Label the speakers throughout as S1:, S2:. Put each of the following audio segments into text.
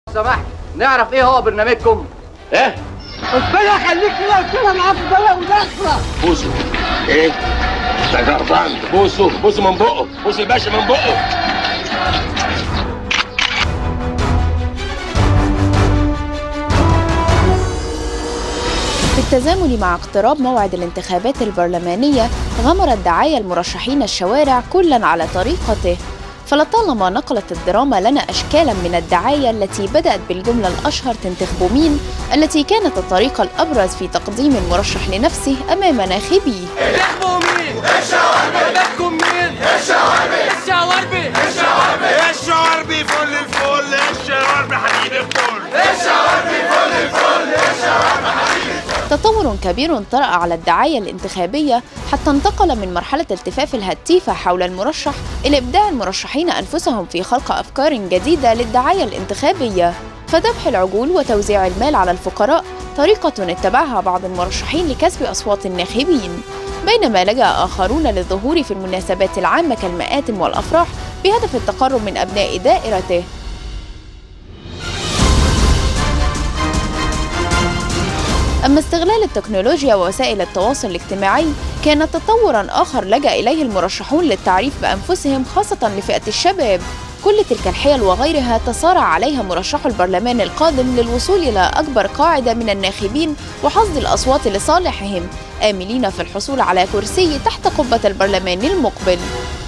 S1: سمحت نعرف ايه هو برنامجكم
S2: ايه
S3: ربنا يخليك كده قلت لها معاك بلا وداخله
S2: بوسه ايه انت جربان بوسه بوسه من بقه بوس الباشا من بقه
S4: بالتزامن مع اقتراب موعد الانتخابات البرلمانية غمرت دعايا المرشحين الشوارع كلا على طريقته فلطالما نقلت الدراما لنا أشكالا من الدعاية التي بدأت بالجملة الأشهر تنتخبوا مين التي كانت الطريقة الأبرز في تقديم المرشح لنفسه أمام ناخبيه
S5: تحبوا مين؟ الشواربي بدكم مين؟ الشواربي الشواربي الشواربي
S6: الشواربي فل الفل الشواربي حديد الفل
S4: تطور كبير طرأ على الدعاية الانتخابية حتى انتقل من مرحلة التفاف الهتيفة حول المرشح إلى إبداع المرشحين أنفسهم في خلق أفكار جديدة للدعاية الانتخابية فذبح العجول وتوزيع المال على الفقراء طريقة اتبعها بعض المرشحين لكسب أصوات الناخبين بينما لجأ آخرون للظهور في المناسبات العامة كالمآتم والأفراح بهدف التقرب من أبناء دائرته أما استغلال التكنولوجيا ووسائل التواصل الاجتماعي كان تطورا آخر لجأ إليه المرشحون للتعريف بأنفسهم خاصة لفئة الشباب كل تلك الحيل وغيرها تصارع عليها مرشح البرلمان القادم للوصول إلى أكبر قاعدة من الناخبين وحصد الأصوات لصالحهم آملين في الحصول على كرسي تحت قبة البرلمان المقبل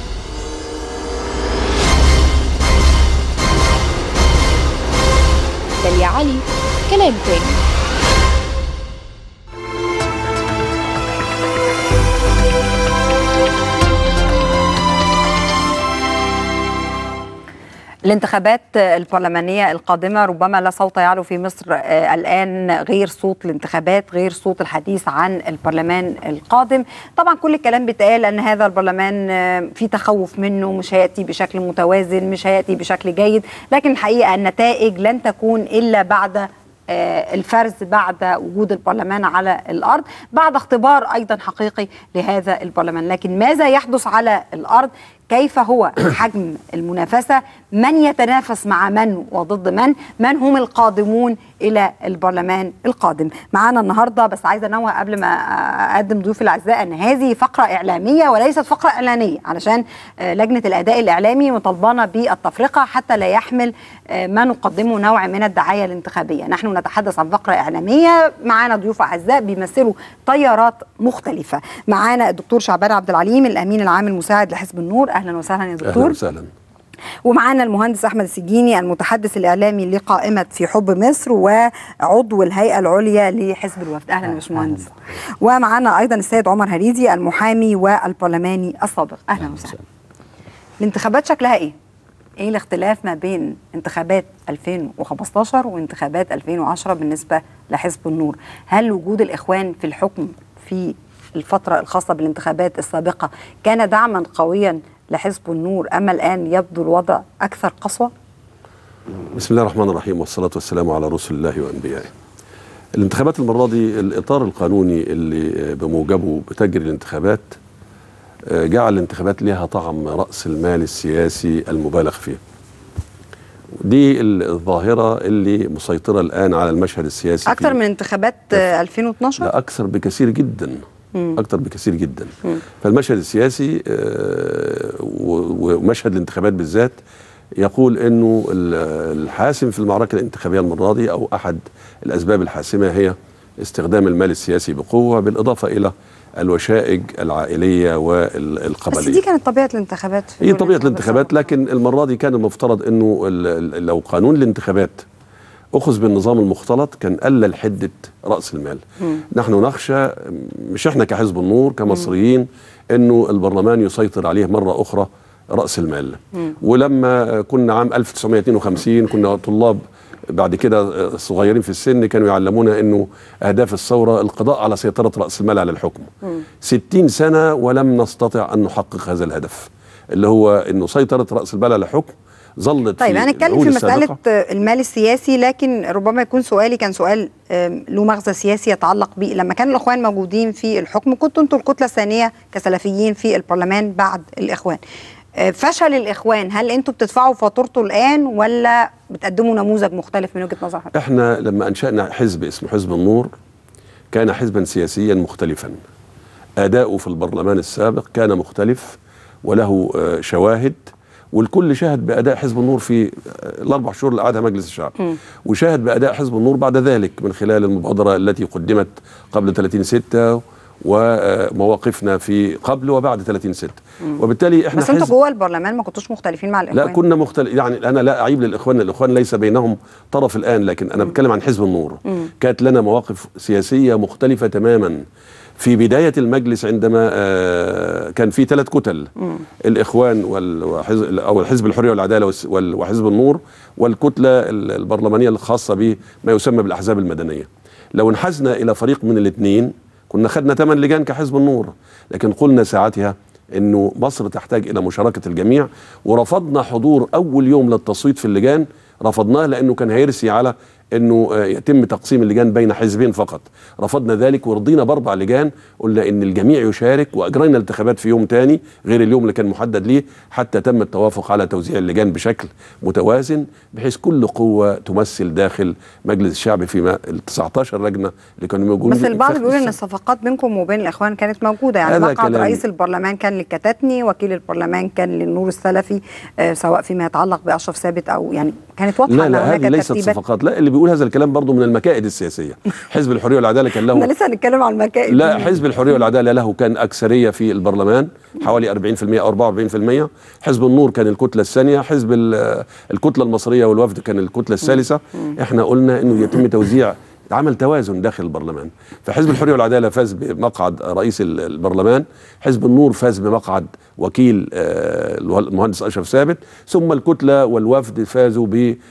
S4: داليا علي كلام تاني
S7: الانتخابات البرلمانية القادمة ربما لا صوت يعلو في مصر آه، الآن غير صوت الانتخابات غير صوت الحديث عن البرلمان القادم طبعا كل الكلام بيتقال أن هذا البرلمان آه، في تخوف منه مش هيأتي بشكل متوازن مش هيأتي بشكل جيد لكن الحقيقة النتائج لن تكون إلا بعد آه، الفرز بعد وجود البرلمان على الارض بعد اختبار ايضا حقيقي لهذا البرلمان لكن ماذا يحدث على الارض كيف هو حجم المنافسه من يتنافس مع من وضد من من هم القادمون الى البرلمان القادم معانا النهارده بس عايزه انوه قبل ما اقدم ضيوفي الاعزاء ان هذه فقره اعلاميه وليست فقره اعلانيه علشان آه، لجنه الاداء الاعلامي مطالبانا بالتفرقه حتى لا يحمل آه، ما نقدمه نوع من الدعايه الانتخابيه نحن نتحدث عن فقره اعلاميه معانا ضيوف اعزاء بيمثلوا تيارات مختلفه معانا الدكتور شعبان عبد العليم الامين العام المساعد لحزب النور اهلا وسهلا يا دكتور
S8: اهلا وسهلا
S7: ومعانا المهندس احمد السجيني المتحدث الاعلامي لقائمه في حب مصر وعضو الهيئه العليا لحزب الوفد اهلا يا باشمهندس ومعانا ايضا السيد عمر هريدي المحامي والبرلماني السابق اهلا وسهلا الانتخابات شكلها ايه ايه الاختلاف ما بين انتخابات 2015 وانتخابات 2010 بالنسبه لحزب النور هل وجود الاخوان في الحكم في الفتره الخاصه بالانتخابات السابقه كان دعما قويا لحزب النور اما الان يبدو الوضع اكثر قسوه
S8: بسم الله الرحمن الرحيم والصلاة والسلام على رسل الله وأنبيائه الانتخابات المرة دي الإطار القانوني اللي بموجبه بتجري الانتخابات آه، جعل الانتخابات لها طعم رأس المال السياسي المبالغ فيه دي الظاهرة اللي مسيطرة الآن على المشهد السياسي
S7: اكثر
S8: في-
S7: من انتخابات آه، 2012
S8: لا أكثر بكثير جدا أكثر بكثير جدا فالمشهد السياسي آه، و- ومشهد الانتخابات بالذات يقول انه ال- الحاسم في المعركه الانتخابيه المره دي او احد الاسباب الحاسمه هي استخدام المال السياسي بقوه بالاضافه الى الوشائج العائليه
S7: بس
S8: والقبليه
S7: دي كانت طبيعه الانتخابات في
S8: هي
S7: كل
S8: طبيعه الانتخابات
S7: السابقة.
S8: لكن المره دي كان المفترض انه ال- ال- لو قانون الانتخابات اخذ بالنظام المختلط كان قلل حده راس المال نحن نخشى مش احنا كحزب النور كمصريين انه البرلمان يسيطر عليه مره اخرى راس المال ولما كنا عام 1952 كنا طلاب بعد كده صغيرين في السن كانوا يعلمونا انه اهداف الثوره القضاء على سيطره راس المال على الحكم 60 سنه ولم نستطع ان نحقق هذا الهدف اللي هو انه سيطره راس المال على الحكم ظلت
S7: طيب
S8: في
S7: هنتكلم
S8: العهود
S7: في مسألة
S8: السابقة.
S7: المال السياسي لكن ربما يكون سؤالي كان سؤال آم، له مغزى سياسي يتعلق به لما كان الإخوان موجودين في الحكم كنتوا أنتوا الكتلة الثانية كسلفيين في البرلمان بعد الإخوان آه، فشل الاخوان هل انتوا بتدفعوا فاتورته الان ولا بتقدموا نموذج مختلف من وجهه نظر حضرتك؟
S8: احنا لما انشانا حزب اسمه حزب النور كان حزبا سياسيا مختلفا اداؤه في البرلمان السابق كان مختلف وله آه، شواهد والكل شاهد باداء حزب النور في آه، الاربع شهور اللي قعدها مجلس الشعب وشاهد باداء حزب النور بعد ذلك من خلال المبادره التي قدمت قبل 30 6 ومواقفنا في قبل وبعد 30 6 وبالتالي احنا
S7: بس انتوا
S8: حزب-
S7: جوه البرلمان ما كنتوش مختلفين مع الاخوان
S8: لا كنا مختلف يعني انا لا اعيب للاخوان الاخوان ليس بينهم طرف الان لكن انا بتكلم عن حزب النور كانت لنا مواقف سياسيه مختلفه تماما في بدايه المجلس عندما آه، كان في ثلاث كتل الاخوان وال- وحزب او حزب الحريه والعداله والس- وال- وحزب النور والكتله ال- البرلمانيه الخاصه بما يسمى بالاحزاب المدنيه لو انحازنا الى فريق من الاثنين كنا خدنا ثمان لجان كحزب النور لكن قلنا ساعتها انه مصر تحتاج الى مشاركه الجميع ورفضنا حضور اول يوم للتصويت في اللجان رفضناه لانه كان هيرسي على انه آه، يتم تقسيم اللجان بين حزبين فقط رفضنا ذلك ورضينا باربع لجان قلنا ان الجميع يشارك واجرينا الانتخابات في يوم تاني غير اليوم اللي كان محدد ليه حتى تم التوافق على توزيع اللجان بشكل متوازن بحيث كل قوه تمثل داخل مجلس الشعب فيما ال 19 لجنه اللي كانوا موجودين
S7: بس البعض
S8: في-
S7: بيقول ان الصفقات بينكم وبين الاخوان كانت موجوده يعني
S8: هذا
S7: مقعد
S8: كلام-
S7: رئيس البرلمان كان للكتاتني وكيل البرلمان كان للنور السلفي آه سواء فيما يتعلق باشرف ثابت او يعني كانت واضحه
S8: لا
S7: ان
S8: لا
S7: هناك
S8: هذه ليست
S7: ترتيبات
S8: صفقات لا اللي بيقول هذا الكلام برضه من المكائد السياسيه حزب الحريه والعداله كان
S7: احنا
S8: له
S7: لسه هنتكلم عن المكائد
S8: لا حزب الحريه والعداله له كان اكثريه في البرلمان حوالي 40% او 44% حزب النور كان الكتله الثانيه حزب ال- الكتله المصريه والوفد كان الكتله الثالثه احنا قلنا انه يتم توزيع عمل توازن داخل البرلمان فحزب الحريه والعداله فاز بمقعد رئيس ال- البرلمان حزب النور فاز بمقعد وكيل آه، المهندس اشرف ثابت ثم الكتله والوفد فازوا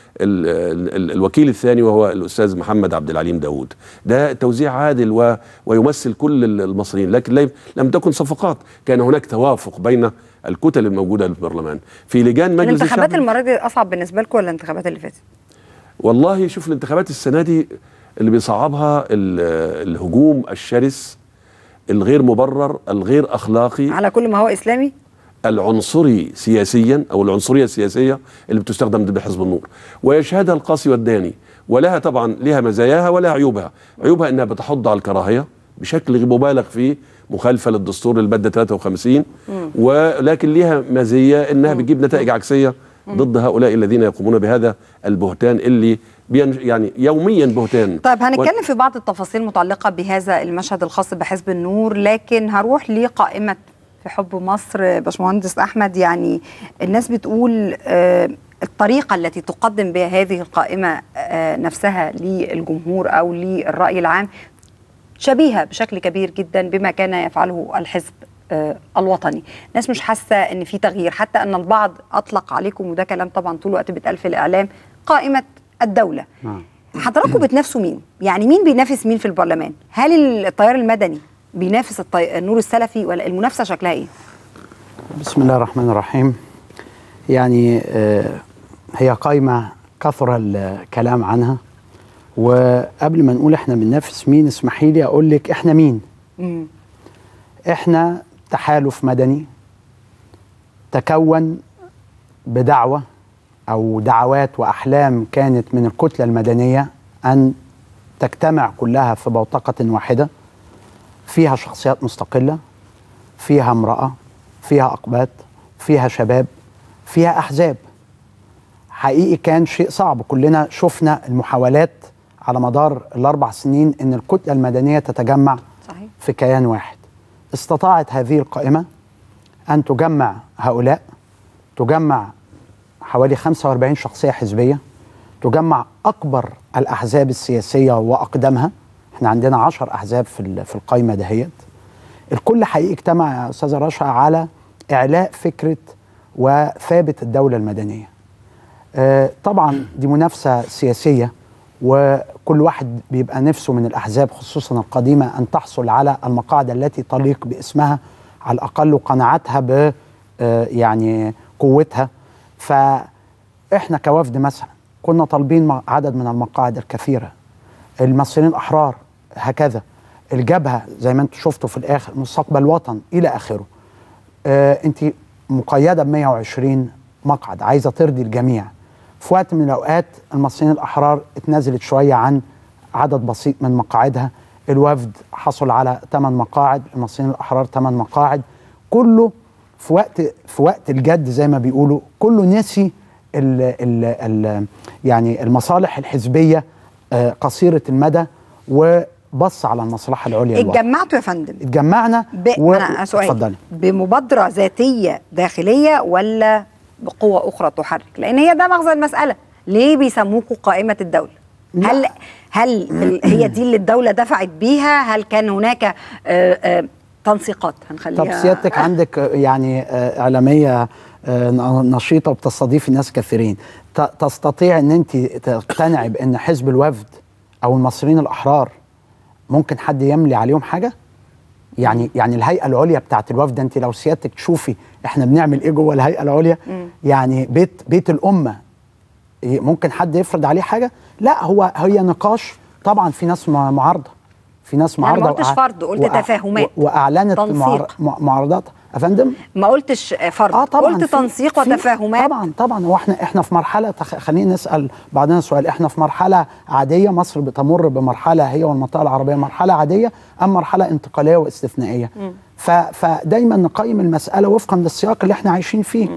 S8: بالوكيل الثاني وهو الاستاذ محمد عبد العليم داوود ده توزيع عادل و ويمثل كل ال- المصريين لكن لم- لم تكن صفقات كان هناك توافق بين الكتل الموجوده في البرلمان في لجان مجلس
S7: الانتخابات
S8: الشعب
S7: المره دي اصعب بالنسبه لكم ولا الانتخابات اللي فاتت؟
S8: والله شوف الانتخابات السنه دي اللي بيصعبها ال- الهجوم الشرس الغير مبرر الغير اخلاقي
S7: على كل ما هو اسلامي
S8: العنصري سياسيا او العنصريه السياسيه اللي بتستخدم ضد حزب النور ويشهدها القاسي والداني ولها طبعا لها مزاياها ولها عيوبها عيوبها انها بتحض على الكراهيه بشكل مبالغ فيه مخالفه للدستور الماده 53 ولكن لها مزيه انها بتجيب نتائج عكسيه ضد هؤلاء الذين يقومون بهذا البهتان اللي بين يعني يوميا بهتان
S7: طيب هنتكلم في بعض التفاصيل المتعلقة بهذا المشهد الخاص بحزب النور لكن هروح لقائمة في حب مصر باشمهندس أحمد يعني الناس بتقول آه، الطريقة التي تقدم بها هذه القائمة آه، نفسها للجمهور أو للرأي العام شبيهة بشكل كبير جدا بما كان يفعله الحزب آه، الوطني ناس مش حاسة ان في تغيير حتى ان البعض اطلق عليكم وده كلام طبعا طول الوقت بيتقال في الاعلام قائمة الدولة حضراتكم بتنافسوا مين؟ يعني مين بينافس مين في البرلمان؟ هل التيار المدني بينافس الطي... النور السلفي ولا المنافسة شكلها ايه؟
S9: بسم الله الرحمن الرحيم يعني آه، هي قائمة كثر الكلام عنها وقبل ما نقول احنا بننافس مين اسمحي لي اقول لك احنا مين
S7: مم.
S9: احنا تحالف مدني تكون بدعوة او دعوات واحلام كانت من الكتلة المدنية ان تجتمع كلها في بوتقة واحدة فيها شخصيات مستقلة فيها امرأة فيها أقباط فيها شباب فيها أحزاب حقيقي كان شيء صعب كلنا شفنا المحاولات على مدار الأربع سنين أن الكتلة المدنية تتجمع
S7: صحيح
S9: في كيان واحد استطاعت هذه القائمة أن تجمع هؤلاء تجمع حوالي 45 شخصية حزبية تجمع أكبر الأحزاب السياسية وأقدمها احنا عندنا 10 أحزاب في ال- في القائمة دهيت الكل حقيقي اجتمع يا أستاذة رشا على إعلاء فكرة وثابت الدولة المدنية آه، طبعا دي منافسة سياسية وكل واحد بيبقى نفسه من الأحزاب خصوصا القديمة أن تحصل على المقاعد التي تليق باسمها على الأقل وقناعتها ب آه، يعني قوتها فإحنا كوفد مثلا كنا طالبين م- عدد من المقاعد الكثيرة المصريين الأحرار هكذا الجبهة زي ما انتم شفتوا في الآخر مستقبل وطن إلى آخره آه انت مقيده ب 120 مقعد عايزه ترضي الجميع في وقت من الاوقات المصريين الاحرار اتنازلت شويه عن عدد بسيط من مقاعدها الوفد حصل على 8 مقاعد المصريين الاحرار 8 مقاعد كله في وقت في وقت الجد زي ما بيقولوا كله نسي ال ال ال يعني المصالح الحزبيه آه، قصيره المدى وبص على المصلحه العليا للوطن.
S7: اتجمعتوا يا فندم
S9: اتجمعنا
S7: ب...
S9: و-
S7: أنا سؤال
S9: اتفضلي
S7: بمبادرة ذاتية داخلية ولا بقوة أخرى تحرك لأن هي ده مغزى المسألة ليه بيسموكوا قائمة الدولة
S9: لا.
S7: هل هل ال- هي دي اللي الدولة دفعت بيها هل كان هناك آه، آه، تنسيقات هنخليها
S9: طب سيادتك عندك آه، يعني آه، اعلاميه آه، ن- نشيطه وبتستضيفي ناس كثيرين ت- تستطيع ان انت تقتنعي بان حزب الوفد او المصريين الاحرار ممكن حد يملي عليهم حاجه يعني يعني الهيئه العليا بتاعت الوفد انت لو سيادتك تشوفي احنا بنعمل ايه جوه الهيئه العليا يعني بيت بيت الامه إيه، ممكن حد يفرض عليه حاجه لا هو هي نقاش طبعا في ناس مع- معارضه في ناس
S7: يعني ما
S9: معارضه
S7: قلتش
S9: وأع-
S7: فرض، قلت
S9: وأع-
S7: تفاهمات.
S9: و- واعلنت
S7: تنسيق.
S9: معار- مع- معارضاتها يا فندم
S7: ما قلتش فرض
S9: اه طبعا
S7: قلت
S9: في-
S7: تنسيق
S9: في-
S7: وتفاهمات
S9: طبعا طبعا هو احنا احنا في مرحله تخ... خلينا نسال بعضنا سؤال احنا في مرحله عاديه مصر بتمر بمرحله هي والمنطقه العربيه مرحله عاديه ام مرحله انتقاليه واستثنائيه ف... فدايما نقيم المساله وفقا للسياق اللي احنا عايشين فيه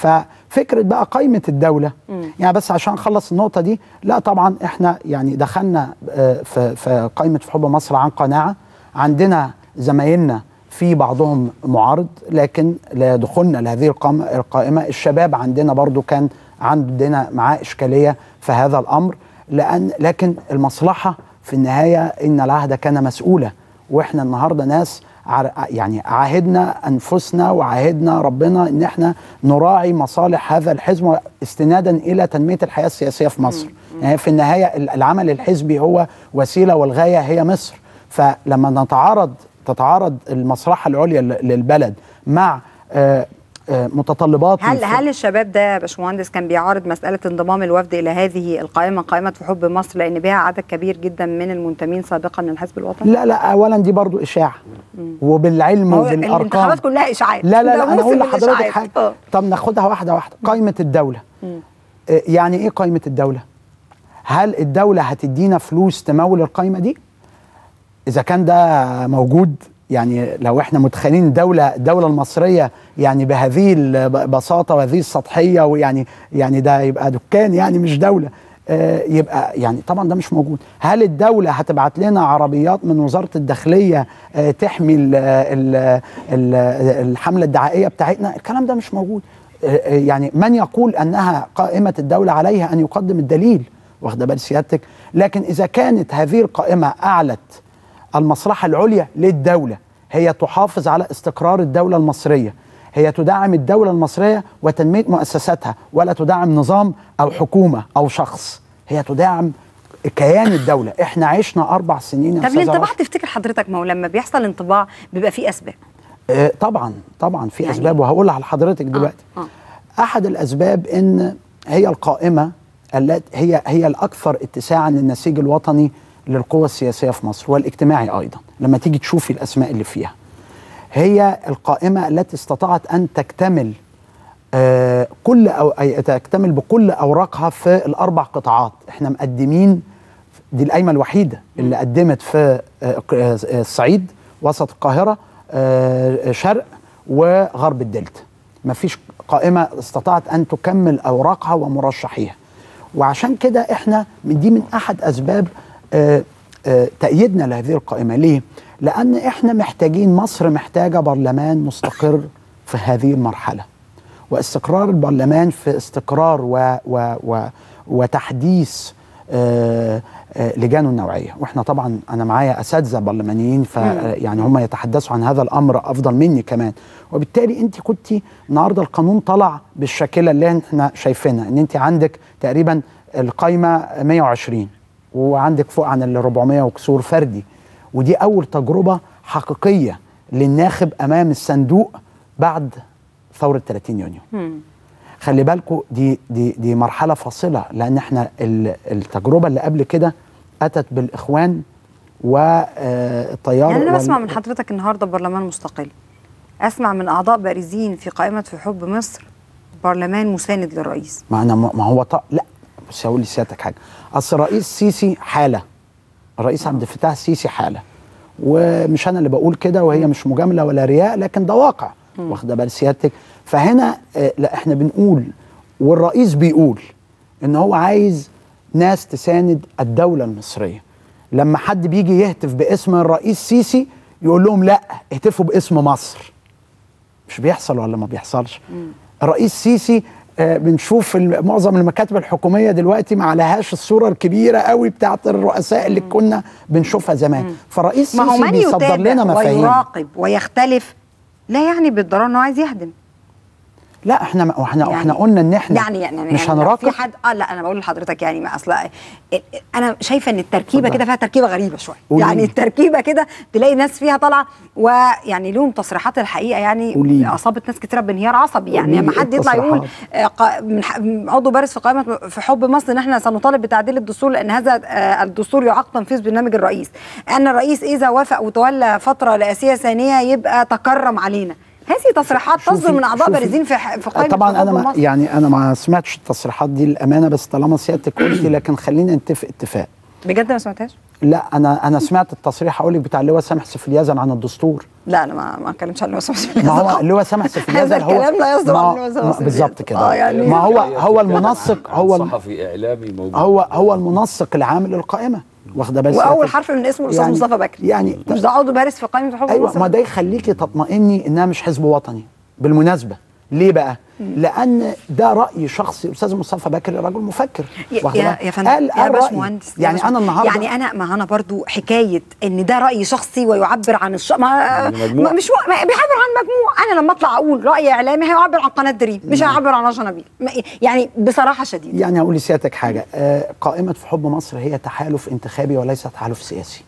S9: ففكره بقى قائمه الدوله يعني بس عشان نخلص النقطه دي لا طبعا احنا يعني دخلنا آه، في في قائمه في حب مصر عن قناعه عندنا زمايلنا في بعضهم معارض لكن لدخولنا لهذه القام- القائمة الشباب عندنا برضو كان عندنا معاه إشكالية في هذا الأمر لأن لكن المصلحة في النهاية إن العهد كان مسؤولة وإحنا النهاردة ناس عر- يعني عاهدنا أنفسنا وعاهدنا ربنا إن إحنا نراعي مصالح هذا الحزب استنادا إلى تنمية الحياة السياسية في مصر يعني في النهاية ال- العمل الحزبي هو وسيلة والغاية هي مصر فلما نتعارض تتعارض المصلحة العليا ل- للبلد مع آه، آه، متطلبات
S7: هل
S9: الف-
S7: هل الشباب ده يا باشمهندس كان بيعارض مساله انضمام الوفد الى هذه القائمه قائمه في حب مصر لان بها عدد كبير جدا من المنتمين سابقا للحزب الوطني؟
S9: لا لا اولا دي برضو اشاعه وبالعلم
S7: هو
S9: وبالارقام
S7: الانتخابات كلها اشاعات
S9: لا لا
S7: ده
S9: لا انا
S7: موسم
S9: اقول لحضرتك
S7: الإشاعات.
S9: حاجه
S7: آه.
S9: طب ناخدها واحده واحده قائمه الدوله آه، يعني ايه قائمه الدوله هل الدوله هتدينا فلوس تمول القائمه دي اذا كان ده موجود يعني لو احنا متخيلين الدوله الدوله المصريه يعني بهذه البساطه وهذه السطحيه ويعني يعني ده يبقى دكان يعني مش دوله آه، يبقى يعني طبعا ده مش موجود هل الدولة هتبعت لنا عربيات من وزارة الداخلية آه، تحمي ال- ال- ال- الحملة الدعائية بتاعتنا الكلام ده مش موجود آه، آه، يعني من يقول أنها قائمة الدولة عليها أن يقدم الدليل واخده بال سيادتك لكن إذا كانت هذه القائمة أعلت المصلحة العليا للدولة هي تحافظ على استقرار الدولة المصرية هي تدعم الدولة المصرية وتنمية مؤسساتها ولا تدعم نظام أو حكومة أو شخص هي تدعم كيان الدولة احنا عشنا أربع سنين يا
S7: طب
S9: أستاذة
S7: الانطباع
S9: رشا.
S7: تفتكر حضرتك ما هو لما بيحصل انطباع بيبقى فيه اسباب
S9: آه، طبعا طبعا في
S7: يعني-
S9: اسباب وهقولها لحضرتك دلوقتي
S7: آه.
S9: احد الاسباب ان هي القائمه التي هي هي الاكثر اتساعا للنسيج الوطني للقوى السياسيه في مصر والاجتماعي ايضا لما تيجي تشوفي الاسماء اللي فيها هي القائمه التي استطاعت ان تكتمل آه، كل أو أي تكتمل بكل اوراقها في الاربع قطاعات احنا مقدمين دي القايمه الوحيده اللي قدمت في آه، آه، الصعيد وسط القاهره آه، شرق وغرب الدلتا مفيش قائمه استطاعت ان تكمل اوراقها ومرشحيها وعشان كده احنا من دي من احد اسباب آه، آه، تأييدنا لهذه القائمه ليه لان احنا محتاجين مصر محتاجه برلمان مستقر في هذه المرحله واستقرار البرلمان في استقرار و و و وتحديث آه، آه، لجانه النوعيه واحنا طبعا انا معايا اساتذه برلمانيين ف يعني هم يتحدثوا عن هذا الامر افضل مني كمان وبالتالي انت كنت النهارده القانون طلع بالشاكله اللي احنا شايفينها ان انت عندك تقريبا القايمه 120 وعندك فوق عن ال 400 وكسور فردي ودي اول تجربه حقيقيه للناخب امام الصندوق بعد ثوره 30 يونيو خلي بالكم دي دي دي مرحله فاصله لان احنا ال- التجربه اللي قبل كده اتت بالاخوان والتيار
S7: يعني انا
S9: وال-
S7: بسمع من حضرتك النهارده برلمان مستقل اسمع من اعضاء بارزين في قائمه في حب مصر برلمان مساند للرئيس
S9: ما انا ما هو ط... لا بس هقول لسيادتك حاجه اصل الرئيس السيسي حاله الرئيس عبد الفتاح السيسي حاله ومش انا اللي بقول كده وهي مش مجامله ولا رياء لكن ده واقع واخده بال سيادتك فهنا آه، لا احنا بنقول والرئيس بيقول ان هو عايز ناس تساند الدوله المصريه لما حد بيجي يهتف باسم الرئيس سيسي يقول لهم لا اهتفوا باسم مصر مش بيحصل ولا ما بيحصلش الرئيس سيسي آه، بنشوف ال- معظم المكاتب الحكوميه دلوقتي ما عليهاش الصوره الكبيره قوي بتاعت الرؤساء اللي كنا بنشوفها زمان فالرئيس
S7: ما هو
S9: سيسي
S7: من
S9: بيصدر لنا
S7: يتابع
S9: مفاهيم
S7: ويراقب ويختلف لا يعني بالضروره انه عايز يهدم
S9: لا احنا ما احنا
S7: يعني-
S9: احنا قلنا ان احنا
S7: يعني يعني
S9: مش
S7: يعني لو
S9: هنراقب
S7: في حد اه لا انا بقول لحضرتك يعني ما اصل انا شايفه ان التركيبه
S9: اتفضل.
S7: كده فيها تركيبه غريبه شويه
S9: قولي
S7: يعني
S9: لي.
S7: التركيبه كده تلاقي ناس فيها طالعه ويعني لهم تصريحات الحقيقه يعني
S9: قولي لي.
S7: اصابت ناس كتيره بانهيار عصبي يعني
S9: قولي
S7: لما
S9: لي
S7: حد يطلع يقول
S9: التصريحات.
S7: آه، قا- من ح- من عضو بارز في قائمه في حب مصر ان احنا سنطالب بتعديل الدستور لان هذا آه، الدستور يعاق تنفيذ برنامج الرئيس ان الرئيس اذا وافق وتولى فتره رئاسيه ثانيه يبقى تكرم علينا هذه تصريحات تصدر
S9: شوفي-
S7: من اعضاء
S9: شوفي.
S7: بارزين في ح- في قائمه
S9: طبعا
S7: حب
S9: انا ما
S7: مصر.
S9: يعني انا ما سمعتش التصريحات دي الامانه بس طالما سيادتك قلتي لكن خلينا نتفق اتفاق
S7: بجد ما سمعتهاش؟
S9: لا انا انا سمعت التصريح اقول لك بتاع اللواء سامح سفليازن عن الدستور
S7: لا انا ما ما اتكلمش عن اللي هو
S9: ما هو اللواء سامح سفليازن
S7: هذا
S9: هو
S7: الكلام لا يصدر
S9: ما-
S7: عن اللواء سامح
S9: ما-
S7: سفليازن.
S9: بالظبط كده
S7: آه، يعني-
S9: ما هو هو المنسق هو الم-
S10: صحفي اعلامي موجود
S9: هو هو المنسق العام للقائمه واخده بالك
S7: واول
S9: سيادتك؟
S7: حرف من اسمه الاستاذ
S9: يعني-
S7: مصطفى بكري
S9: يعني
S7: مش ده عضو بارز في قائمه حب
S9: ايوه
S7: مصر
S9: ما ده يخليكي تطمئني انها مش حزب وطني بالمناسبه ليه بقى؟ لان ده راي شخصي استاذ مصطفى بكري رجل مفكر
S7: يا,
S9: واخدة
S7: يا,
S9: بالك؟
S7: يا فندم
S9: قال
S7: يا
S9: قال رأيه.
S7: باشمهندس يا
S9: يعني
S7: باشمهندس.
S9: انا النهارده
S7: يعني انا ما انا برضو حكايه ان ده راي شخصي ويعبر عن الش... ما,
S10: مجموعة.
S7: ما مش و... ما بيعبر عن مجموعه انا لما اطلع اقول راي اعلامي هيعبر عن قناه دريم مش هيعبر عن عشان نبيل ما- يعني بصراحه شديده
S9: يعني هقول لسيادتك حاجه آه قائمه في حب مصر هي تحالف انتخابي وليس تحالف سياسي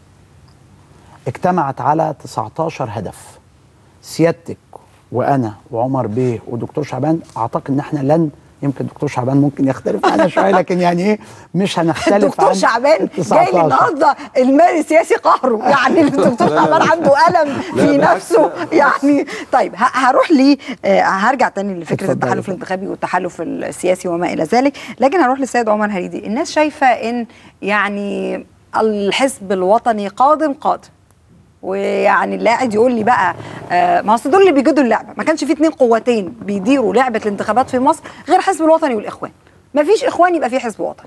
S9: اجتمعت على 19 هدف سيادتك وانا وعمر بيه ودكتور شعبان اعتقد ان احنا لن يمكن دكتور شعبان ممكن يختلف معانا شويه لكن يعني ايه مش هنختلف
S7: الدكتور
S9: عن
S7: شعبان
S9: ال
S7: جاي
S9: 19.
S7: لي النهارده المال السياسي قهره يعني الدكتور شعبان عنده الم في نفسه يعني طيب ه- هروح لي آه، هرجع تاني لفكره
S9: اتفضلي.
S7: التحالف الانتخابي والتحالف السياسي وما الى ذلك لكن هروح للسيد عمر هريدي الناس شايفه ان يعني الحزب الوطني قادم قادم ويعني اللي قاعد يقول لي بقى آه ما اصل دول اللي بيجدوا اللعبه ما كانش في اتنين قوتين بيديروا لعبه الانتخابات في مصر غير حزب الوطني والاخوان ما فيش اخوان يبقى في حزب وطني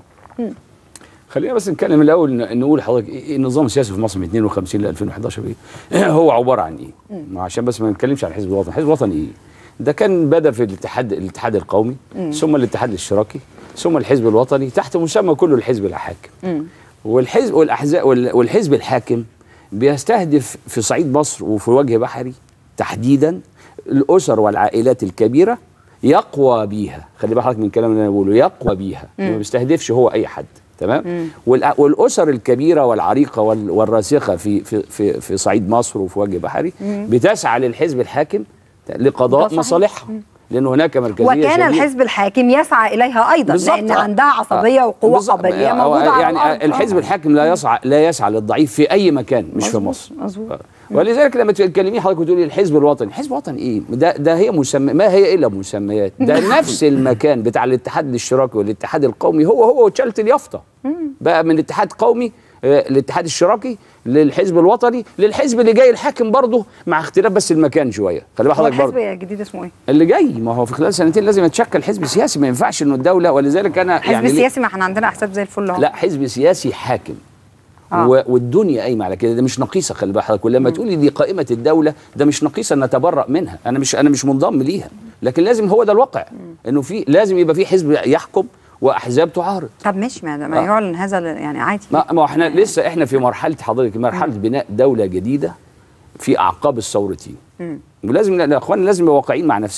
S10: خلينا بس نتكلم الاول ن- نقول لحضرتك ايه إيه النظام السياسي في مصر من 52 ل 2011 ايه هو عباره عن ايه ما عشان بس ما نتكلمش عن الحزب الوطني الحزب الوطني ايه ده كان بدا في الاتحاد الاتحاد القومي ثم الاتحاد الاشتراكي ثم الحزب الوطني تحت مسمى كله الحزب الحاكم والحزب والاحزاب وال- والحزب الحاكم بيستهدف في صعيد مصر وفي وجه بحري تحديدا الاسر والعائلات الكبيره يقوى بيها خلي بالك من الكلام اللي انا بقوله يقوى بيها ما بيستهدفش هو اي حد تمام والأ- والاسر الكبيره والعريقه وال- والراسخه في في في في صعيد مصر وفي وجه بحري بتسعى للحزب الحاكم
S7: ده
S10: لقضاء
S7: صحيح.
S10: مصالحها لان هناك مركزيه
S7: وكان
S10: شديدة.
S7: الحزب الحاكم يسعى اليها ايضا
S10: بالظبط.
S7: لان
S10: آه.
S7: عندها عصبيه
S10: آه.
S7: وقوه
S10: بالظبط.
S7: قبليه
S10: آه،
S7: موجوده على
S10: يعني
S7: الأرض.
S10: الحزب
S7: آه.
S10: الحاكم لا يسعى لا يسعى للضعيف في اي مكان مش في
S7: مظبوط،
S10: مصر
S7: مظبوط.
S10: آه. ولذلك لما تكلمين حضرتك وتقولي الحزب الوطني الحزب الوطني ايه ده ده هي مسمى ما هي الا مسميات ده نفس المكان بتاع الاتحاد الاشتراكي والاتحاد القومي هو هو وتشالت اليافطه بقى من اتحاد قومي آه، الاتحاد الاشتراكي للحزب الوطني للحزب اللي جاي الحاكم برضه مع اختلاف بس المكان شويه خلي بالك
S7: هو
S10: حضرتك
S7: الحزب
S10: برضه
S7: الجديد اسمه ايه؟
S10: اللي جاي ما هو في خلال سنتين لازم يتشكل حزب سياسي ما ينفعش انه الدوله ولذلك انا
S7: حزب
S10: يعني ليه-
S7: سياسي ما احنا عندنا احزاب زي الفل اهو
S10: لا حزب سياسي حاكم
S7: آه.
S10: و- والدنيا قايمه على كده ده مش نقيصه خلي بالك حضرتك ولما تقولي دي قائمه الدوله ده مش نقيصه ان نتبرأ منها انا مش انا مش منضم ليها لكن لازم هو ده الواقع انه في لازم يبقى في حزب يحكم واحزاب تعارض
S7: طب ماشي ما, ما
S10: آه.
S7: يعلن هذا ل- يعني عادي
S10: ما, ما احنا لسه احنا في مرحله حضرتك مرحله بناء دوله جديده في اعقاب الثورتين ولازم يا اخوان لازم نبقى واقعيين مع نفسنا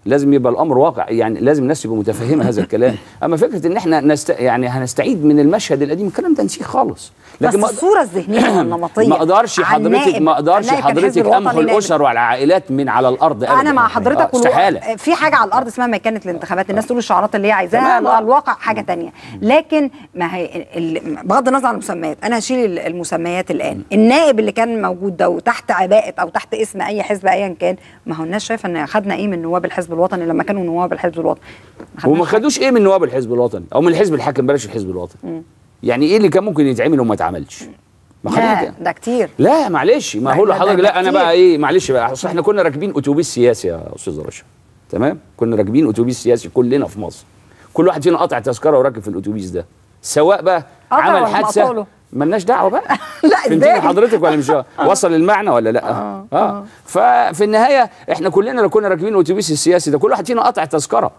S10: لازم يبقى الامر واقع يعني لازم الناس تبقى متفهمه هذا الكلام اما فكره ان احنا نست... يعني هنستعيد من المشهد القديم الكلام ده نسيه خالص
S7: بس
S10: ما-
S7: الصوره الذهنيه والنمطيه
S10: ما اقدرش
S7: عن
S10: حضرتك
S7: نائب-
S10: ما اقدرش
S7: نائب كان
S10: حضرتك
S7: الحزب
S10: امحو
S7: الوطني نائب.
S10: الاسر والعائلات من على الارض ابدا
S7: انا مع حضرتك
S10: آه، استحاله
S7: والو... في حاجه على الارض اسمها مكانه الانتخابات الناس تقول الشعارات اللي هي عايزاها
S10: تمام، آه.
S7: الواقع حاجه تانية لكن ما هي ال... بغض النظر عن المسميات انا هشيل المسميات الان النائب اللي كان موجود ده وتحت عباءه او تحت اسم اي حزب ايا كان ما هو الناس شايفه ان خدنا ايه من نواب الحزب الوطني لما كانوا نواب الحزب الوطني ما
S10: وما
S7: خدناش
S10: خدوش ايه من نواب الحزب الوطني او من الحزب الحاكم بلاش الحزب الوطني يعني ايه اللي كان ممكن يتعمل وما اتعملش ما خلينا
S7: لا
S10: كده.
S7: ده كتير
S10: لا معلش ما
S7: لا،
S10: هقول
S7: لا، ده-
S10: لحضرتك
S7: ده
S10: لا انا
S7: كتير.
S10: بقى ايه معلش بقى اصل احنا كنا راكبين اتوبيس سياسي يا استاذ رشا تمام كنا راكبين اتوبيس سياسي كلنا في مصر كل واحد فينا قطع تذكره وراكب في الاتوبيس ده سواء بقى
S7: قطع
S10: عمل
S7: ولا
S10: حادثه
S7: مقطوله؟
S10: ملناش دعوه بقى
S7: لا
S10: فهمتني
S7: ازاي
S10: حضرتك ولا مش وصل المعنى ولا لا اه, آه. ففي النهايه احنا كلنا لو كنا راكبين الاتوبيس السياسي ده كل واحد فينا قطع تذكره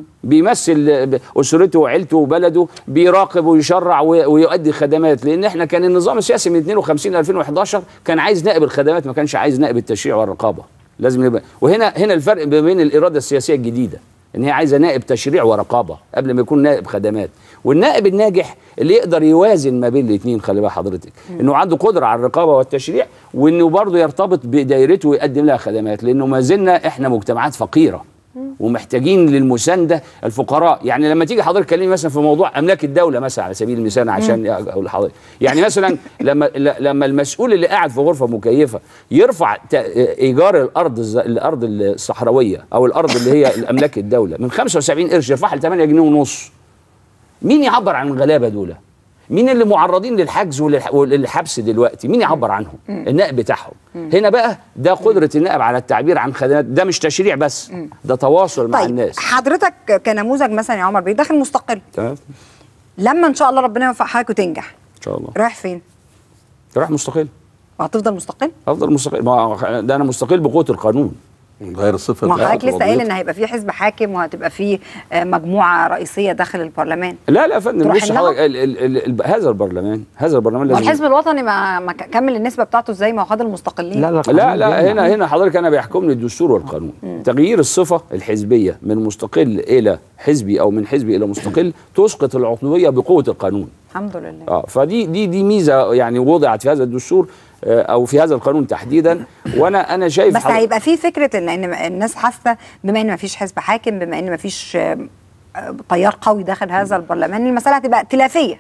S10: بيمثل ب- اسرته وعيلته وبلده بيراقب ويشرع وي- ويؤدي خدمات لان احنا كان النظام السياسي من 52 ل 2011 كان عايز نائب الخدمات ما كانش عايز نائب التشريع والرقابه لازم نبقى وهنا هنا الفرق ما بين الاراده السياسيه الجديده ان هي عايزه نائب تشريع ورقابه قبل ما يكون نائب خدمات والنائب الناجح اللي يقدر يوازن ما بين الاثنين خلي بال حضرتك انه عنده قدره على الرقابه والتشريع وانه برضه يرتبط بدايرته ويقدم لها خدمات لانه ما زلنا احنا مجتمعات فقيره ومحتاجين للمسانده الفقراء يعني لما تيجي حضرتك تكلمني مثلا في موضوع املاك الدوله مثلا على سبيل المثال عشان اقول لحضرتك يعني مثلا لما ل- لما المسؤول اللي قاعد في غرفه مكيفه يرفع ت- ايجار الارض الز- الارض الصحراويه او الارض اللي هي املاك الدوله من 75 قرش يرفعها ل 8 جنيه ونص مين يعبر عن الغلابه دول مين اللي معرضين للحجز وللح- وللحبس دلوقتي مين يعبر عنهم النائب بتاعهم هنا بقى ده قدره النائب على التعبير عن خدمات ده مش تشريع بس ده تواصل مع
S7: طيب
S10: الناس
S7: حضرتك كنموذج مثلا يا عمر بيه داخل مستقل
S10: تمام
S7: لما ان شاء الله ربنا يوفق حضرتك وتنجح
S10: ان شاء الله
S7: رايح فين
S10: راح مستقل
S7: وهتفضل مستقل
S10: افضل مستقل ما ده انا مستقل بقوه القانون
S8: غير الصفه
S7: ما
S8: بتاعت
S7: حضرتك لسه قايل
S8: الوضعية.
S7: ان هيبقى في حزب حاكم وهتبقى في آه، مجموعه رئيسيه داخل البرلمان
S10: لا لا يا فندم
S7: تروح
S10: بص
S7: النهضة؟
S10: حضرتك ال- ال- ال- ال- هذا البرلمان هذا البرلمان لازم
S7: والحزب الوطني ما, ما ك- كمل النسبه بتاعته ازاي ما هو خد المستقلين
S10: لا لا هنا هنا حضرتك انا بيحكمني الدستور والقانون تغيير الصفه الحزبيه من مستقل الى حزبي او من حزبي الى مستقل تسقط العضويه بقوه القانون
S7: الحمد لله
S10: اه فدي دي دي ميزه يعني وضعت في هذا الدستور آه، او في هذا القانون تحديدا وانا انا شايف
S7: بس
S10: حضرتك-
S7: هيبقى في فكره ان ان الناس حاسه بما ان ما فيش حزب حاكم بما ان ما فيش آه، آه، تيار قوي داخل هذا البرلمان المساله هتبقى ائتلافيه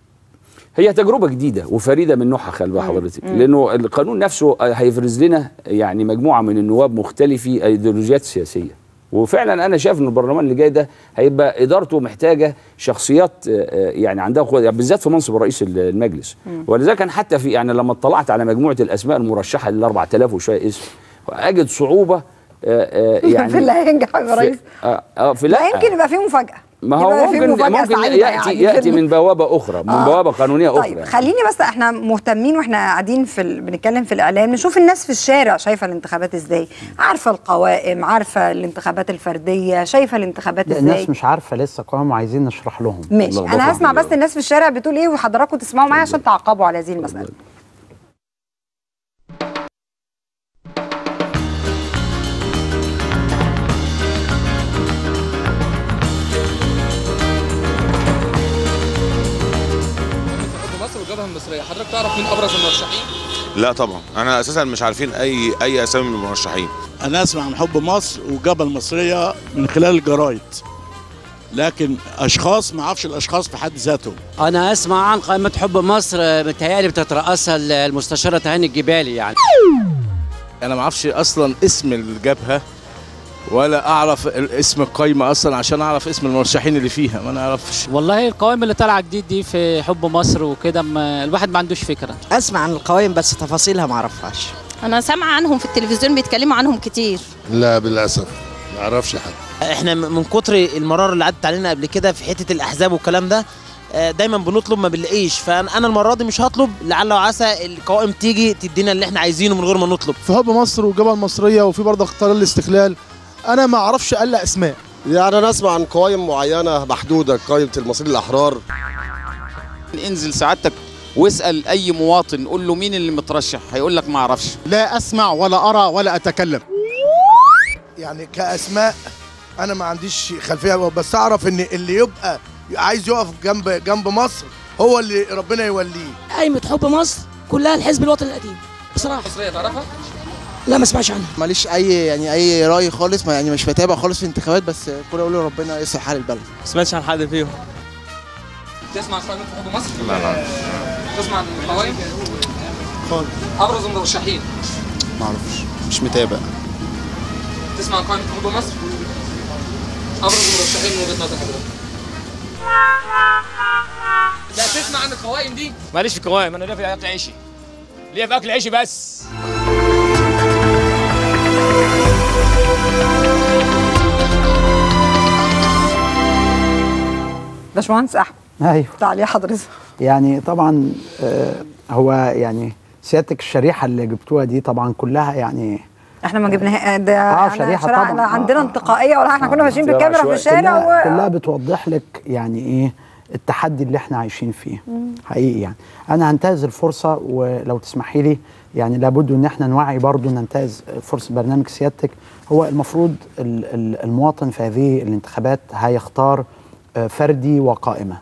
S10: هي تجربة جديدة وفريدة من نوعها خلي بال حضرتك لأنه القانون نفسه هيفرز لنا يعني مجموعة من النواب مختلفي أيديولوجيات سياسية وفعلا أنا شايف إن البرلمان اللي جاي ده هيبقى إدارته محتاجة شخصيات آه، آه، يعني عندها قوة يعني بالذات في منصب رئيس المجلس ولذلك أنا حتى في يعني لما اطلعت على مجموعة الأسماء المرشحة لل 4000 وشوية اسم أجد صعوبة آه، آه، يعني
S7: في اللي هينجح يا
S10: في-
S7: ريس
S10: آه، آه، في
S7: لا
S10: لا
S7: يمكن يبقى في مفاجاه
S10: ما هو
S7: يبقى في
S10: ممكن
S7: مفاجأة
S10: ممكن
S7: سعيدة
S10: ياتي
S7: يعني
S10: ياتي
S7: في-
S10: من بوابه اخرى من
S7: آه.
S10: بوابه قانونيه اخرى
S7: طيب
S10: يعني.
S7: خليني بس احنا مهتمين واحنا قاعدين في ال... بنتكلم في الاعلام نشوف الناس في الشارع شايفه الانتخابات ازاي عارفه القوائم عارفه الانتخابات الفرديه شايفه الانتخابات
S9: لا،
S7: ازاي
S9: الناس مش عارفه لسه قوام وعايزين نشرح لهم
S7: ماشي
S8: اللخبطة
S7: انا هسمع
S8: كبيرة.
S7: بس الناس في الشارع بتقول ايه وحضراتكم تسمعوا معايا عشان تعقبوا على هذه المساله
S5: حب مصر والجبهه المصريه حضرتك تعرف مين ابرز المرشحين
S6: لا طبعا انا اساسا مش عارفين اي اي اسامي من المرشحين
S11: انا اسمع عن حب مصر والجبهه المصريه من خلال الجرايد لكن اشخاص ما اعرفش الاشخاص في حد ذاتهم
S12: انا اسمع عن قائمه حب مصر متهيألي بتترأسها المستشاره تهاني الجبالي يعني
S13: انا ما اعرفش اصلا اسم الجبهه ولا اعرف ال- اسم القايمه اصلا عشان اعرف اسم المرشحين اللي فيها ما نعرفش
S14: والله القوائم اللي طالعه جديد دي في حب مصر وكده ما- الواحد ما عندوش فكره
S15: اسمع عن القوائم بس تفاصيلها ما اعرفهاش
S16: انا سامعه عنهم في التلفزيون بيتكلموا عنهم كتير
S17: لا بالاسف ما اعرفش حد
S18: احنا م- من كتر المرار اللي عدت علينا قبل كده في حته الاحزاب والكلام ده آه، دايما بنطلب ما بنلاقيش فانا أنا المره دي مش هطلب لعل وعسى القوائم تيجي تدينا اللي احنا عايزينه من غير ما نطلب
S19: في حب مصر والجبهه المصريه وفي برضه قرار الاستقلال انا ما اعرفش الا اسماء
S20: يعني انا اسمع عن قوائم معينه محدوده قائمه المصريين الاحرار
S21: انزل سعادتك واسال اي مواطن قول له مين اللي مترشح هيقول لك ما اعرفش
S19: لا اسمع ولا ارى ولا اتكلم يعني كاسماء انا ما عنديش خلفيه بس اعرف ان اللي يبقى عايز يقف جنب جنب مصر هو اللي ربنا يوليه
S1: قايمة حب مصر كلها الحزب الوطني القديم بصراحة
S5: مصريه تعرفها؟
S1: لا ما اسمعش عنها
S22: ماليش اي يعني اي راي خالص ما يعني مش بتابع خالص في الانتخابات بس كل اقول ربنا يصلح حال البلد
S23: ما سمعتش عن حد فيهم
S5: تسمع عن قائمه حب مصر؟
S23: لا لا
S5: تسمع عن القوائم؟
S22: خالص
S5: ابرز المرشحين
S22: ما اعرفش مش متابع
S5: تسمع عن قائمه حب مصر؟ ابرز المرشحين من وجهه نظر حضرتك لا تسمع عن القوائم دي؟
S23: ماليش في القوائم انا ليا في اكل عيشي ليا في اكل عيشي بس
S7: باشمهندس احمد
S9: ايوه
S7: تعليق حضرتك
S9: يعني طبعا آه هو يعني سيادتك الشريحه اللي جبتوها دي طبعا كلها يعني
S7: احنا ما جبناها ده
S9: آه،
S7: أنا
S9: شريحة
S7: شرع-
S9: طبعاً.
S7: أنا عندنا انتقائيه ولا احنا كنا ماشيين بالكاميرا في الشارع
S9: كلها,
S7: و...
S9: كلها بتوضح لك يعني ايه التحدي اللي احنا عايشين فيه
S7: مم.
S9: حقيقي يعني انا هنتهز الفرصه ولو تسمحي لي يعني لابد ان احنا نوعي برضو ننتهز فرصه برنامج سيادتك هو المفروض ال- ال- المواطن في هذه الانتخابات هيختار آه، فردي وقائمه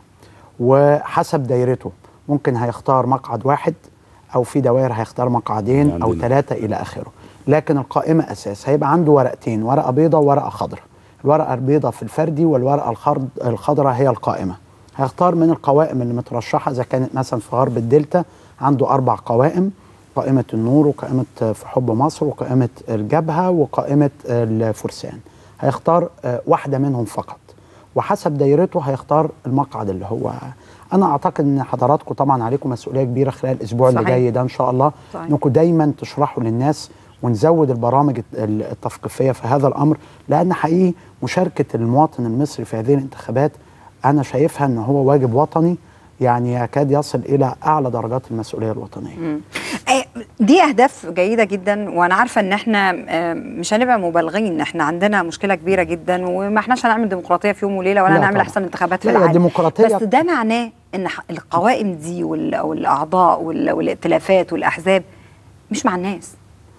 S9: وحسب دايرته ممكن هيختار مقعد واحد او في دوائر هيختار مقعدين او
S10: عندنا.
S9: ثلاثه الى اخره لكن القائمه اساس هيبقى عنده ورقتين ورقه بيضاء وورقه خضراء الورقه البيضاء في الفردي والورقه الخرد الخضراء هي القائمه هيختار من القوائم اللي مترشحه اذا كانت مثلا في غرب الدلتا عنده اربع قوائم قائمه النور وقائمه في حب مصر وقائمه الجبهه وقائمه الفرسان هيختار آه، واحده منهم فقط وحسب دايرته هيختار المقعد اللي هو انا اعتقد ان حضراتكم طبعا عليكم مسؤوليه كبيره خلال الاسبوع اللي
S7: صحيح.
S9: جاي ده ان شاء الله
S7: صحيح.
S9: انكم دايما تشرحوا للناس ونزود البرامج الت- التثقيفيه في هذا الامر لان حقيقي مشاركه المواطن المصري في هذه الانتخابات انا شايفها ان هو واجب وطني يعني يكاد يصل الى اعلى درجات المسؤوليه الوطنيه
S7: مم. آه، دي اهداف جيده جدا وانا عارفه ان احنا آه، مش هنبقى مبالغين احنا عندنا مشكله كبيره جدا وما احناش هنعمل ديمقراطيه في يوم وليله ولا
S9: لا
S7: نعمل
S9: طبعا.
S7: احسن انتخابات في
S9: لا،
S7: العالم
S9: ديمقراطية-
S7: بس ده معناه ان ح- القوائم دي وال- والاعضاء وال- والائتلافات والاحزاب مش مع الناس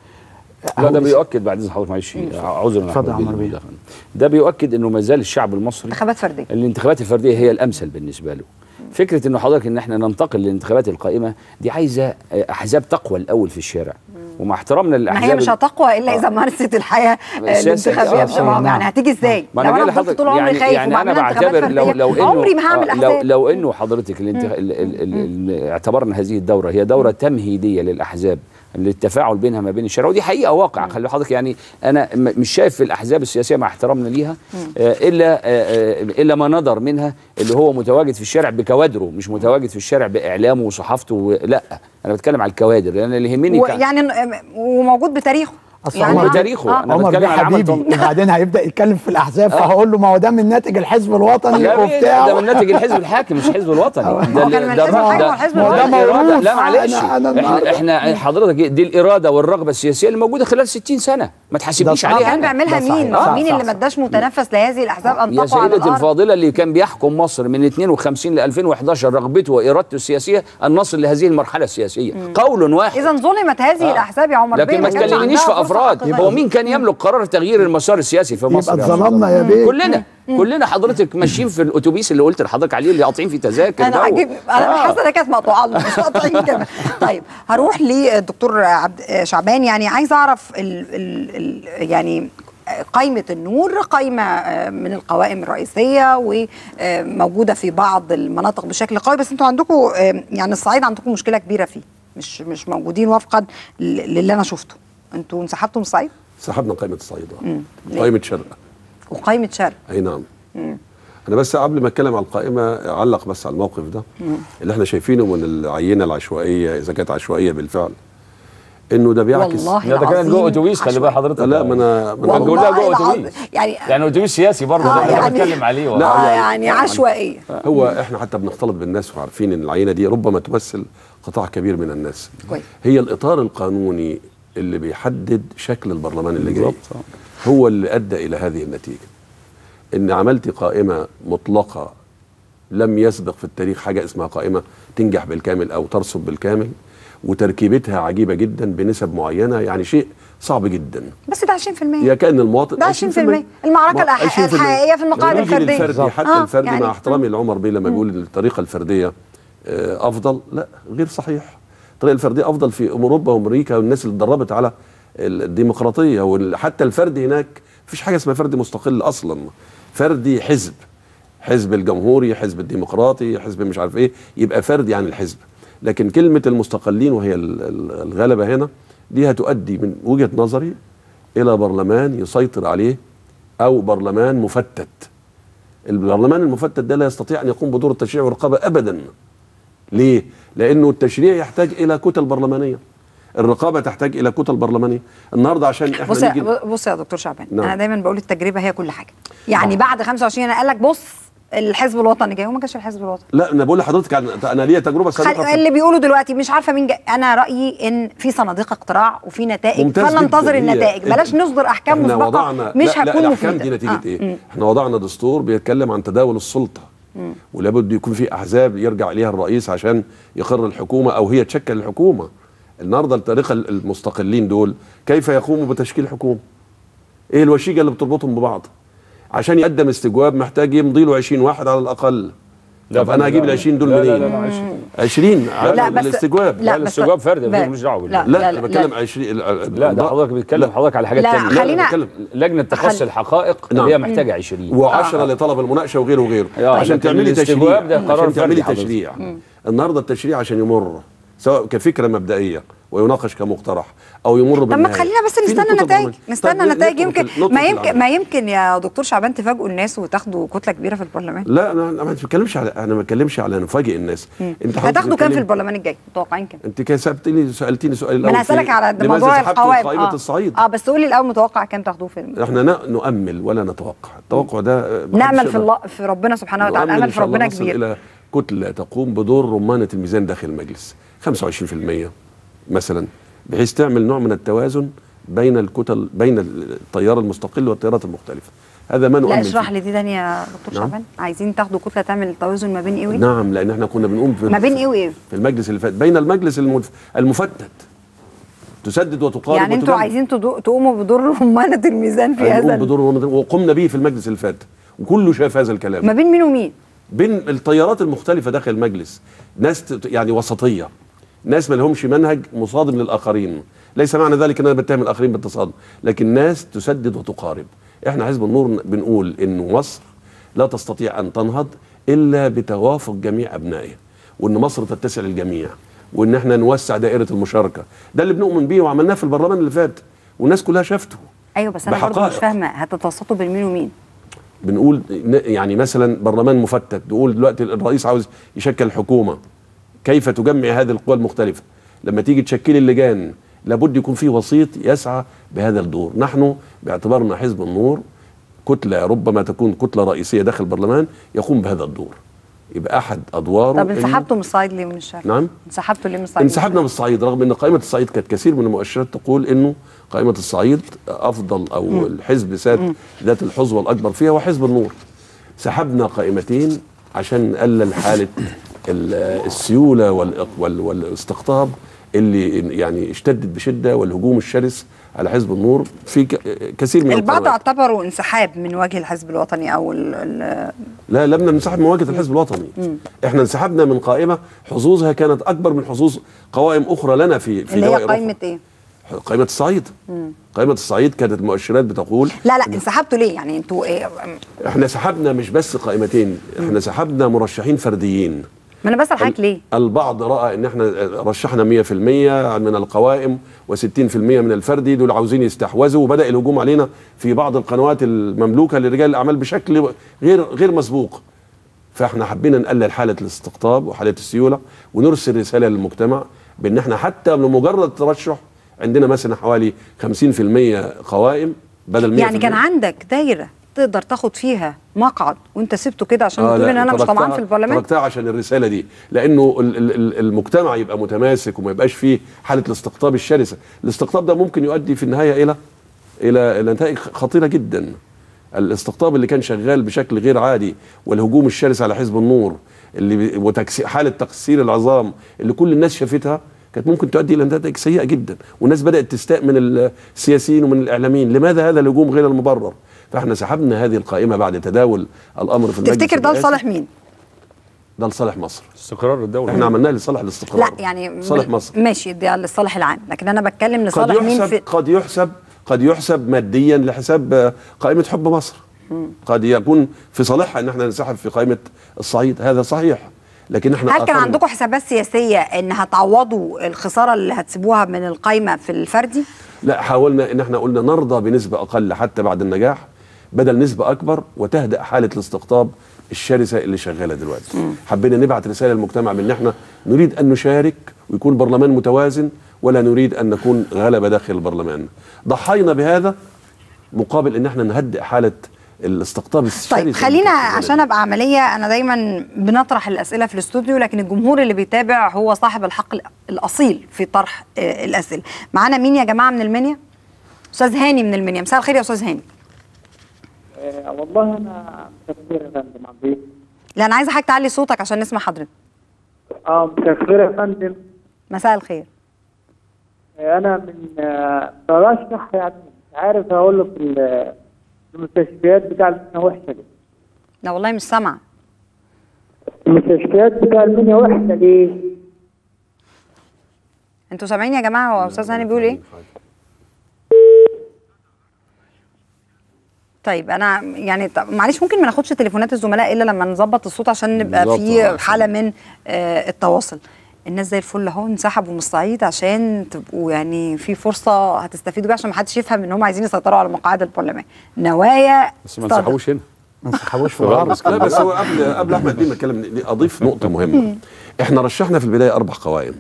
S10: لا ده بيؤكد بعد اذن حضرتك معلش عذرا
S9: اتفضل يا
S10: أحمد
S9: عمر بيه.
S10: بالمداخلة. ده بيؤكد انه ما زال الشعب المصري
S7: انتخابات فرديه
S10: الانتخابات الفرديه هي الامثل بالنسبه له فكره انه حضرتك ان احنا ننتقل للانتخابات القائمه دي عايزه احزاب تقوى الاول في الشارع ومع احترامنا
S7: ما
S10: للاحزاب
S7: هي مش هتقوى الا اذا مارست الحياه آه،
S10: السياسة
S7: الانتخابيه
S10: السياسية،
S7: بشباب
S10: نعم.
S7: يعني هتيجي ازاي؟
S10: ما
S7: لو
S10: انا جاي
S7: انا فضلت
S10: لحضرتك
S7: طول عمري
S10: يعني,
S7: خايف
S10: يعني انا
S7: وبعملها انتخابات
S10: بعتبر لو
S7: فردية،
S10: لو انه
S7: عمري ما هعمل
S10: آه، لو
S7: احزاب
S10: لو انه حضرتك الانتخ... ال... ال... ال... ال... اعتبرنا هذه الدوره هي دوره تمهيديه للاحزاب للتفاعل بينها ما بين الشارع ودي حقيقه واقع خلي حضرتك يعني انا م- مش شايف في الاحزاب السياسيه مع احترامنا ليها آه، الا آه، آه، الا ما نظر منها اللي هو متواجد في الشارع بكوادره مش متواجد في الشارع باعلامه وصحافته و... لا انا بتكلم على الكوادر لان اللي يهمني ك-
S7: يعني آه، وموجود بتاريخه
S9: اصل
S10: عمر
S9: عمر
S10: بتاريخه.
S9: آه.
S10: أنا
S9: عمر
S10: بتكلم
S9: بيه
S10: على عمل
S9: حبيبي
S10: طن-
S9: وبعدين هيبدا يتكلم في الاحزاب فهقول له ما هو ده من ناتج الحزب الوطني
S10: لا بيه،
S9: وبتاع
S10: ده من ناتج الحزب الحاكم مش الحزب الوطني
S9: هو
S10: ده
S9: كان من
S10: ده
S9: الحزب
S10: الرغبة-
S9: الحاكم
S10: ده-
S9: والحزب
S10: ما هو ده
S9: الوطني.
S10: موروث. لا
S9: أنا-
S10: معلش
S9: أنا- أنا
S10: احنا
S9: النهاردة-
S10: احنا حضرتك دي الاراده والرغبه السياسيه اللي موجوده خلال 60 سنه ما تحاسبنيش
S7: هو
S10: عليها
S7: كان
S10: أنا.
S7: بيعملها مين؟
S10: آه.
S7: مين اللي ما اداش متنفس لهذه الاحزاب ان
S10: يا
S7: تقع على
S10: سيدتي
S7: الارض؟
S10: الفاضلة اللي كان بيحكم مصر من 52 ل 2011 رغبته وإرادته السياسية أن نصل لهذه المرحلة السياسية قول واحد
S7: اذا ظلمت هذه
S10: آه.
S7: الاحزاب يا عمر بيه
S10: لكن ما
S7: كانش
S10: تكلمنيش
S7: عندها
S10: في
S7: فرصة
S10: افراد
S7: حقيقية.
S10: هو مين كان يملك قرار تغيير المسار السياسي في مصر
S9: يبقى
S10: يا أستاذ
S9: اتظلمنا
S10: عبد
S9: يا
S10: الله؟
S9: بيه.
S10: كلنا كلنا حضرتك ماشيين في الاتوبيس اللي قلت لحضرتك عليه اللي قاطعين فيه تذاكر
S7: انا
S10: ده و-
S7: عجيب انا
S10: آه.
S7: حاسه انها كانت مقطوعه له مش قاطعين كده طيب هروح للدكتور عبد شعبان يعني عايز اعرف ال ال ال يعني قائمة النور قائمة آه، من القوائم الرئيسية وموجودة في بعض المناطق بشكل قوي بس انتوا عندكم آه، يعني الصعيد عندكم مشكلة كبيرة فيه مش مش موجودين وفقا ل- للي انا شفته انتوا انسحبتوا من الصعيد
S8: سحبنا قائمه الصعيد آه.
S7: مم. ليه؟
S8: قائمه شرق
S7: وقائمة شرق
S8: اي نعم
S7: مم.
S8: انا بس قبل ما اتكلم على القائمه اعلق بس على الموقف ده
S7: مم.
S8: اللي احنا شايفينه من العينه العشوائيه اذا كانت عشوائيه بالفعل انه ده بيعكس
S7: والله
S10: لا ده كانت جوه اتوبيس خلي بال حضرتك
S8: لا ما انا ما
S10: كان
S8: أنا
S10: بيقول لها جوه
S7: والله
S10: اتوبيس
S7: يعني
S10: يعني اتوبيس سياسي برضه
S7: آه،
S10: ده اللي
S7: يعني-
S10: بتكلم عليه
S8: لا،
S10: والله.
S7: اه يعني عشوائية
S8: هو احنا حتى بنختلط بالناس وعارفين ان العينه دي ربما تمثل قطاع كبير من الناس
S7: كويس
S8: هي الاطار القانوني اللي بيحدد شكل البرلمان اللي جاي هو اللي ادى الى هذه النتيجه ان عملت قائمه مطلقه لم يسبق في التاريخ حاجه اسمها قائمه تنجح بالكامل او ترسب بالكامل وتركيبتها عجيبه جدا بنسب معينه يعني شيء صعب جدا
S7: بس ده 20%
S8: هي كان المواطن
S7: ده 20% المعركه الأح-
S8: 20%
S7: الحقيقيه في المقاعد
S8: لو نيجي
S7: الفرديه
S8: للفردي حتى
S7: آه،
S8: الفردي
S7: يعني-
S8: مع احترامي لعمر بيه لما بيقول الطريقه الفرديه آه، افضل لا غير صحيح الطريقه الفرديه افضل في اوروبا وامريكا والناس اللي اتدربت على الديمقراطيه وحتى الفرد هناك مفيش حاجه اسمها فرد مستقل اصلا فردي حزب حزب الجمهوري حزب الديمقراطي حزب مش عارف ايه يبقى فردي عن الحزب لكن كلمه المستقلين وهي ال- ال- الغلبه هنا دي هتؤدي من وجهه نظري الى برلمان يسيطر عليه او برلمان مفتت البرلمان المفتت ده لا يستطيع ان يقوم بدور التشريع والرقابه ابدا ليه لانه التشريع يحتاج الى كتل برلمانيه الرقابه تحتاج الى كتل برلمانيه النهارده عشان احنا
S7: بص
S8: نيجي
S7: يا بص يا دكتور شعبان
S8: نعم.
S7: انا دايما بقول التجربه هي كل حاجه يعني بعد 25 انا قال لك بص الحزب الوطني جاي هو ما كانش الحزب الوطني
S8: لا انا بقول لحضرتك عن انا ليا تجربه سابقه
S7: خل...
S8: في-
S7: اللي بيقولوا دلوقتي مش عارفه مين جاي انا رايي ان في صناديق اقتراع وفي نتائج
S8: ممتاز
S7: فلننتظر
S8: جداً. هي-
S7: النتائج بلاش نصدر احكام
S8: احنا
S7: مسبقه
S8: وضعنا
S7: مش
S8: لا لا
S7: هتكون
S8: الاحكام
S7: مفيده
S8: دي نتيجه
S7: آه.
S8: ايه
S7: مم.
S8: احنا وضعنا دستور بيتكلم عن تداول السلطه
S7: مم.
S8: ولابد يكون في احزاب يرجع اليها الرئيس عشان يقر الحكومه او هي تشكل الحكومه النهارده الطريقه المستقلين دول كيف يقوموا بتشكيل حكومه ايه الوشيجه اللي بتربطهم ببعض عشان يقدم استجواب محتاج يمضي له 20 واحد على الاقل
S10: لا
S8: طب انا هجيب ال 20 دول
S10: لا
S8: منين
S10: لا لا معلش
S8: 20
S7: لا، بس-
S8: الاستجواب
S7: لا، بس-
S10: الاستجواب فردي
S7: ب-
S10: مش دعوه
S7: لا،
S10: بالله.
S8: لا,
S7: لا،
S8: انا بتكلم
S7: لا.
S8: 20
S10: لا ده حضرتك بيتكلم حضرتك على حاجات
S7: لا،
S10: تانية
S7: خلينا-
S8: بتكلم
S10: لجنه تقصي
S7: خل-
S10: الحقائق
S8: نعم.
S10: اللي هي محتاجه 20
S8: و10 لطلب المناقشه وغيره وغيره
S10: آه،
S8: عشان
S10: لكن
S8: تعملي
S10: الاستجواب
S8: تشريع
S10: ده قرار
S8: عشان تعملي
S10: فردي حضرتك.
S8: تشريع النهارده التشريع عشان يمر سواء كفكره مبدئيه ويناقش كمقترح او يمر
S7: طب ما
S8: بالنهايه
S7: خلينا بس
S8: في
S7: نستنى
S8: نقطة
S7: نتائج
S8: برلمان.
S7: نستنى
S8: طب
S7: نتائج
S8: نترك
S7: يمكن
S8: ال- نترك
S7: ما يمكن
S8: العمل.
S7: ما يمكن يا دكتور شعبان تفاجئوا الناس وتاخدوا كتله كبيره في البرلمان
S8: لا انا أنا ما بتكلمش على انا ما بتكلمش على نفاجئ الناس
S7: مم.
S8: انت حضرتك
S7: هتاخدوا كام في
S8: بتتكلم-
S7: البرلمان الجاي متوقعين كام
S8: انت كده سالتني سالتني سؤال
S7: ما
S8: الاول
S7: انا هسالك
S8: في-
S7: على
S8: لماذا
S7: موضوع
S8: سحبتوا
S7: القوائم
S8: قائمه
S7: آه.
S8: الصعيد
S7: اه بس قولي الاول متوقع كام تاخدوه في
S8: احنا ن- نؤمل ولا نتوقع التوقع ده آه، محدش
S7: نامل في
S8: يقدر-
S7: الله في ربنا سبحانه وتعالى
S8: نؤمل
S7: امل
S8: إن
S7: في
S8: شاء الله
S7: ربنا
S8: نصل
S7: كبير
S8: الى كتله تقوم بدور رمانه الميزان داخل المجلس 25% مثلا بحيث تعمل نوع من التوازن بين الكتل بين التيار المستقل والتيارات المختلفه هذا ما
S7: لا
S8: نؤمن
S7: اشرح
S8: فيه.
S7: لي دي تاني يا دكتور
S8: نعم.
S7: شعبان عايزين تاخدوا كتله تعمل التوازن ما بين ايه وايه
S8: نعم لان احنا كنا بنقوم في
S7: ما بين ايه وايه
S8: في المجلس اللي فات بين المجلس المف- المفتت تسدد وتقارب
S7: يعني انتوا
S8: وتجمع.
S7: عايزين تدو- تقوموا بدور رمانه الميزان في
S8: هنقوم
S7: هذا ال-
S8: بدور رمضان وقمنا به في المجلس اللي فات وكله شاف هذا الكلام
S7: ما بين مين ومين
S8: بين التيارات المختلفة داخل المجلس ناس ت- يعني وسطية ناس ما لهمش منهج مصادم للآخرين ليس معنى ذلك أن أنا بتهم الآخرين بالتصادم لكن ناس تسدد وتقارب إحنا حزب النور بنقول إن مصر لا تستطيع أن تنهض إلا بتوافق جميع أبنائها وإن مصر تتسع للجميع وإن إحنا نوسع دائرة المشاركة ده اللي بنؤمن بيه وعملناه في البرلمان اللي فات والناس كلها شافته
S7: ايوه بس انا برضه مش
S8: بحقائق.
S7: فاهمه هتتوسطوا بين مين ومين
S8: بنقول ن- يعني مثلا برلمان مفتت نقول دلوقتي الرئيس عاوز يشكل حكومه كيف تجمع هذه القوى المختلفه لما تيجي تشكيل اللجان لابد يكون في وسيط يسعى بهذا الدور نحن باعتبارنا حزب النور كتله ربما تكون كتله رئيسيه داخل البرلمان يقوم بهذا الدور يبقى احد ادواره
S7: طب
S8: إنه-
S7: انسحبتوا من الصعيد ليه من الشرق
S8: نعم
S7: انسحبتوا ليه من الصعيد
S8: انسحبنا من الصعيد رغم ان قائمه الصعيد كانت كثير من المؤشرات تقول انه قائمه الصعيد افضل او
S7: مم.
S8: الحزب ذات ذات الحظوه الاكبر فيها هو حزب النور سحبنا قائمتين عشان نقلل حاله ال- السيوله والإق- وال- والاستقطاب اللي يعني اشتدت بشده والهجوم الشرس على حزب النور في ك- كثير من
S7: البعض
S8: القنوات
S7: اعتبروا انسحاب من وجه الحزب الوطني او ال ال
S8: لا لم ننسحب من مواجهه الحزب الوطني
S7: مم.
S8: احنا انسحبنا من قائمه حظوظها كانت اكبر من حظوظ قوائم اخرى لنا في في
S7: اللي هي
S8: دوائر أخرى.
S7: قائمه ايه؟
S8: قائمة الصعيد
S7: مم.
S8: قائمة الصعيد كانت المؤشرات بتقول
S7: لا لا انسحبتوا ليه؟ يعني انتوا ايه
S8: احنا سحبنا مش بس قائمتين احنا سحبنا مرشحين فرديين
S7: ما انا بسال حضرتك ليه؟
S8: البعض راى ان احنا رشحنا 100% من القوائم و60% من الفردي دول عاوزين يستحوذوا وبدا الهجوم علينا في بعض القنوات المملوكه لرجال الاعمال بشكل غير غير مسبوق فاحنا حبينا نقلل حاله الاستقطاب وحاله السيوله ونرسل رساله للمجتمع بان احنا حتى لمجرد الترشح عندنا مثلا حوالي 50% قوائم بدل 100%
S7: يعني كان عندك دايره تقدر تاخد فيها مقعد وانت سبته كده عشان
S8: آه
S7: تقول
S8: لا،
S7: ان انا مش
S8: تركتها-
S7: طمعان في البرلمان
S8: تركتها عشان الرساله دي لانه ال- ال- ال- المجتمع يبقى متماسك وما يبقاش فيه حاله الاستقطاب الشرسه الاستقطاب ده ممكن يؤدي في النهايه الى الى الى نتائج خطيره جدا الاستقطاب اللي كان شغال بشكل غير عادي والهجوم الشرس على حزب النور اللي بي- وتكسير حاله تكسير العظام اللي كل الناس شافتها كانت ممكن تؤدي الى نتائج سيئه جدا والناس بدات تستاء من السياسيين ومن الاعلاميين لماذا هذا الهجوم غير المبرر فاحنا سحبنا هذه القائمه بعد تداول الامر في المجلس
S7: تفتكر ده
S8: الرئاسي.
S7: لصالح مين؟
S8: ده لصالح مصر
S10: استقرار الدوله
S8: احنا عملناه لصالح الاستقرار
S7: لا يعني
S8: صالح مصر
S7: ماشي ده للصالح العام لكن انا بتكلم
S8: قد
S7: لصالح مين
S8: يحسب
S7: في
S8: قد يحسب قد يحسب ماديا لحساب آه، قائمه حب مصر
S7: مم.
S8: قد يكون في صالحها ان احنا ننسحب في قائمه الصعيد هذا صحيح لكن احنا
S7: هل كان
S8: أقل-
S7: عندكم حسابات سياسيه ان هتعوضوا الخساره اللي هتسيبوها من القايمه في الفردي؟
S8: لا حاولنا ان احنا قلنا نرضى بنسبه اقل حتى بعد النجاح بدل نسبه اكبر وتهدأ حاله الاستقطاب الشرسه اللي شغاله دلوقتي حبينا نبعت رساله للمجتمع بان احنا نريد ان نشارك ويكون برلمان متوازن ولا نريد ان نكون غلبه داخل البرلمان ضحينا بهذا مقابل ان احنا نهدئ حاله الاستقطاب الشرسه
S7: طيب خلينا عشان ابقى عمليه انا دايما بنطرح الاسئله في الاستوديو لكن الجمهور اللي بيتابع هو صاحب الحق الاصيل في طرح آه، الاسئله معانا مين يا جماعه من المنيا استاذ هاني من المنيا مساء الخير يا استاذ هاني
S2: آه، والله انا مسافر يا فندم عبيد
S7: لا انا عايزه حضرتك تعلي صوتك عشان نسمع حضرتك
S2: اه مسافر يا فندم
S7: مساء الخير
S2: آه، انا من آه، برشح يعني مش عارف اقول له في ال- في المستشفيات بتاع المنيا وحشه ليه؟
S7: لا والله مش سامعه
S2: المستشفيات بتاع المنيا وحشه ليه؟
S7: انتوا سامعين يا جماعه هو استاذ هاني بيقول ايه طيب انا يعني طب معلش ممكن ما ناخدش تليفونات الزملاء الا لما نظبط الصوت عشان نبقى
S10: بالظبط،
S7: في
S10: آه،
S7: حاله من آه التواصل الناس زي الفل اهو انسحبوا من الصعيد عشان تبقوا يعني في فرصه هتستفيدوا بيها عشان ما حدش يفهم ان هم عايزين يسيطروا على مقاعد البرلمان نوايا
S10: بس ما
S7: صادقة.
S10: انسحبوش هنا
S9: ما انسحبوش في
S8: لا
S9: الغرب
S8: بس, لا بس هو قبل قبل احمد بيه ما اتكلم دي اضيف نقطه مهمه احنا رشحنا في البدايه اربع قوائم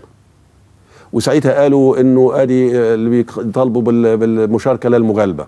S8: وساعتها قالوا انه ادي اللي بيطالبوا بال- بالمشاركه لا المغالبه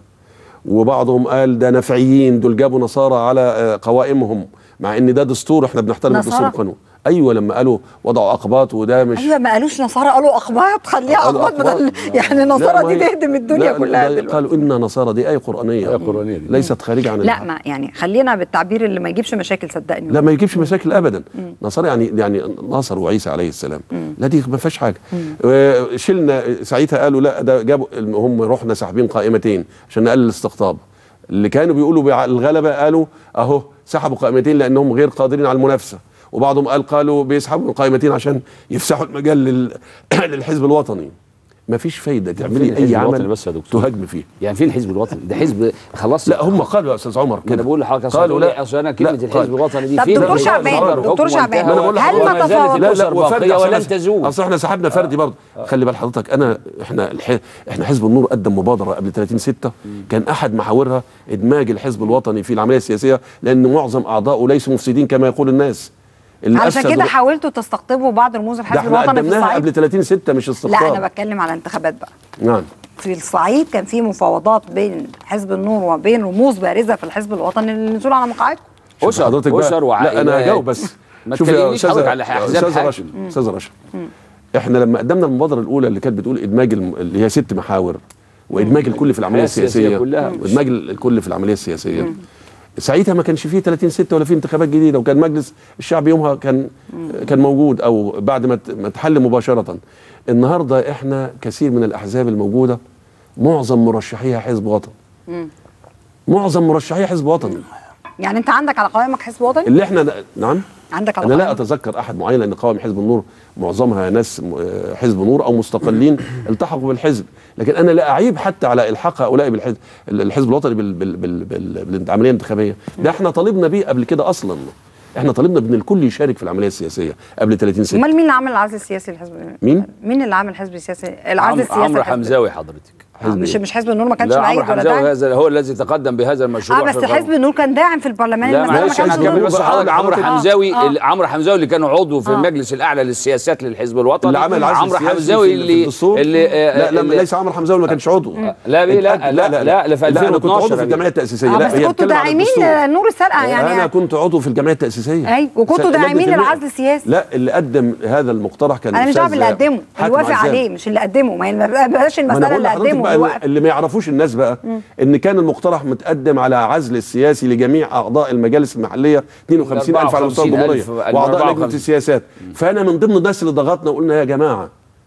S8: وبعضهم قال ده نفعيين دول جابوا نصارى على آه، قوائمهم مع ان ده دستور احنا بنحترم
S7: نصارى؟
S8: الدستور القانون ايوه لما قالوا وضعوا اقباط وده مش
S7: ايوه ما قالوش نصارى قالوا اخباط خليها
S8: قالوا
S7: اخباط بدل
S8: أقباط.
S7: يعني
S8: لا،
S7: نصارى
S8: ما
S7: دي
S8: هي-
S7: تهدم الدنيا
S8: لا،
S7: كلها
S8: لا،
S7: دلوقتي
S8: قالوا ان نصارى دي ايه قرانيه ايه قرانيه دي ليست خارجه عن
S7: لا ما يعني خلينا بالتعبير اللي ما يجيبش مشاكل صدقني
S8: لا ما يجيبش مشاكل ابدا نصارى يعني يعني ناصر وعيسى عليه السلام لا دي ما فيهاش حاجه آه، شلنا ساعتها قالوا لا ده جابوا هم رحنا ساحبين قائمتين عشان نقلل الاستقطاب اللي كانوا بيقولوا بع- الغلبه قالوا اهو سحبوا قائمتين لانهم غير قادرين على المنافسه وبعضهم قال قالوا بيسحبوا قائمتين عشان يفسحوا المجال لل... للحزب الوطني ما فيش فايده
S10: فين
S8: تعملي
S10: الحزب
S8: اي
S10: الوطني
S8: عمل
S10: بس يا دكتور؟
S8: تهاجم فيه
S10: يعني فين الحزب الوطني ده حزب خلاص
S8: لا هم قالوا يا استاذ عمر
S10: ما انا بقول لحضرتك أصل
S8: قالوا
S10: هتقول
S8: لا
S10: لي أصل انا كلمه
S8: لا،
S10: الحزب
S8: قال.
S10: الوطني دي
S7: طب
S10: فين
S7: دكتور
S10: الحزب
S7: شعبان،
S10: الوطني؟
S7: دكتور
S10: حكم
S7: شعبان،
S10: وانتهى
S7: هل
S10: وما
S7: ما
S10: زالت
S7: تفاوض-
S8: لا
S10: الاسر
S8: لا وفردي
S10: باقيه
S8: أصل
S10: ولن
S8: إحنا-
S10: تزول
S8: اصل احنا سحبنا فردي برضه خلي بال حضرتك انا احنا الح... احنا حزب النور قدم مبادره قبل 30 6 كان احد محاورها ادماج الحزب الوطني في العمليه السياسيه لان معظم اعضائه ليسوا مفسدين كما يقول الناس اللي
S7: علشان
S8: أفسدوا-
S7: كده حاولتوا تستقطبوا بعض رموز
S8: ده
S7: الحزب
S8: احنا
S7: الوطني في
S8: قدمناها قبل
S7: الصعيد
S8: 30 6 مش
S7: لا
S8: استقطاب
S7: انا بتكلم على انتخابات بقى
S8: نعم
S7: في الصعيد كان في مفاوضات بين حزب النور وبين رموز بارزه في الحزب الوطني للنزول على مقاعدكم
S8: شوف حضرتك بقى-
S10: أسر
S8: لا انا
S10: وعائلات.
S8: هجاوب بس
S10: ما
S8: شوف يا
S10: تكلمنيش
S8: أستاذة-
S10: حضرتك على أحزاب
S8: استاذ
S10: حاكم.
S8: رشا استاذ رشا احنا لما قدمنا المبادره الاولى اللي كانت بتقول ادماج الم... اللي هي ست محاور وادماج الكل في العمليه
S10: الحياة السياسية
S8: السياسيه
S10: كلها.
S8: وادماج الكل في العمليه السياسيه ساعتها ما كانش فيه 30 6 ولا فيه انتخابات جديده وكان مجلس الشعب يومها كان كان موجود او بعد ما ت- ما تحل مباشره النهارده احنا كثير من الاحزاب الموجوده معظم مرشحيها حزب وطن
S7: مم.
S8: معظم مرشحيها حزب وطني
S7: يعني انت عندك على قوائمك حزب وطني
S8: اللي احنا نعم
S7: عندك على
S8: انا لا
S7: قوائمك
S8: اتذكر احد معين لان قوائم حزب النور معظمها ناس م- آه، حزب نور او مستقلين التحقوا بالحزب لكن انا لا اعيب حتى على الحاق هؤلاء بالحزب الحزب الوطني بال بال بال بال بالعمليه الانتخابيه ده احنا طالبنا بيه قبل كده اصلا احنا طالبنا بان الكل يشارك في العمليه السياسيه قبل 30 سنه
S7: امال مين اللي عمل العزل السياسي للحزب
S8: مين
S7: مين اللي عمل الحزب السياسي العزل
S10: عمرو
S7: السياسي
S10: عمرو
S7: للحزب؟
S10: حمزاوي حضرتك
S7: مش مش حزب النور ما كانش
S10: لا
S7: معيد
S10: عمرو
S7: ولا
S10: حمزاوي
S7: داعم
S10: هذا هو الذي تقدم بهذا المشروع
S7: اه بس
S10: في الغرب.
S7: حزب النور كان داعم في البرلمان
S10: لا
S7: المسألة ما
S10: معلش انا
S7: كانش
S10: هكمل
S7: ضد.
S10: بس حضرتك عمرو
S7: آه،
S10: حمزاوي
S7: آه.
S10: ال- عمرو حمزاوي اللي كان عضو في المجلس الاعلى للسياسات للحزب الوطني
S8: اللي عمل العزل
S10: عمرو
S8: السياسي
S10: حمزاوي
S8: في- في
S10: اللي
S8: الدستور؟
S10: اللي
S8: لا لا
S10: اللي-
S8: ليس عمرو حمزاوي ما كانش عضو
S10: لا بيه لا
S8: اتأكد-
S10: لا لا لا في
S8: انا كنت
S10: 2012
S8: عضو في الجمعيه التاسيسيه
S7: اه
S8: لا
S7: بس
S8: هي
S7: كنتوا
S8: بتتكلم على
S7: داعمين
S8: الدستور.
S7: نور السرقه يعني
S8: انا كنت عضو في الجمعيه التاسيسيه
S7: ايوه وكنتوا
S8: سنة
S7: داعمين
S8: 100%.
S7: العزل السياسي
S8: لا اللي قدم هذا المقترح كان
S7: انا مش دعوه
S8: الأستاذ
S7: باللي قدمه اللي
S8: حاتم
S7: وافق
S8: عزام.
S7: عليه مش اللي قدمه ما هي ما بقاش
S8: ما انا
S7: المساله
S8: بقول
S7: اللي
S8: لحضرتك
S7: قدمه
S8: بقى
S7: واللي وقف
S8: اللي ما يعرفوش الناس بقى ان كان المقترح متقدم على عزل السياسي لجميع اعضاء المجالس المحليه 52000 على مستوى
S10: 54,000
S8: الجمهوريه واعضاء لجنه
S10: 54.
S8: السياسات فانا من ضمن الناس اللي ضغطنا وقلنا يا جماعه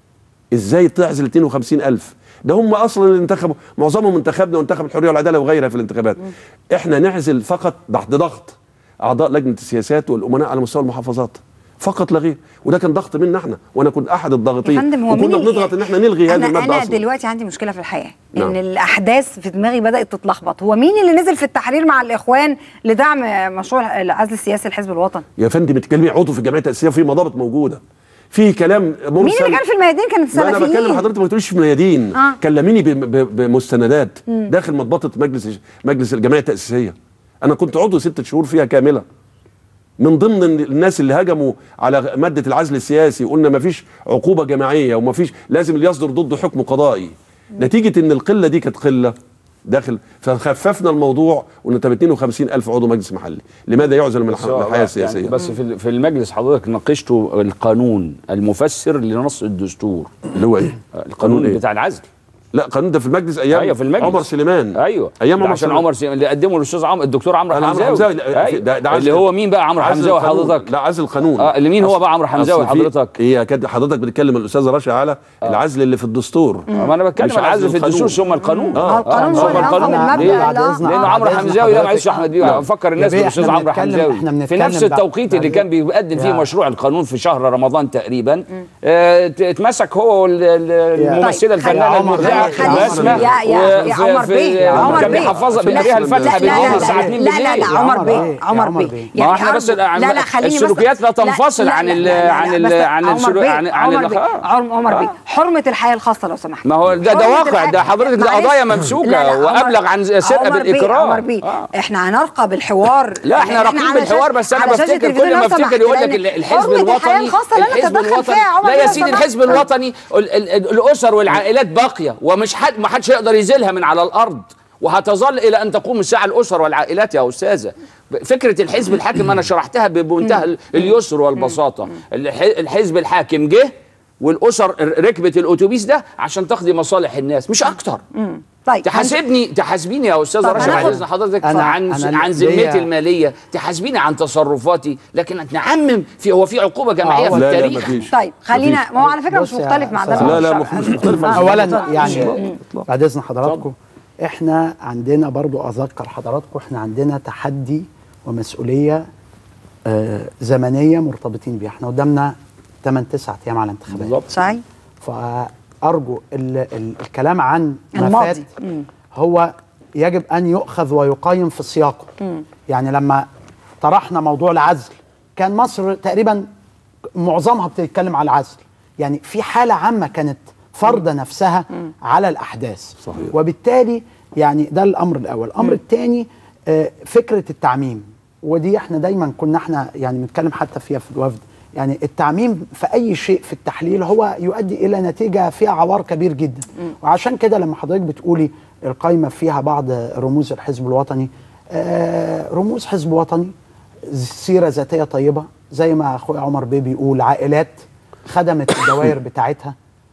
S8: ازاي تعزل 52000 ده هم اصلا اللي انتخبوا معظمهم انتخبنا وانتخب الحريه والعداله وغيرها في الانتخابات احنا نعزل فقط تحت ضغط اعضاء لجنه السياسات والامناء على مستوى المحافظات فقط لا غير وده كان ضغط منا احنا وانا كنت احد
S7: يا
S8: الضاغطين
S7: فندم هو مين
S8: وكنا
S7: اللي-
S8: بنضغط ان احنا نلغي هذه
S7: انا
S8: الماده
S7: انا
S8: اصلا
S7: دلوقتي عندي مشكله في الحياه
S8: نعم.
S7: ان الاحداث في دماغي بدات تتلخبط هو مين اللي نزل في التحرير مع الاخوان لدعم مشروع العزل السياسي الحزب الوطني
S8: يا فندم بتكلمي عضو في الجمعيه التاسيسيه في مضابط موجوده في كلام مرسل
S7: مين اللي كان في الميادين كانت
S8: ما انا بكلم
S7: السلفيين
S8: حضرتك ما تقوليش في ميادين
S7: آه.
S8: كلميني ب- ب- بمستندات
S7: مم.
S8: داخل مضبطه مجلس مجلس الجمعيه التاسيسيه انا كنت عضو ست شهور فيها كامله من ضمن الناس اللي هجموا على ماده العزل السياسي وقلنا ما فيش عقوبه جماعيه وما فيش لازم اللي يصدر ضده حكم قضائي نتيجه ان القله دي كانت قله داخل فخففنا الموضوع وان طب 52 الف عضو مجلس محلي لماذا يعزل من الح- من الحياه السياسيه
S10: يعني بس في في المجلس حضرتك ناقشتوا القانون المفسر لنص الدستور
S8: اللي هو ايه؟
S10: القانون
S8: إيه؟
S10: بتاع العزل
S8: لا القانون ده في المجلس ايام
S10: ايوه في المجلس
S8: عمر سليمان
S10: ايوه
S8: ايام
S10: ده
S8: عمر
S10: عشان
S8: سليمان.
S10: عمر سليمان اللي قدمه الاستاذ عمرو الدكتور عمرو
S8: عمرو
S10: حمزاوي
S8: حمزاوي، لا،
S10: أيوة.
S8: ده- ده عزل-
S10: اللي هو مين بقى عمرو
S8: عزل
S10: حمزاوي
S8: القانون.
S10: حضرتك
S8: لا عزل القانون
S10: اه اللي مين هو
S8: أصل-
S10: بقى عمرو حمزاوي
S8: أصل في-
S10: حضرتك
S8: هي كانت حضرتك بتتكلم الاستاذه رشا على العزل اللي في الدستور
S10: ما انا بتكلم
S8: مش
S10: على العزل في
S8: القانون.
S10: الدستور ثم القانون
S8: اه
S7: القانون هو
S10: ثم
S7: اللي
S10: القانون
S7: أنظم المبدأ
S10: ليه؟
S7: اللي أصلا-
S10: لانه عمرو
S9: بعد إذن
S10: حمزاوي لا معلش
S9: حضرتك-
S10: احمد بيه
S9: لا.
S10: فكر
S9: يا
S10: الناس
S9: بيه،
S10: بالاستاذ
S9: إحنا
S10: عمرو
S9: بنتكلم-
S10: حمزاوي
S9: إحنا
S10: في
S9: بنتكلم
S10: نفس
S9: بقى-
S10: التوقيت اللي كان بيقدم فيه
S9: يا-
S10: مشروع القانون في شهر رمضان تقريبا آه، ت- اتمسك هو وال- ال- الممثله
S7: طيب،
S10: الفنانه
S7: خلي-
S10: المبدعه
S7: خلي- خلي-
S10: بسمه
S7: يا- يا- يا
S10: وفي-
S7: عمر
S10: في-
S7: بيه، يا عمر
S10: كان
S7: بيه.
S10: بيحفظها
S7: لا،
S10: بيقريها الفاتحه
S7: لا، لا،
S10: بالليل
S7: لا،
S10: الساعه 2 بالليل
S7: لا لا لا عمر بيه عمر بيه
S10: ما هو احنا بس
S7: أرجو- لا لا خليني بس-
S10: السلوكيات لا
S7: لا،
S10: تنفصل
S7: لا،
S10: عن
S7: لا،
S10: ال
S7: لا، لا،
S10: عن
S7: لا،
S10: ال
S7: بس
S10: عن
S7: عمر
S10: السلوك
S7: بيه،
S10: عن عن
S7: عمر
S10: ال-
S7: بيه
S10: آه.
S7: عمر عمر بيه حرمه الحياه الخاصه لو سمحت
S10: ما هو ده ده
S7: حرمة
S10: واقع
S7: الحياة-
S10: ده حضرتك ده
S7: معلش.
S10: قضايا ممسوكه
S7: لا، لا، عمر-
S10: وابلغ عن سرقه
S7: عمر بيه،
S10: بالاكراه
S7: عمر بيه احنا هنرقى بالحوار
S10: لا احنا راقين
S7: على
S10: بالحوار
S7: شاشة-
S10: بس انا
S7: على شاشة
S10: بفتكر
S7: التلفزيون
S10: كل ما
S7: لو سمحت،
S10: افتكر يقول لك
S7: لأن
S10: ال- الحزب
S7: حرمة الحياة
S10: الوطني
S7: الخاصة لا
S10: الحزب
S7: نتدخل
S10: الوطني
S7: فيها يا عمر
S10: لا
S7: بيه
S10: يا
S7: لو
S10: سيدي
S7: سمحت.
S10: الحزب الوطني ال- ال- ال- الاسر والعائلات باقيه ومش حد ما حدش يقدر يزيلها من على الارض وهتظل الى ان تقوم الساعه الاسر والعائلات يا استاذه فكره الحزب الحاكم انا شرحتها بمنتهى ال- اليسر والبساطه الح- الحزب الحاكم جه والاسر ركبت الاتوبيس ده عشان تقضي مصالح الناس مش اكتر
S7: مم. طيب
S10: تحاسبني تحاسبيني يا استاذه
S7: طب
S10: رشا بعد
S7: هناخد-
S10: اذن حضرتك
S9: أنا-
S10: عن
S9: أنا
S10: عن
S9: ليا-
S10: ذمتي الماليه تحاسبيني عن تصرفاتي لكن نعمم في هو في عقوبه جماعيه
S9: آه،
S10: في
S8: لا، لا،
S10: التاريخ
S8: مفيش.
S7: طيب خلينا ما هو على فكره مش
S9: بص يا
S7: مختلف مع ده
S9: أستاذ
S8: لا لا
S7: مع
S8: مخ- مش
S7: الشرع.
S8: مختلف عن
S9: اولا
S8: الشرع.
S9: يعني بعد اذن حضراتكم احنا عندنا برضو اذكر حضراتكم احنا عندنا تحدي ومسؤوليه آه زمنيه مرتبطين بيها احنا قدامنا 8 9 ايام على الانتخابات
S10: بالظبط
S7: صحيح
S9: فارجو ال ال الكلام عن ما
S7: الماضي.
S9: فات
S7: مم.
S9: هو يجب ان يؤخذ ويقيم في سياقه
S7: مم.
S9: يعني لما طرحنا موضوع العزل كان مصر تقريبا معظمها بتتكلم على العزل يعني في حالة عامة كانت فرضة نفسها على الأحداث
S8: صحيح.
S9: وبالتالي يعني ده الأمر الأول الأمر الثاني آه، فكرة التعميم ودي احنا دايما كنا احنا يعني بنتكلم حتى فيها في الوفد يعني التعميم في أي شيء في التحليل هو يؤدي إلى نتيجة فيها عوار كبير جدا وعشان كده لما حضرتك بتقولي القايمة فيها بعض رموز الحزب الوطني آه، رموز حزب وطني سيرة ذاتية طيبة زي ما أخويا عمر بيه بيقول عائلات خدمت الدوائر بتاعتها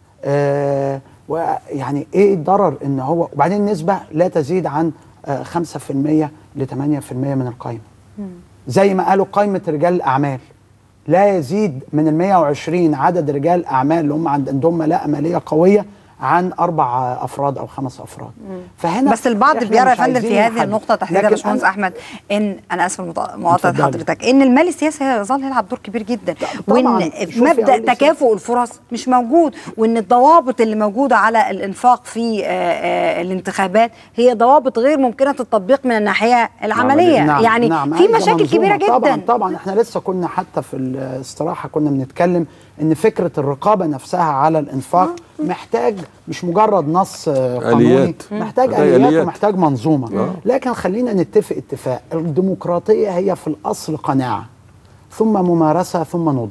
S9: آه ويعني ايه الضرر ان هو وبعدين النسبة لا تزيد عن آه 5% ل 8% من القائمة زي ما قالوا قائمة رجال الأعمال لا يزيد من ال 120 عدد رجال الأعمال اللي هم عند- عندهم ملاءة مالية قوية عن أربع أفراد أو خمس أفراد فهنا
S7: بس البعض
S9: إحنا
S7: بيرى يا
S9: مش
S7: فندم
S9: عايزين
S7: في هذه
S9: نحدد.
S7: النقطة تحديدا يا
S9: لكن
S7: باشمهندس
S9: أنا-
S7: أحمد إن أنا آسفة المط- مقاطعة
S9: اتفضلي.
S7: حضرتك إن المال السياسي هيظل يلعب دور كبير جدا وإن
S9: شوفي
S7: مبدأ
S9: أقول لك
S7: تكافؤ الفرص مش موجود وإن الضوابط اللي موجودة على الإنفاق في آه، آه، الانتخابات هي ضوابط غير ممكنة التطبيق من الناحية العملية
S9: نعم
S7: يعني
S9: نعم
S7: في
S9: عايزة
S7: مشاكل
S9: منظومة.
S7: كبيرة
S9: طبعا
S7: جدا
S9: طبعا احنا لسه كنا حتى في الاستراحه كنا بنتكلم ان فكره الرقابه نفسها على الانفاق محتاج مش مجرد نص آه، قانوني
S8: آليات.
S9: محتاج
S8: محتاج
S9: اليات
S8: آليات.
S9: ومحتاج منظومه
S8: آه.
S9: لكن خلينا نتفق اتفاق الديمقراطيه هي في الاصل قناعه ثم ممارسه ثم نضج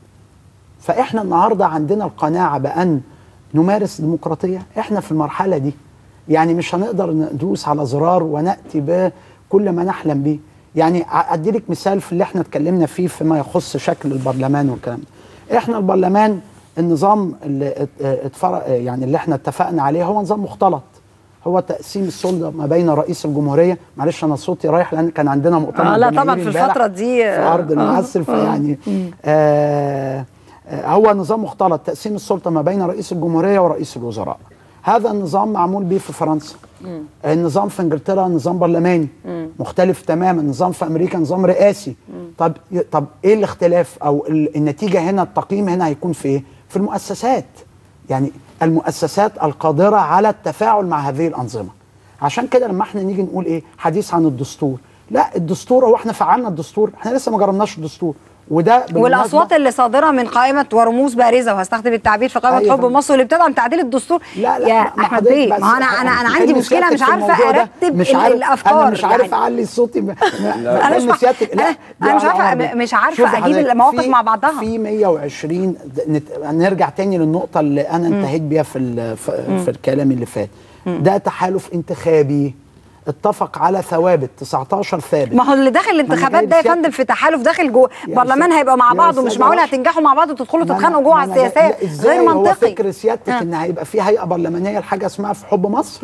S9: فاحنا النهارده عندنا القناعه بان نمارس ديمقراطيه احنا في المرحله دي يعني مش هنقدر ندوس على زرار وناتي بكل ما نحلم به يعني ع- ادي لك مثال في اللي احنا اتكلمنا فيه فيما يخص شكل البرلمان والكلام ده احنا البرلمان النظام اللي ات- اتفرق يعني اللي احنا اتفقنا عليه هو نظام مختلط هو تقسيم السلطه ما بين رئيس الجمهوريه معلش انا صوتي رايح لان كان عندنا مؤتمر
S7: آه لا
S9: جماهيري
S7: طبعا في
S9: امبارح
S7: الفترة دي
S9: في ارض
S7: آه،
S9: المعسل
S7: آه،
S9: فيعني
S7: مم.
S9: آه آه، هو نظام مختلط تقسيم السلطه ما بين رئيس الجمهوريه ورئيس الوزراء هذا النظام معمول به في فرنسا النظام في انجلترا نظام برلماني مختلف تماما النظام في امريكا نظام رئاسي طب طب ايه الاختلاف او ال- النتيجه هنا التقييم هنا هيكون في ايه في المؤسسات يعني المؤسسات القادره على التفاعل مع هذه الانظمه عشان كده لما احنا نيجي نقول ايه حديث عن الدستور لا الدستور هو احنا فعلنا الدستور احنا لسه ما جربناش الدستور وده بالمناسبة-
S7: والاصوات اللي صادره من قائمه ورموز بارزه وهستخدم التعبير في قائمه
S9: أيوة
S7: حب
S9: فندم.
S7: مصر واللي بتدعم تعديل الدستور
S9: لا لا
S7: يا
S9: ما- ما
S7: احمد
S9: حضرتك
S7: بيه
S9: بس
S7: ما انا انا انا عندي
S9: كلمة
S7: مشكله
S9: سيادتك
S7: مش
S9: في
S7: عارفه
S9: الموضوع ده.
S7: ارتب
S9: مش
S7: ال-
S9: عارف
S7: الافكار
S9: انا مش عارف
S7: يعني.
S9: اعلي صوتي ب-
S7: أنا مش
S9: كلمة
S7: مع-
S9: سيادتك لا
S7: أنا- أنا مش
S9: دي
S7: عارفة-
S9: عربي.
S7: مش عارفة
S9: شوفي
S7: أجيب
S9: حضرتك،
S7: المواقف
S9: في-
S7: مع بعضها.
S9: في 120 د- نت... نرجع تاني للنقطه اللي انا
S7: مم.
S9: انتهيت بيها في ال... في,
S7: مم.
S9: في الكلام اللي فات
S7: مم.
S9: ده تحالف انتخابي اتفق على ثوابت 19 ثابت
S7: ما هو اللي داخل
S9: ما أنا
S7: الانتخابات
S9: جاي
S7: ده يا
S9: لسيادتك.
S7: فندم في تحالف داخل جوه
S9: يا
S7: برلمان
S9: أستاذ-
S7: هيبقى مع
S9: يا
S7: بعض ومش
S9: أستاذ
S7: معقول
S9: رشا.
S7: هتنجحوا مع بعض وتدخلوا
S9: ما أنا-
S7: تتخانقوا جوه
S9: ما
S7: على
S9: أنا جاي-
S7: السياسات
S9: لا، إزاي
S7: غير
S9: هو
S7: منطقي
S9: فكر سيادتك
S7: آه.
S9: ان هيبقى في هيئه برلمانيه لحاجه اسمها في حب مصر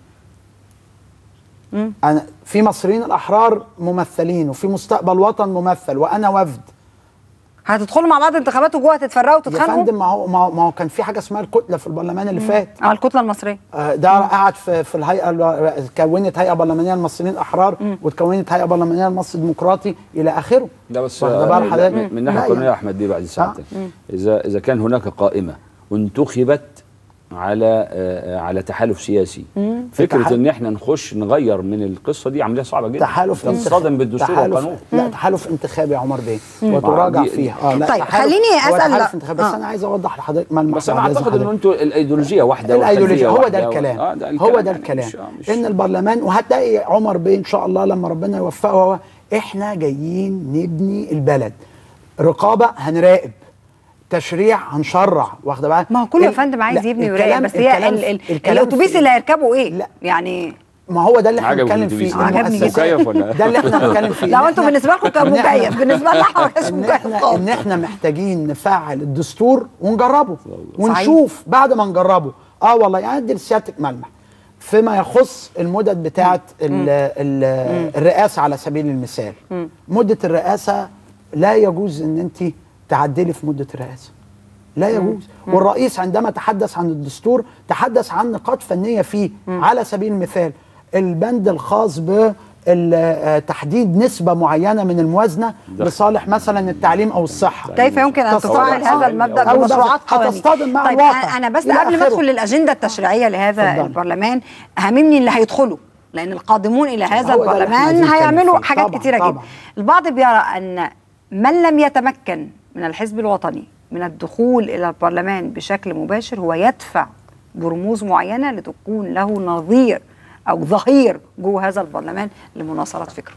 S9: انا في مصريين الاحرار ممثلين وفي مستقبل وطن ممثل وانا وفد
S7: هتدخلوا مع بعض انتخابات وجوه هتتفرقوا
S9: يا
S7: وتتخانقوا
S9: فندم ما هو ما هو- ما هو كان في حاجه اسمها الكتله في البرلمان اللي فات
S7: اه الكتله المصريه
S9: آه، ده قعد في في الهيئه اللي- كونت هيئه برلمانيه للمصريين الاحرار وتكونت هيئه برلمانيه للمصري الديمقراطي الى اخره
S10: لا بس
S9: واخد
S10: آه،
S9: بال
S10: لا،
S9: حضرتك؟
S10: من من ناحيه
S9: لا
S10: قانونيه يا
S9: يعني.
S10: احمد بيه بعد ساعتك
S9: مم.
S10: اذا اذا كان هناك قائمه انتخبت على آه، على تحالف سياسي
S9: مم.
S10: فكره
S9: تحالف-
S10: ان احنا نخش نغير من القصه دي عمليه صعبه جدا
S9: تحالف
S10: تصطدم بالدستور
S9: تحالف-
S10: والقانون
S9: لا تحالف انتخابي يا عمر بيه
S10: مم.
S9: وتراجع
S10: دي-
S9: فيها اه لا
S7: طيب،
S9: تحالف-
S7: خليني
S9: هو
S7: أسأل-
S9: تحالف انتخابي بس
S7: آه.
S9: انا عايز اوضح لحضرتك ملمح
S10: بس انا
S9: بعد إذن
S10: اعتقد ان
S9: حضرتك.
S10: انتوا الايديولوجيه واحده
S9: الايديولوجيا
S10: والخلفية
S9: هو ده
S10: واحدة.
S9: الكلام
S10: آه، ده
S9: هو ده
S10: يعني
S9: الكلام
S10: مش- آه، مش-
S9: ان البرلمان وهتلاقي عمر بيه ان شاء الله لما ربنا يوفقه هو احنا جايين نبني البلد رقابه هنراقب تشريع هنشرع واخده بالك
S7: ما هو كله يا
S9: ال-
S7: فندم عايز
S9: لا،
S7: يبني
S9: الكلام-
S7: ويراقب بس هي
S9: الكلام
S7: ال-
S9: في-
S7: ال-
S9: الكلام
S7: الاتوبيس
S9: في-
S7: اللي هيركبوا ايه؟ لا يعني
S9: ما هو ده اللي احنا
S10: عجبك
S9: بنتكلم
S10: الأتوبيس.
S9: فيه
S7: عجبني
S9: المؤسسات.
S10: مكيف ولا؟
S9: ده اللي احنا بنتكلم فيه
S7: لا
S9: إن
S7: انتوا
S9: إحنا-
S7: بالنسبه لكم كان
S9: إن إحنا-
S7: مكيف بالنسبه لنا احنا مش
S9: ان
S7: مكيف
S9: احنا
S7: خالص.
S9: ان احنا محتاجين نفعل الدستور ونجربه ونشوف بعد ما نجربه اه والله يعني ادي لسيادتك ملمح فيما يخص المدد بتاعه ال ال الرئاسه على سبيل المثال
S7: مم.
S9: مده الرئاسه لا يجوز ان انت تعدلي في مده الرئاسه لا يجوز
S7: مم.
S9: والرئيس عندما تحدث عن الدستور تحدث عن نقاط فنيه فيه على سبيل المثال البند الخاص ب ال- آه، تحديد نسبة معينة من الموازنة لصالح مثلا التعليم أو الصحة
S7: كيف يمكن ان
S9: تصطدم-
S7: تفعل هذا المبدا
S9: أو ده
S7: بمشروعات قوانين
S9: هتصطدم مع
S7: طيب
S9: الواقع
S7: انا بس
S9: إلى
S7: قبل ما
S9: آخره.
S7: ادخل للاجنده التشريعيه لهذا
S9: اتفضل.
S7: البرلمان هاممني اللي هيدخلوا لان القادمون الى هذا
S9: هو ده اللي إحنا
S7: البرلمان
S9: عايزين نتكلم
S7: هيعملوا
S9: فيه.
S7: حاجات
S9: طبعاً،
S7: كتيره جدا
S9: طبعاً.
S7: البعض بيرى ان من لم يتمكن من الحزب الوطني من الدخول الى البرلمان بشكل مباشر هو يدفع برموز معينه لتكون له نظير او ظهير جوه هذا البرلمان لمناصره فكره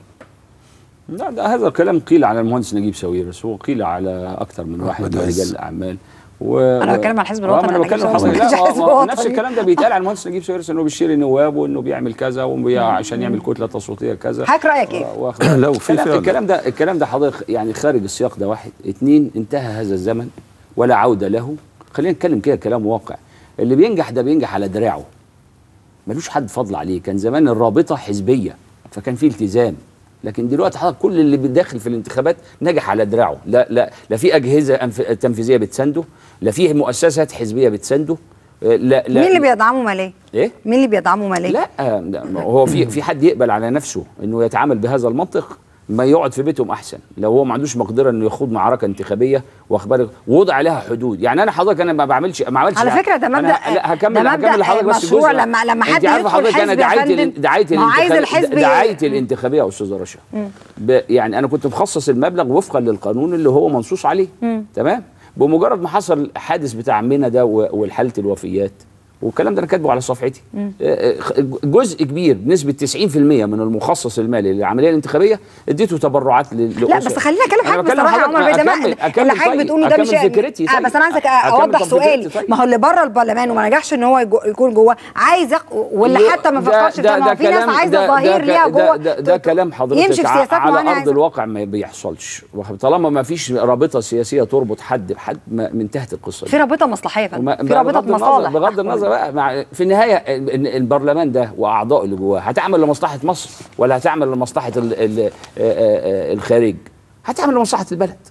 S10: لا ده هذا الكلام قيل على المهندس نجيب ساويرس وقيل على اكثر من واحد من
S8: عز.
S10: رجال الاعمال و...
S7: أنا بتكلم على الحزب
S10: آه،
S7: الوطني،
S10: ما انا
S7: أنا
S10: بتكلم
S7: نجيب
S10: عن
S7: ساويرس
S10: الحزب
S7: ما كانش حزب
S10: لا، ما-
S7: وطني.
S10: نفس الكلام ده بيتقال على المهندس نجيب ساويرس انه بيشتري نواب وانه بيعمل كذا وبي- عشان يعمل كتله تصويتيه كذا
S7: حضرتك رايك ايه؟
S10: واخد-
S8: لا، وفي
S10: الكلام-
S8: فعلا.
S10: الكلام ده الكلام ده حضرتك يعني خارج السياق ده واحد اتنين انتهى هذا الزمن ولا عوده له خلينا نتكلم كده كلام واقع اللي بينجح ده بينجح على دراعه ملوش حد فضل عليه كان زمان الرابطه حزبيه فكان في التزام لكن دلوقتي حضرتك كل اللي بيدخل في الانتخابات نجح على دراعه لا لا لا في اجهزه أنف- تنفيذيه بتسنده لا في مؤسسات حزبيه بتسنده لا لا
S7: مين اللي بيدعمه ماليا؟
S10: ايه
S7: مين اللي بيدعمه ماليا؟
S10: لا لا، ما هو في في حد يقبل على نفسه انه يتعامل بهذا المنطق ما يقعد في بيتهم احسن لو هو ما عندوش مقدره انه يخوض معركه انتخابيه واخبار ووضع عليها حدود يعني انا حضرتك انا ما بعملش ما عملتش
S7: على فكره ده
S10: أنا
S7: مبدا
S10: لا هكمل
S7: ده
S10: هكمل
S7: مبدا
S10: لحضرتك بس
S7: مشروع
S10: جزء.
S7: لما لما
S10: أنت
S7: حد
S10: عارفة
S7: يدخل
S10: حضرتك انا
S7: حزب يا
S10: دعايه ال-
S7: فندم
S10: دعايه
S7: ما هو عايز
S10: الانتخاب-
S7: الحزب
S10: دعايه الانتخابيه يا استاذ رشا ب- يعني انا كنت مخصص المبلغ وفقا للقانون اللي هو منصوص عليه
S7: مم.
S10: تمام بمجرد ما حصل الحادث بتاع منى ده و- والحاله الوفيات والكلام ده انا كاتبه على صفحتي
S7: مم.
S10: آه، آه، جزء كبير بنسبه 90% من المخصص المالي للعمليه الانتخابيه اديته تبرعات لل-
S7: لا
S10: لأسر.
S7: بس خلينا نتكلم
S10: أنا
S7: حضرتك
S10: بتكلم
S7: بصراحه يا
S10: حضرتك-
S7: عمر بيه زي ما
S10: أكمل- أكمل
S7: اللي حضرتك
S10: طيب،
S7: بتقوله ده مش
S10: أكمل فكرتي
S7: آه
S10: طيب.
S7: بس انا عايزك
S10: أكمل
S7: اوضح
S10: طب
S7: سؤالي
S10: فكرتي طيب.
S7: ما هو اللي بره البرلمان وما نجحش ان هو يجو- يكون جوه عايز يق... واللي
S10: يو-
S7: حتى ما
S10: ده-
S7: فكرش في
S10: ده-
S7: ده ما
S10: ده
S7: هو في ناس
S10: كلام-
S7: عايزه
S10: ده-
S7: ظهير
S10: ده-
S7: ليها
S10: ده-
S7: جوه
S10: ده, ده كلام
S7: يمشي
S10: حضرتك
S7: في
S10: ع-
S7: سياسات
S10: على
S7: معينة
S10: ارض
S7: عايزة.
S10: الواقع ما بيحصلش واخد- طالما ما فيش رابطه سياسيه تربط حد بحد ما ما انتهت القصه دي.
S7: في رابطه مصلحيه يا فندم
S10: وما-
S7: في رابطه
S10: بغض النظر-
S7: مصالح
S10: بغض النظر بقى مع في النهايه ال- البرلمان ده واعضائه اللي جواه هتعمل لمصلحه مصر ولا هتعمل لمصلحه ال ال آه، آه، الخارج؟ هتعمل لمصلحه البلد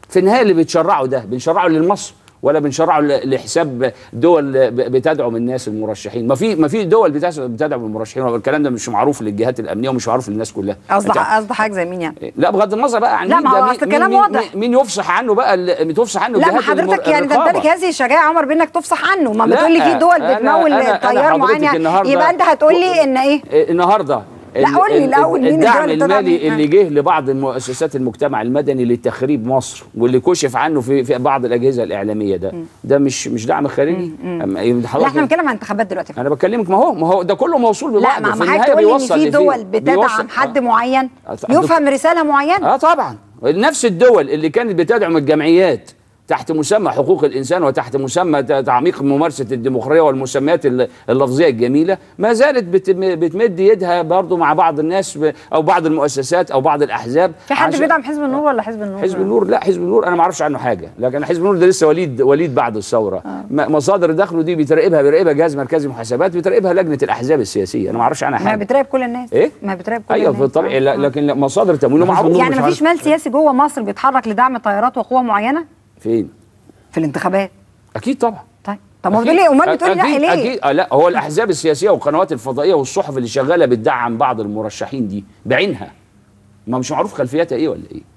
S10: في النهايه اللي بتشرعه ده بنشرعه لمصر ولا بنشرعه ل- لحساب دول ب- بتدعم الناس المرشحين ما في ما في دول بتس- بتدعم المرشحين والكلام ده مش معروف للجهات الامنيه ومش معروف للناس كلها
S7: قصد
S10: أنت-
S7: قصد حاجه زي مين يعني
S10: لا بغض النظر بقى عن
S7: لا،
S10: مين
S7: ما
S10: ده
S7: هو
S10: مين-
S7: أصل
S10: مين-
S7: كلام
S10: مين-
S7: واضح.
S10: مين يفصح عنه بقى ال- تفصح عنه
S7: لا ما
S10: جهات
S7: حضرتك
S10: المر-
S7: يعني
S10: الرقابة.
S7: تمتلك هذه الشجاعه يا عمر بانك تفصح عنه ما
S10: لا،
S7: بتقول لي في دول
S10: أنا-
S7: بتمول
S10: أنا- أنا
S7: تيار
S10: حضرتك
S7: معين
S10: النهاردة-
S7: يبقى انت هتقول لي ان ايه
S10: إيه، النهارده
S7: لا،
S10: ال-
S7: قول لي
S10: ال-
S7: الأول مين
S10: الدعم
S7: الدول اللي بتدعم
S10: المالي
S7: مين؟
S10: اللي جه لبعض المؤسسات المجتمع المدني لتخريب مصر واللي كشف عنه في في بعض الاجهزه الاعلاميه ده ده مش مش دعم خارجي أما إيه،
S7: لا
S10: حضرتك-
S7: احنا بنتكلم عن انتخابات دلوقتي
S10: انا بكلمك ما هو ما هو ده كله موصول
S7: لا
S10: ببعضه
S7: ما
S10: في
S7: ما حضرتك
S10: النهايه
S7: تقول لي ان
S10: بيوصل
S7: في
S10: لفين؟
S7: دول بتدعم
S10: بيوصل-
S7: حد معين
S10: آه.
S7: يفهم رساله معينه
S10: اه طبعا نفس الدول اللي كانت بتدعم الجمعيات تحت مسمى حقوق الانسان وتحت مسمى ت- تعميق ممارسه الديمقراطيه والمسميات الل- اللفظيه الجميله ما زالت بتم- بتمد يدها برضه مع بعض الناس ب- او بعض المؤسسات او بعض الاحزاب
S7: في حد
S10: عشان-
S7: بيدعم حزب النور ولا حزب النور
S10: حزب النور لا حزب النور انا ما اعرفش عنه حاجه لكن حزب النور ده لسه وليد وليد بعد الثوره م- مصادر دخله دي بيتراقبها بيراقبها جهاز مركزي محاسبات بيتراقبها لجنه الاحزاب السياسيه انا ما اعرفش عنها
S7: ما
S10: حاجه
S7: بتراقب كل الناس
S10: ايه
S7: ما بتراقب كل
S10: ايوه
S7: الناس
S10: في الطبيعي لا- لكن لا، مصادر تمويله معروف
S7: يعني ما فيش مال سياسي جوه مصر بيتحرك لدعم تيارات وقوى معينه
S10: فين
S7: في الانتخابات
S10: اكيد طبعا
S7: طيب طب ما بتقول لي امال بتقول لي لا
S10: أكيد
S7: ليه
S10: أكيد آه لا هو الأحزاب السياسية والقنوات الفضائية والصحف اللي شغالة بتدعم بعض المرشحين دي بعينها ما مش معروف خلفياتها إيه ولا إيه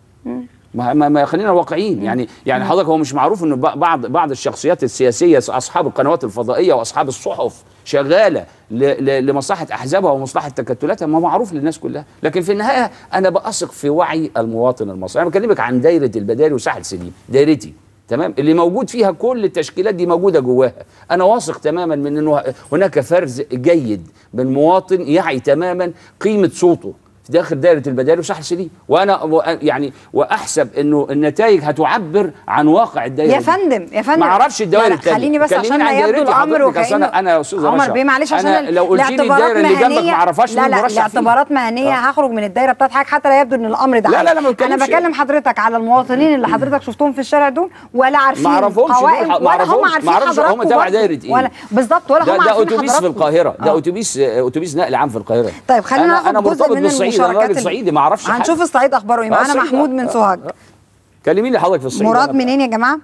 S10: ما ما, ما خلينا واقعيين يعني يعني حضرتك هو مش معروف انه ب- بعض بعض الشخصيات السياسيه اصحاب القنوات الفضائيه واصحاب الصحف شغاله ل- ل- لمصلحه احزابها ومصلحه تكتلاتها ما معروف للناس كلها لكن في النهايه انا بثق في وعي المواطن المصري انا بكلمك عن دايره البداري وساحل سليم دايرتي تمام اللي موجود فيها كل التشكيلات دي موجوده جواها انا واثق تماما من انه هناك فرز جيد من مواطن يعي تماما قيمه صوته في داخل دائره البداري وساحل سليم وانا وأ- يعني واحسب انه النتائج هتعبر عن واقع الدائره
S7: يا
S10: دي.
S7: فندم يا فندم
S10: ما اعرفش الدوائر
S7: لا، لا،
S10: التانية
S7: خليني بس
S10: كلميني
S7: عشان
S10: عن
S7: لا يبدو
S10: دايرتي
S7: الامر
S10: حضرتك، أصل
S7: وكانه
S10: أنا- انا يا استاذ
S7: عمر
S10: رشا،
S7: بيه معلش عشان
S10: أنا لو قلت لي
S7: لاعتبارات
S10: الدايره اللي جنبك
S7: مهنية-
S10: ما اعرفهاش
S7: لا
S10: مين
S7: لا
S10: مرشح فيه.
S7: لاعتبارات مهنيه
S10: آه.
S7: هخرج من الدايره بتاعت حضرتك حتى لا يبدو ان الامر ده
S10: لا،
S7: عادي.
S10: لا، لا، ما
S7: انا
S10: بتكلمش.
S7: بكلم حضرتك على المواطنين اللي حضرتك شفتهم في الشارع دول ولا عارفين
S10: ما اعرفهمش دول،
S7: قوائم
S10: ما
S7: ولا هم
S10: اعرفهمش
S7: عارفين
S10: ما اعرفش هم
S7: حضراتكم
S10: تبع
S7: برضه.
S10: دايره ايه
S7: ولا بالظبط ولا
S10: ده
S7: هم
S10: ده
S7: عارفين
S10: اتوبيس في
S7: حضراتكم.
S10: القاهره ده
S7: آه.
S10: اتوبيس اتوبيس نقل عام في القاهره
S7: طيب خلينا
S10: انا
S7: ناخد
S10: انا
S7: جزء
S10: مرتبط
S7: من
S10: بالصعيد انا
S7: المشاركات
S10: راجل
S7: ال-
S10: صعيدي ما اعرفش حاجة.
S7: هنشوف الصعيد اخباره ايه
S10: آه،
S7: معانا
S10: الصعيد،
S7: محمود
S10: آه،
S7: من
S10: آه،
S7: سوهاج
S10: كلميني حضرتك في الصعيد
S7: مراد
S10: أنا-
S7: منين يا جماعه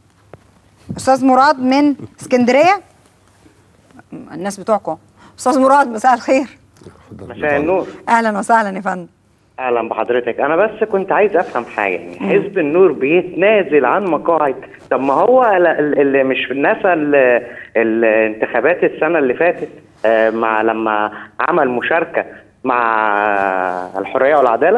S7: استاذ مراد من اسكندريه الناس بتوعكم استاذ مراد مساء الخير
S3: مساء النور
S7: اهلا وسهلا يا فندم
S3: اهلا بحضرتك انا بس كنت عايز افهم حاجه يعني حزب النور بيتنازل عن مقاعد طب ما هو ال- ال- اللي مش نسى ال- الانتخابات السنه اللي فاتت آه، مع لما عمل مشاركه مع الحريه والعداله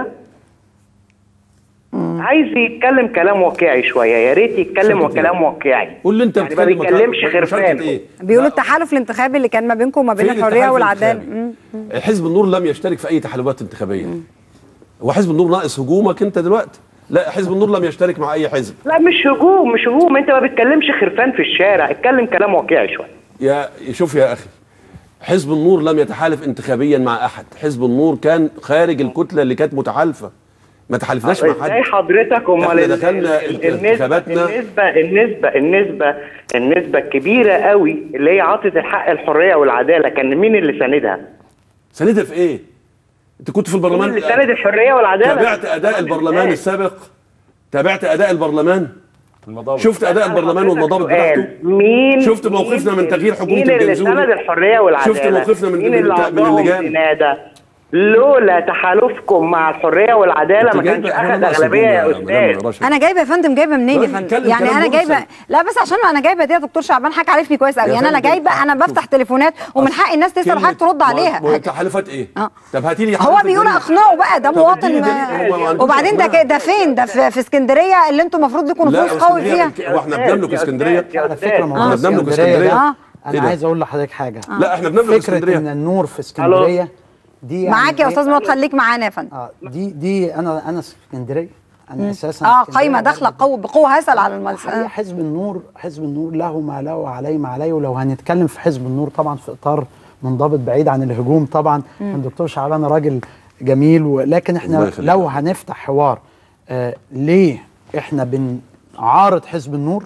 S3: عايز يتكلم كلام واقعي شويه يا ريت يتكلم كلام واقعي
S8: قول لي انت
S3: يعني ما
S8: بتتكلم مكان-
S3: بيتكلمش
S8: مشاركة
S3: خرفان
S8: ايه؟
S7: بيقولوا التحالف الانتخابي اللي كان ما بينكم وما بين
S8: فين
S7: الحريه
S8: التحالف
S7: والعداله
S8: الانتخابي؟
S7: مم.
S8: حزب النور لم يشترك في اي تحالفات انتخابيه هو حزب النور ناقص هجومك انت دلوقتي لا حزب النور لم يشترك مع اي حزب
S3: لا مش هجوم مش هجوم انت ما بتتكلمش خرفان في الشارع اتكلم كلام واقعي شويه
S8: يا شوف يا اخي حزب النور لم يتحالف انتخابيا مع احد حزب النور كان خارج الكتله اللي كانت متحالفه ما تحالفناش مع
S3: ازاي
S8: حد
S3: حضرتك امال
S8: احنا
S3: ال-
S8: دخلنا
S3: ال- النسبه
S8: انتخاباتنا
S3: النسبه النسبه النسبه النسبه الكبيره قوي اللي هي عطت الحق الحريه والعداله كان مين اللي ساندها؟
S8: سندها في ايه؟ انت كنت في
S3: مين
S8: البرلمان
S3: اللي ساند الحريه والعداله؟
S8: تابعت اداء البرلمان السابق تابعت اداء البرلمان شفت اداء البرلمان والمضابط بتاعته
S3: مين
S8: شفت موقفنا من تغيير حكومه
S3: مين اللي
S8: الجنزوري
S3: سند الحريه والعداله؟
S8: شفت موقفنا من
S3: مين
S8: من,
S3: اللي
S8: من
S3: أعطاهم
S8: اللجان
S3: سناده؟ لولا تحالفكم مع الحريه والعداله ما كانش اخذ اغلبيه يا استاذ
S7: انا جايبه يا فندم جايبه منين يا
S3: لا،
S7: فندم
S3: اتكلم
S7: يعني
S3: كلام
S7: انا
S3: مرسل.
S7: جايبه لا بس عشان انا جايبه دي يا دكتور شعبان حضرتك عارفني كويس قوي
S8: يا
S7: يعني انا
S8: فندم،
S7: جايبه انا بفتح تليفونات ومن حق الناس تسال
S8: كلمة
S7: وحضرتك ترد عليها
S8: مو- تحالفات ايه؟
S7: آه.
S8: طب هاتي لي
S7: هو
S8: حالة
S7: بيقول
S8: الدليل.
S7: اقنعه بقى ده
S8: طب
S7: مواطن
S8: اديني
S7: ما-
S8: دليل. هو ما عندوش
S7: وبعدين ده
S8: أقناع.
S7: ك- ده فين ده في, في اسكندريه اللي انتم المفروض لكم
S8: لا
S7: نفوذ قوي
S8: اسكندرية
S7: فيها
S8: هو احنا بنملك اسكندريه
S9: على فكره موضوع
S8: احنا بنملك
S9: اسكندريه
S8: اسكندريه
S9: ده
S8: إيه
S9: انا
S8: ده؟
S9: عايز اقول لحضرتك حاجه
S8: لا احنا بنملك
S9: فكره
S8: اسكندريه
S9: ان النور في اسكندريه دي يعني
S7: معاك يا
S9: إيه؟
S7: استاذ مراد خليك معانا يا فندم
S9: اه دي دي انا انا اسكندريه انا اساسا
S7: اه
S9: اسكندرية
S7: قايمه داخله قوه بقوه هسال على المجلس
S9: الحقيقه حزب النور حزب النور له ما له وعليه ما عليه ولو هنتكلم في حزب النور طبعا في اطار منضبط بعيد عن الهجوم طبعا
S7: مم.
S9: الدكتور شعبان راجل جميل ولكن
S8: الله
S9: احنا
S8: يخليك.
S9: لو هنفتح حوار آه ليه احنا بنعارض حزب النور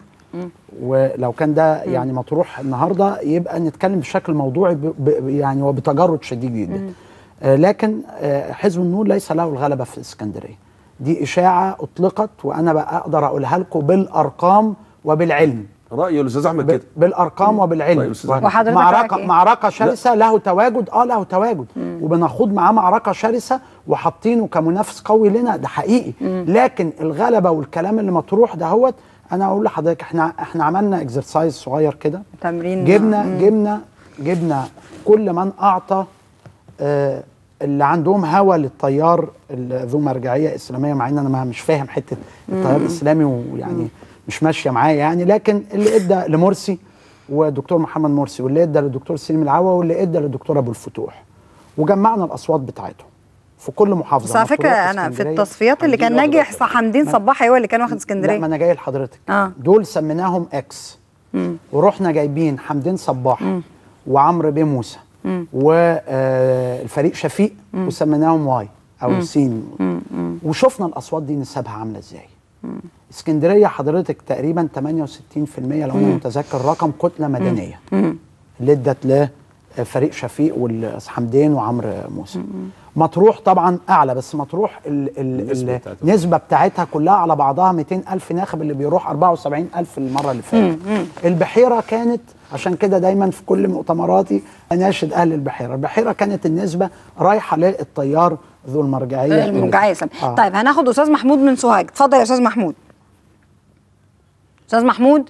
S9: ولو كان ده يعني مطروح النهارده يبقى نتكلم بشكل موضوعي ب ب يعني وبتجرد شديد جدا آه لكن آه حزب النور ليس له الغلبه في اسكندريه دي اشاعه اطلقت وانا بقى اقدر اقولها لكم بالارقام وبالعلم
S8: راي الاستاذ احمد كده
S9: بالارقام
S8: رأي
S9: وبالعلم
S8: الأستاذ أحمد.
S7: وحضرتك
S9: معركه
S7: رأيك إيه؟
S9: معركه شرسه له تواجد اه له تواجد وبنخوض معاه معركه شرسه وحاطينه كمنافس قوي لنا ده حقيقي لكن الغلبه والكلام اللي مطروح ده هوت انا اقول لحضرتك احنا احنا عملنا اكسرسايز صغير كده
S7: تمرين
S9: جبنا
S7: مم.
S9: جبنا جبنا كل من اعطى آه اللي عندهم هوى للتيار ال- ذو مرجعيه اسلاميه مع ان انا ما مش فاهم حته التيار
S7: مم.
S9: الاسلامي ويعني مش ماشيه معايا يعني لكن اللي ادى لمرسي ودكتور محمد مرسي واللي ادى للدكتور سليم العوا واللي ادى للدكتور ابو الفتوح وجمعنا الاصوات بتاعتهم في كل محافظه
S7: بس على فكره
S9: مطروح،
S7: انا في
S9: اسكندرية.
S7: التصفيات اللي كان ناجح صح حمدين صباحي هو اللي كان واخد
S9: لا
S7: اسكندريه
S9: ما انا جاي لحضرتك
S7: اه
S9: دول سميناهم اكس
S7: مم.
S9: ورحنا جايبين حمدين صباح
S7: مم.
S9: وعمرو بيه موسى
S7: مم.
S9: والفريق شفيق
S7: مم.
S9: وسميناهم واي او
S7: مم.
S9: سين
S7: مم. مم.
S9: وشفنا الاصوات دي نسبها عامله ازاي اسكندريه حضرتك تقريبا 68% لو انا
S7: مم.
S9: متذكر رقم كتله مدنيه
S7: مم.
S9: اللي ادت لفريق شفيق والحمدين وعمرو موسى مطروح طبعا اعلى بس مطروح ال ال
S10: النسبة
S9: ال
S10: بتاعتها.
S9: النسبه بتاعتها كلها على بعضها 200 الف ناخب اللي بيروح 74 الف المره اللي فاتت البحيره كانت عشان كده دايما في كل مؤتمراتي اناشد اهل البحيره البحيره كانت النسبه رايحه للتيار ذو المرجعيه
S7: المرجعيه اسلام
S9: آه.
S7: طيب هناخد استاذ محمود من سوهاج اتفضل يا استاذ محمود استاذ محمود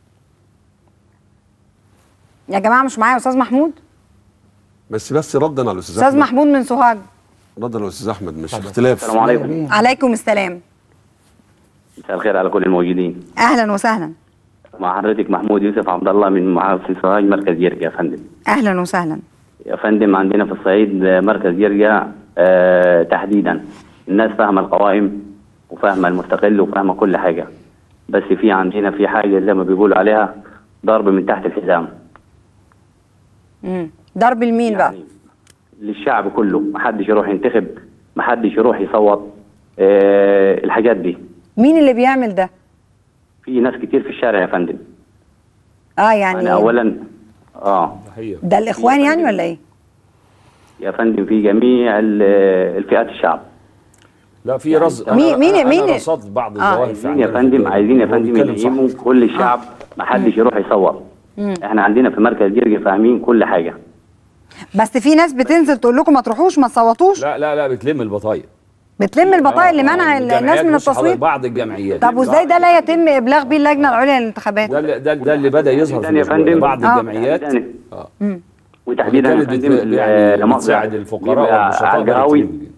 S7: يا جماعه مش معايا استاذ محمود
S8: بس بس ردا على الاستاذ
S7: استاذ
S8: احمد
S7: محمود من سوهاج
S8: ردا على الاستاذ احمد مش اختلاف
S4: السلام عليكم
S7: عليكم السلام
S4: مساء الخير على كل الموجودين
S7: اهلا وسهلا
S4: مع حضرتك محمود يوسف عبد الله من محافظة سوهاج مركز يرجع يا فندم
S7: اهلا وسهلا
S4: يا فندم عندنا في الصعيد آه، مركز يرجع آه تحديدا الناس فاهمة القوائم وفاهمة المستقل وفاهمة كل حاجة بس في عندنا في حاجة زي ما بيقولوا عليها ضرب من تحت الحزام
S7: مم. ضرب المين بقى
S4: للشعب كله محدش يروح ينتخب محدش يروح يصوت آه الحاجات دي
S7: مين اللي بيعمل ده
S4: في ناس كتير في الشارع يا فندم
S7: اه يعني
S4: أنا أولا اه
S7: ده الاخوان يعني ولا ايه
S4: يا فندم في جميع ال- الفئات الشعب
S10: لا في رصد
S4: مين-
S10: أنا-
S4: مين-
S10: أنا
S4: مين-
S10: رصدت بعض
S4: آه.
S10: الظواهر في
S4: عايزين يا
S10: عندنا
S4: فندم
S10: في-
S4: عايزين يا
S10: هو
S4: فندم
S10: بيتكلم صح.
S4: ينيموا كل الشعب ما حدش يروح يصور
S7: مم.
S4: احنا عندنا في مركز جرجي فاهمين كل حاجه
S7: بس في ناس بتنزل تقول لكم ما تروحوش ما تصوتوش
S10: لا لا لا بتلم البطايق
S7: بتلم البطايق اللي منع الناس
S10: الجمعيات
S7: من
S10: بص حضرتك،
S7: التصويت
S10: بعض الجمعيات
S7: طب وازاي ده لا يتم ابلاغ بيه اللجنه العليا للانتخابات
S10: ده اللي ده, ده اللي بدا يظهر في
S4: تاني يا
S10: الأسبوع
S4: فندم.
S10: ده. بعض
S4: آه.
S10: الجمعيات
S4: تاني.
S10: اه
S4: وتحديدا يا
S10: كانت
S4: فندم
S10: بت- يعني
S4: ال- لمؤاخذة
S10: بتساعد الفقراء
S4: بيبقى
S10: والبسطاء
S4: على
S10: ده
S4: القهاوي
S10: كتير.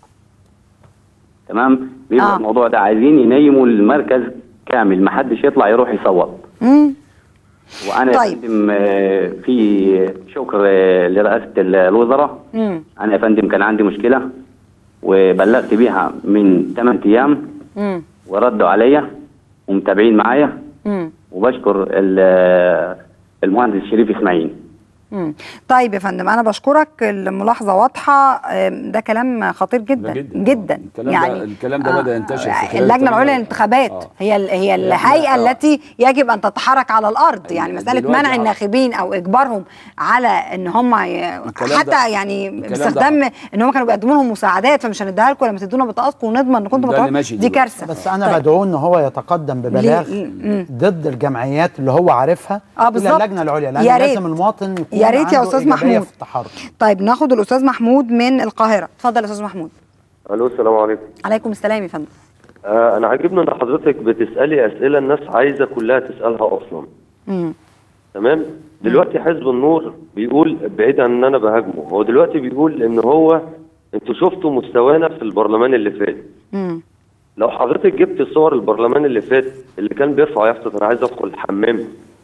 S4: تمام بيبقى
S7: آه.
S4: الموضوع ده عايزين ينيموا المركز كامل ما حدش يطلع يروح يصوت
S7: مم.
S4: وانا يا
S7: طيب.
S4: فندم آه، في شكر آه، لرئاسه ال- الوزراء
S7: مم.
S4: انا يا فندم كان عندي مشكله وبلغت بيها من 8 ايام
S7: مم.
S4: وردوا عليا ومتابعين معايا
S7: مم.
S4: وبشكر ال- المهندس شريف اسماعيل
S7: مم. طيب يا فندم انا بشكرك الملاحظه واضحه أم، ده كلام خطير جدا
S10: جدا.
S7: جدا
S10: الكلام
S7: يعني
S10: ده الكلام ده بدا ينتشر في خلال
S7: اللجنه
S10: الثمان-
S7: العليا للانتخابات هي ال- هي الهيئه
S10: آه.
S7: التي يجب ان تتحرك على الارض يعني مساله
S10: دلوقتي
S7: منع
S10: آه.
S7: الناخبين او اجبارهم على ان هم ي...
S10: الكلام ده-
S7: حتى يعني
S10: الكلام
S7: باستخدام ان هم كانوا بيقدموا لهم مساعدات فمش هنديها لكم لما تدونا بطاقاتكم ونضمن ان كنتم
S10: ده اللي
S7: بطاقات
S10: ماشي
S7: دي
S10: دلوقتي.
S7: كارثه
S9: بس انا
S7: طيب.
S9: بدعوه ان هو يتقدم ببلاغ
S7: ليه؟ مم.
S9: ضد الجمعيات اللي هو عارفها
S7: اه
S9: الى
S7: بالظبط
S9: اللجنه العليا لان
S7: يا ريت.
S9: لازم المواطن يكون
S7: يا ريت يا
S9: عنده
S7: أستاذ
S9: إيجابية
S7: محمود.
S9: في التحرك
S7: طيب ناخد الاستاذ محمود من القاهره اتفضل يا استاذ محمود
S6: الو السلام عليكم
S7: عليكم السلام يا فندم
S6: آه انا عاجبني ان حضرتك بتسالي اسئله الناس عايزه كلها تسالها اصلا
S7: مم.
S6: تمام دلوقتي حزب النور بيقول بعيد عن ان انا بهاجمه هو دلوقتي بيقول ان هو انتوا شفتوا مستوانا في البرلمان اللي فات
S7: مم.
S6: لو حضرتك جبت صور البرلمان اللي فات اللي كان بيرفع يافطه انا عايز ادخل الحمام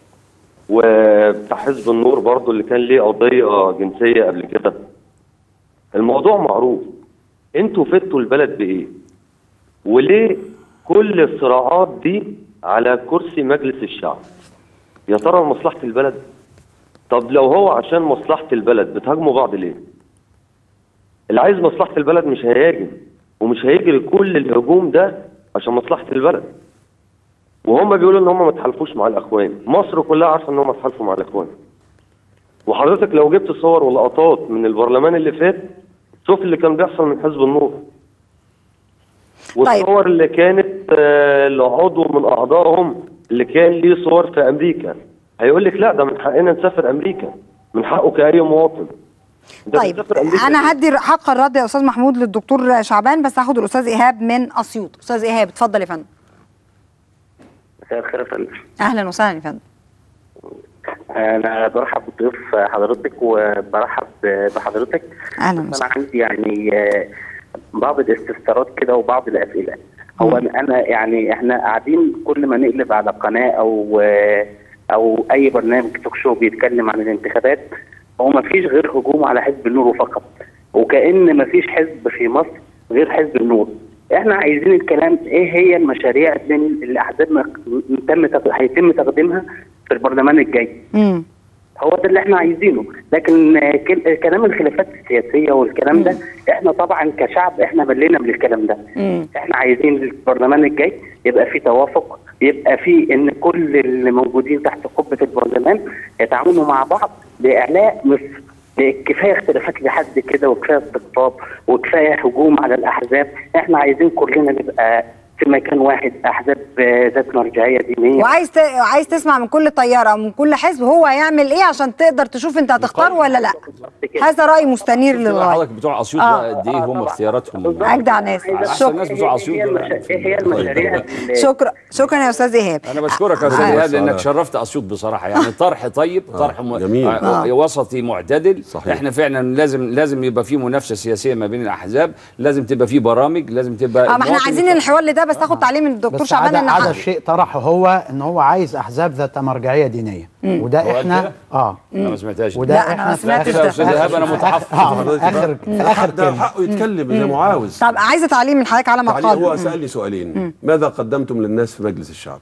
S6: وبتاع حزب النور برضو اللي كان ليه قضيه جنسيه قبل كده الموضوع معروف انتوا فدتوا البلد بايه وليه كل الصراعات دي على كرسي مجلس الشعب يا ترى مصلحه البلد طب لو هو عشان مصلحه البلد بتهاجموا بعض ليه اللي عايز مصلحه البلد مش هيهاجم ومش هيجري كل الهجوم ده عشان مصلحه البلد وهم بيقولوا ان هم ما تحالفوش مع الاخوان مصر كلها عارفه ان هم اتحالفوا مع الاخوان وحضرتك لو جبت صور ولقطات من البرلمان اللي فات شوف اللي كان بيحصل من حزب النور والصور اللي كانت آه، لعضو من اعضائهم اللي كان ليه صور في امريكا هيقول لك لا ده من حقنا نسافر امريكا من حقه كاي مواطن ده
S7: طيب
S6: بيسافر أمريكا.
S7: انا هدي حق الرد يا استاذ محمود للدكتور شعبان بس هاخد الاستاذ ايهاب من اسيوط استاذ ايهاب اتفضل يا فندم
S11: مساء الخير يا فندم
S7: اهلا وسهلا يا فندم
S11: انا برحب بضيوف حضرتك وبرحب بحضرتك
S7: اهلا
S11: بس انا عندي يعني آه، بعض الاستفسارات كده وبعض الاسئله هو انا أنا يعني احنا قاعدين كل ما نقلب على قناه او آه، او اي برنامج توك شو بيتكلم عن الانتخابات هو ما فيش غير هجوم على حزب النور فقط وكأن ما فيش حزب في مصر غير حزب النور احنا عايزين الكلام ايه هي المشاريع اللي الاحزاب م- تم تق- هيتم تقديمها في البرلمان الجاي
S7: امم
S11: هو ده اللي احنا عايزينه لكن آه، كل- كلام الخلافات السياسيه والكلام ده احنا طبعا كشعب احنا ملينا من الكلام ده احنا عايزين البرلمان الجاي يبقى فيه توافق يبقى فيه ان كل اللي موجودين تحت قبه البرلمان يتعاونوا مع بعض لاعلاء مصر كفايه اختلافات لحد كده وكفايه استقطاب وكفايه هجوم على الاحزاب احنا عايزين كلنا نبقى في مكان واحد احزاب آه، ذات مرجعيه دينيه
S7: وعايز ت... عايز تسمع من كل طياره او من كل حزب هو هيعمل ايه عشان تقدر تشوف انت هتختار ولا لا هذا راي مستنير للغايه
S10: حضرتك بتوع اسيوط
S7: آه.
S10: بقى قد ايه هم اختياراتهم
S7: اجدع ناس
S10: احسن ناس بتوع اسيوط
S11: هي المشا- هي المشاريع
S7: شكرا شكرا يا استاذ ايهاب
S10: انا بشكرك يا استاذ
S7: آه.
S10: ايهاب لانك شرفت اسيوط بصراحه يعني طرح طيب طرح م...
S8: جميل.
S10: آه.
S8: آه.
S10: وسطي معتدل
S8: صحيح.
S10: احنا فعلا لازم لازم يبقى في منافسه سياسيه ما بين الاحزاب لازم تبقى في برامج لازم تبقى
S7: اه ما احنا
S10: المواطن
S7: عايزين الحوار ده بس تاخد تعليم من الدكتور
S9: بس
S7: شعبان
S9: عدا,
S7: ان
S9: عدا
S7: حق-
S9: الشيء طرحه هو ان هو عايز احزاب ذات مرجعيه دينيه
S7: مم.
S9: وده
S10: هو قال
S9: احنا
S10: كده؟
S9: اه
S10: انا ما سمعتهاش
S9: وده
S7: لا، أنا ما
S9: احنا في
S7: سمعتش
S9: آخر-
S7: ده.
S10: يا استاذ ايهاب انا
S9: آخر-
S10: متحفظ
S9: آه، اخر اخر
S8: ده
S9: كلمه
S8: حقه يتكلم زي ما هو عاوز
S7: طب عايزه تعليم من حضرتك على ما
S8: تعليق
S7: قال
S8: هو
S7: مم.
S8: سألني سؤالين ماذا قدمتم للناس في مجلس الشعب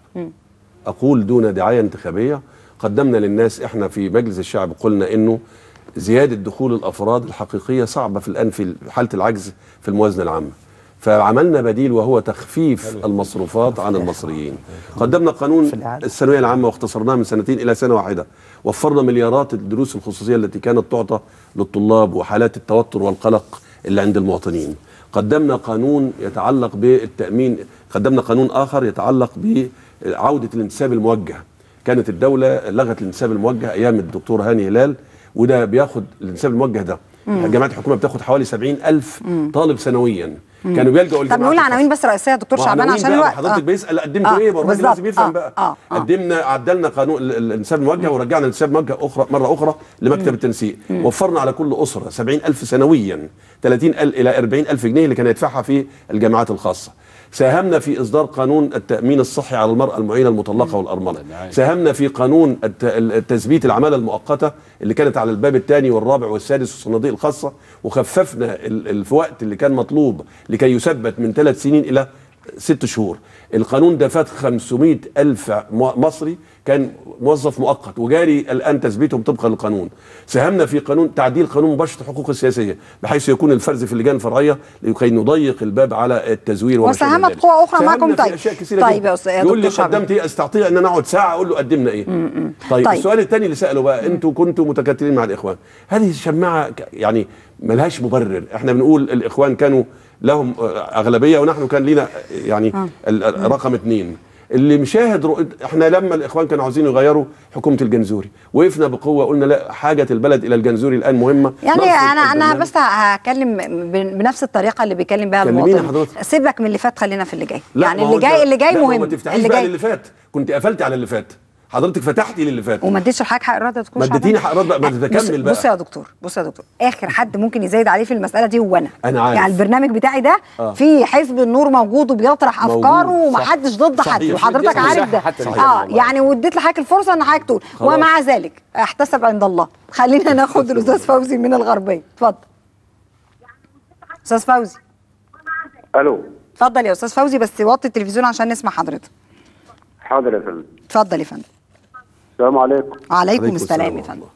S8: أقول دون دعاية انتخابية قدمنا للناس إحنا في مجلس الشعب قلنا إنه زيادة دخول الأفراد الحقيقية صعبة في الآن في حالة العجز في الموازنة العامة فعملنا بديل وهو تخفيف المصروفات عن المصريين قدمنا قانون الثانوية العامة واختصرناه من سنتين إلى سنة واحدة وفرنا مليارات الدروس الخصوصية التي كانت تعطى للطلاب وحالات التوتر والقلق اللي عند المواطنين قدمنا قانون يتعلق بالتأمين قدمنا قانون آخر يتعلق بعودة الانتساب الموجه كانت الدولة لغت الانتساب الموجه أيام الدكتور هاني هلال وده بياخد الانتساب الموجه ده
S7: مم.
S8: جامعة الحكومة بتاخد حوالي 70 ألف
S7: مم.
S8: طالب سنويا
S7: مم.
S8: كانوا بيلجأوا
S7: طب نقول عناوين بس رئيسيه يا دكتور شعبان
S8: وعناوين
S7: عشان
S8: بقى،
S7: الوقت
S8: حضرتك
S7: آه.
S8: بيسال قدمتوا
S7: آه،
S8: ايه برضه
S7: بالظبط.
S8: لازم يفهم
S7: آه،
S8: بقى
S7: آه، آه.
S8: قدمنا عدلنا قانون ال- ال- الانساب الموجه ورجعنا الانساب الموجه اخرى مره اخرى لمكتب
S7: مم.
S8: التنسيق
S7: مم.
S8: وفرنا على كل اسره 70000 سنويا 30000 الى 40000 جنيه اللي كان يدفعها في الجامعات الخاصه ساهمنا في اصدار قانون التامين الصحي على المراه المعينه المطلقه والارمله ساهمنا في قانون الت- التثبيت العماله المؤقته اللي كانت على الباب الثاني والرابع والسادس والصناديق الخاصه وخففنا ال- ال- في وقت اللي كان مطلوب لكي يثبت من ثلاث سنين الى ست شهور القانون ده فات 500 ألف م- مصري كان موظف مؤقت وجاري الآن تثبيتهم طبقا للقانون ساهمنا في قانون تعديل قانون مباشرة الحقوق السياسية بحيث يكون الفرز في اللجان الفرعية لكي نضيق الباب على التزوير وما شابه
S7: وساهمت
S8: ذلك.
S7: قوى أخرى
S8: ساهمنا
S7: معكم
S8: في
S7: طيب.
S8: أشياء كثيرة
S7: طيب
S8: جداً.
S7: يا أستاذ- يا
S8: يقول لي
S7: دكتور شعبان.
S8: قدمت ايه استطيع ان انا اقعد ساعه اقول له قدمنا ايه
S7: مم.
S8: طيب,
S7: طيب.
S8: السؤال الثاني اللي ساله بقى انتوا كنتوا متكتلين مع الاخوان هذه الشماعه ك- يعني ملهاش مبرر احنا بنقول الاخوان كانوا لهم آه، اغلبيه ونحن كان لينا آه، يعني
S7: آه.
S8: ال- ال- رقم اثنين اللي مشاهد رؤ- احنا لما الاخوان كانوا عاوزين يغيروا حكومه الجنزوري وقفنا بقوه قلنا لا حاجه البلد الى الجنزوري الان مهمه
S7: يعني
S8: نرفض
S7: انا انا
S8: البرنامج.
S7: بس هكلم ب- بنفس الطريقه اللي بيكلم بها
S8: كلميني
S7: المواطن
S8: حضرتك.
S7: سيبك من اللي فات خلينا في اللي جاي
S8: لا
S7: يعني
S8: ما هو
S7: اللي
S8: أنت-
S7: جاي اللي جاي
S8: لا، ما هو
S7: مهم
S8: ما تفتحيش
S7: اللي
S8: بقى
S7: جاي
S8: للي فات كنت قفلتي على اللي فات حضرتك فتحتي للي فات
S7: وما اديتش لحضرتك حق الرد يا دكتور
S8: ما
S7: شعبان.
S8: اديتيني حق الرد بقى، ما
S7: بص-
S8: تكمل بقى.
S7: بص يا دكتور بص يا دكتور اخر حد ممكن يزايد عليه في المساله دي هو انا
S8: أنا عارف.
S7: يعني البرنامج بتاعي ده
S8: آه.
S7: في حزب النور موجود وبيطرح
S8: موجود.
S7: افكاره
S8: صح.
S7: ومحدش ضد حد
S8: صحيح.
S7: وحضرتك
S8: اديتها
S7: عارف
S8: مساحة
S7: ده
S8: حتى
S7: اه
S8: نتكلم
S7: يعني واديت لحضرتك الفرصه ان حضرتك تقول
S8: خلاص.
S7: ومع ذلك احتسب عند الله خلينا ناخد الاستاذ فوزي من الغربيه اتفضل استاذ فوزي
S12: الو
S7: اتفضل يا استاذ فوزي بس وطي التلفزيون عشان نسمع حضرتك
S12: حاضر يا فندم
S7: اتفضل يا فندم
S12: السلام عليكم
S7: عليكم السلام يا فندم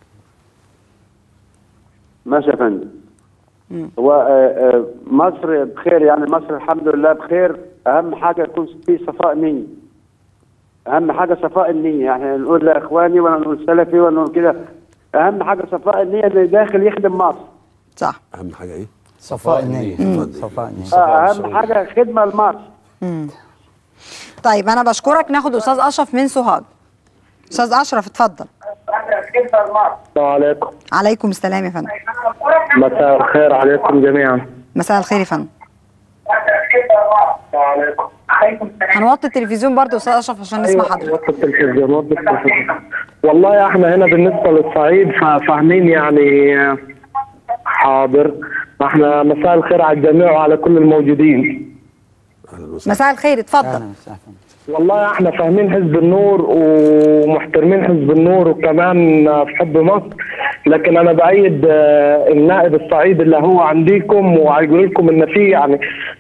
S12: ماشي يا فندم
S7: مم.
S12: هو آه، آه، مصر بخير يعني مصر الحمد لله بخير اهم حاجه يكون في صفاء نيه اهم حاجه صفاء النيه يعني نقول لا اخواني ولا نقول سلفي ولا نقول كده اهم حاجه صفاء النيه اللي داخل يخدم مصر
S7: صح
S8: اهم حاجه ايه
S9: صفاء النية
S8: مم.
S9: صفاء النية
S12: اهم حاجه خدمه لمصر
S7: مم. طيب انا بشكرك ناخد استاذ اشرف من سوهاج استاذ اشرف اتفضل
S13: السلام عليكم
S7: عليكم السلام يا فندم
S13: مساء الخير عليكم جميعا
S7: مساء الخير يا فندم
S13: السلام عليكم
S7: هنوطي التلفزيون برضو استاذ اشرف عشان نسمع حضرتك
S13: وقت التلفزيون وقت التلفزيون والله احنا هنا بالنسبه للصعيد فا- فاهمين يعني آه، حاضر احنا مساء الخير على الجميع وعلى كل الموجودين
S7: مساء الخير اتفضل
S13: والله احنا فاهمين حزب النور ومحترمين حزب النور وكمان في حب مصر لكن انا بايد آه، النائب الصعيد اللي هو عندكم وهيقول لكم ان في يعني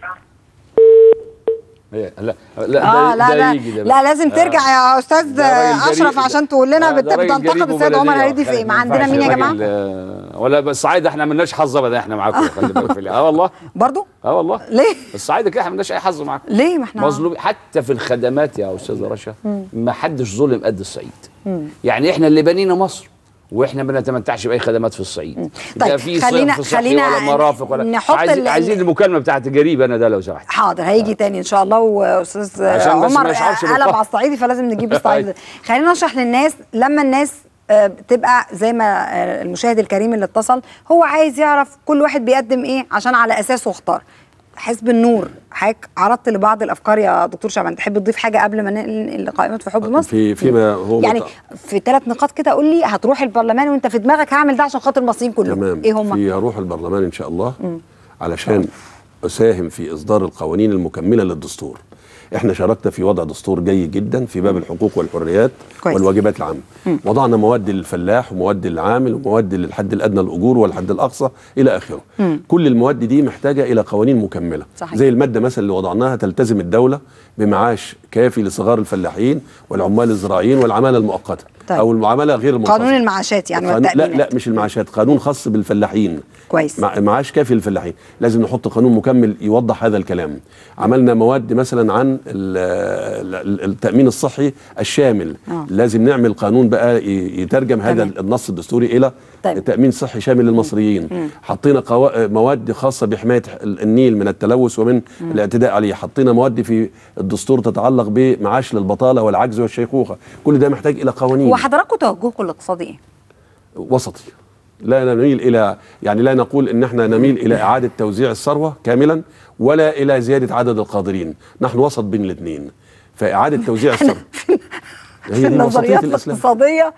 S10: لا لا لا
S7: اه
S10: ده-
S7: لا
S10: ده
S7: لا
S10: يجي ده
S7: لا
S10: بقى.
S7: لازم
S10: آه.
S7: ترجع يا استاذ
S10: ده راجل
S7: اشرف
S10: جريء.
S7: عشان تقول لنا
S10: آه،
S7: بت-
S10: ده راجل
S7: بتنتقد
S10: جريء
S7: السيد عمر
S10: وبلدية.
S7: هريدي في ايه ما عندنا مين يا
S10: راجل،
S7: جماعه
S10: آه، ولا بس الصعايده احنا مالناش حظ ابدا احنا معاكم خلي بالك في ال- اه والله
S7: برضو
S10: اه والله
S7: ليه
S10: الصعايده كده احنا مالناش اي حظ معاكم
S7: ليه ما احنا
S10: مظلوم حتى في الخدمات يا استاذه رشا
S7: مم.
S10: ما حدش ظلم قد الصعيد
S7: مم.
S10: يعني احنا اللي بنينا مصر واحنا ما نتمتعش باي خدمات في الصعيد
S7: طيب،
S10: لا في
S7: خلينا-
S10: صرف صحي
S7: خلينا
S10: ولا مرافق ولا
S7: نحط
S10: عايزين
S7: ال-
S10: عايزين المكالمه بتاعت جريب انا ده لو سمحت
S7: حاضر هيجي تاني ان شاء الله واستاذ
S10: عشان بس ما
S7: عمر
S10: يشعرش
S7: قلب
S10: بالقهر.
S7: على الصعيدي فلازم نجيب الصعيدي خلينا نشرح للناس لما الناس آه، بتبقى زي ما آه، المشاهد الكريم اللي اتصل هو عايز يعرف كل واحد بيقدم ايه عشان على اساسه اختار حزب النور حضرتك عرضت لبعض الافكار يا دكتور شعبان تحب تضيف حاجه قبل ما ننقل لقائمه في حب مصر
S8: في فيما هو
S7: يعني
S8: مت-
S7: في ثلاث نقاط كده قول لي هتروح البرلمان وانت في دماغك هعمل ده عشان خاطر المصريين كلهم
S8: تمام
S7: ايه هم
S8: في هروح البرلمان ان شاء الله
S7: مم.
S8: علشان اساهم في اصدار القوانين المكمله للدستور احنا شاركنا في وضع دستور جيد جدا في باب الحقوق والحريات
S7: كويس.
S8: والواجبات العامه
S7: مم.
S8: وضعنا مواد للفلاح ومواد للعامل ومواد للحد الادنى الاجور والحد الاقصى الى اخره
S7: مم.
S8: كل المواد دي محتاجه الى قوانين مكمله
S7: صحيح.
S8: زي الماده مثلا اللي وضعناها تلتزم الدوله بمعاش كافي لصغار الفلاحين والعمال الزراعيين والعماله المؤقته
S7: طيب.
S8: او العماله غير المنتظمه
S7: قانون المعاشات يعني
S8: قانون- لا
S7: والتأمينات
S8: لا مش المعاشات قانون خاص بالفلاحين
S7: كويس
S8: مع معاش كافي للفلاحين لازم نحط قانون مكمل يوضح هذا الكلام عملنا مواد مثلا عن ال- ال- التامين الصحي الشامل
S7: آه.
S8: لازم نعمل قانون بقى ي- يترجم هذا
S7: تمام.
S8: النص الدستوري الى
S7: طيب.
S8: تامين صحي شامل للمصريين
S7: مم.
S8: حطينا قوا... مواد خاصه بحمايه ال- النيل من التلوث ومن
S7: مم.
S8: الاعتداء عليه حطينا مواد في الدستور تتعلق بمعاش للبطاله والعجز والشيخوخه كل ده محتاج الى قوانين
S7: وحضراتكم توجهكم الاقتصادي ايه؟
S8: وسطي لا نميل الى يعني لا نقول ان احنا نميل الى اعاده توزيع الثروه كاملا ولا الى زياده عدد القادرين نحن وسط بين الاثنين فاعاده توزيع الثروه هي دي وسطيه
S7: النظريات
S8: الاسلام
S7: الاقتصاديه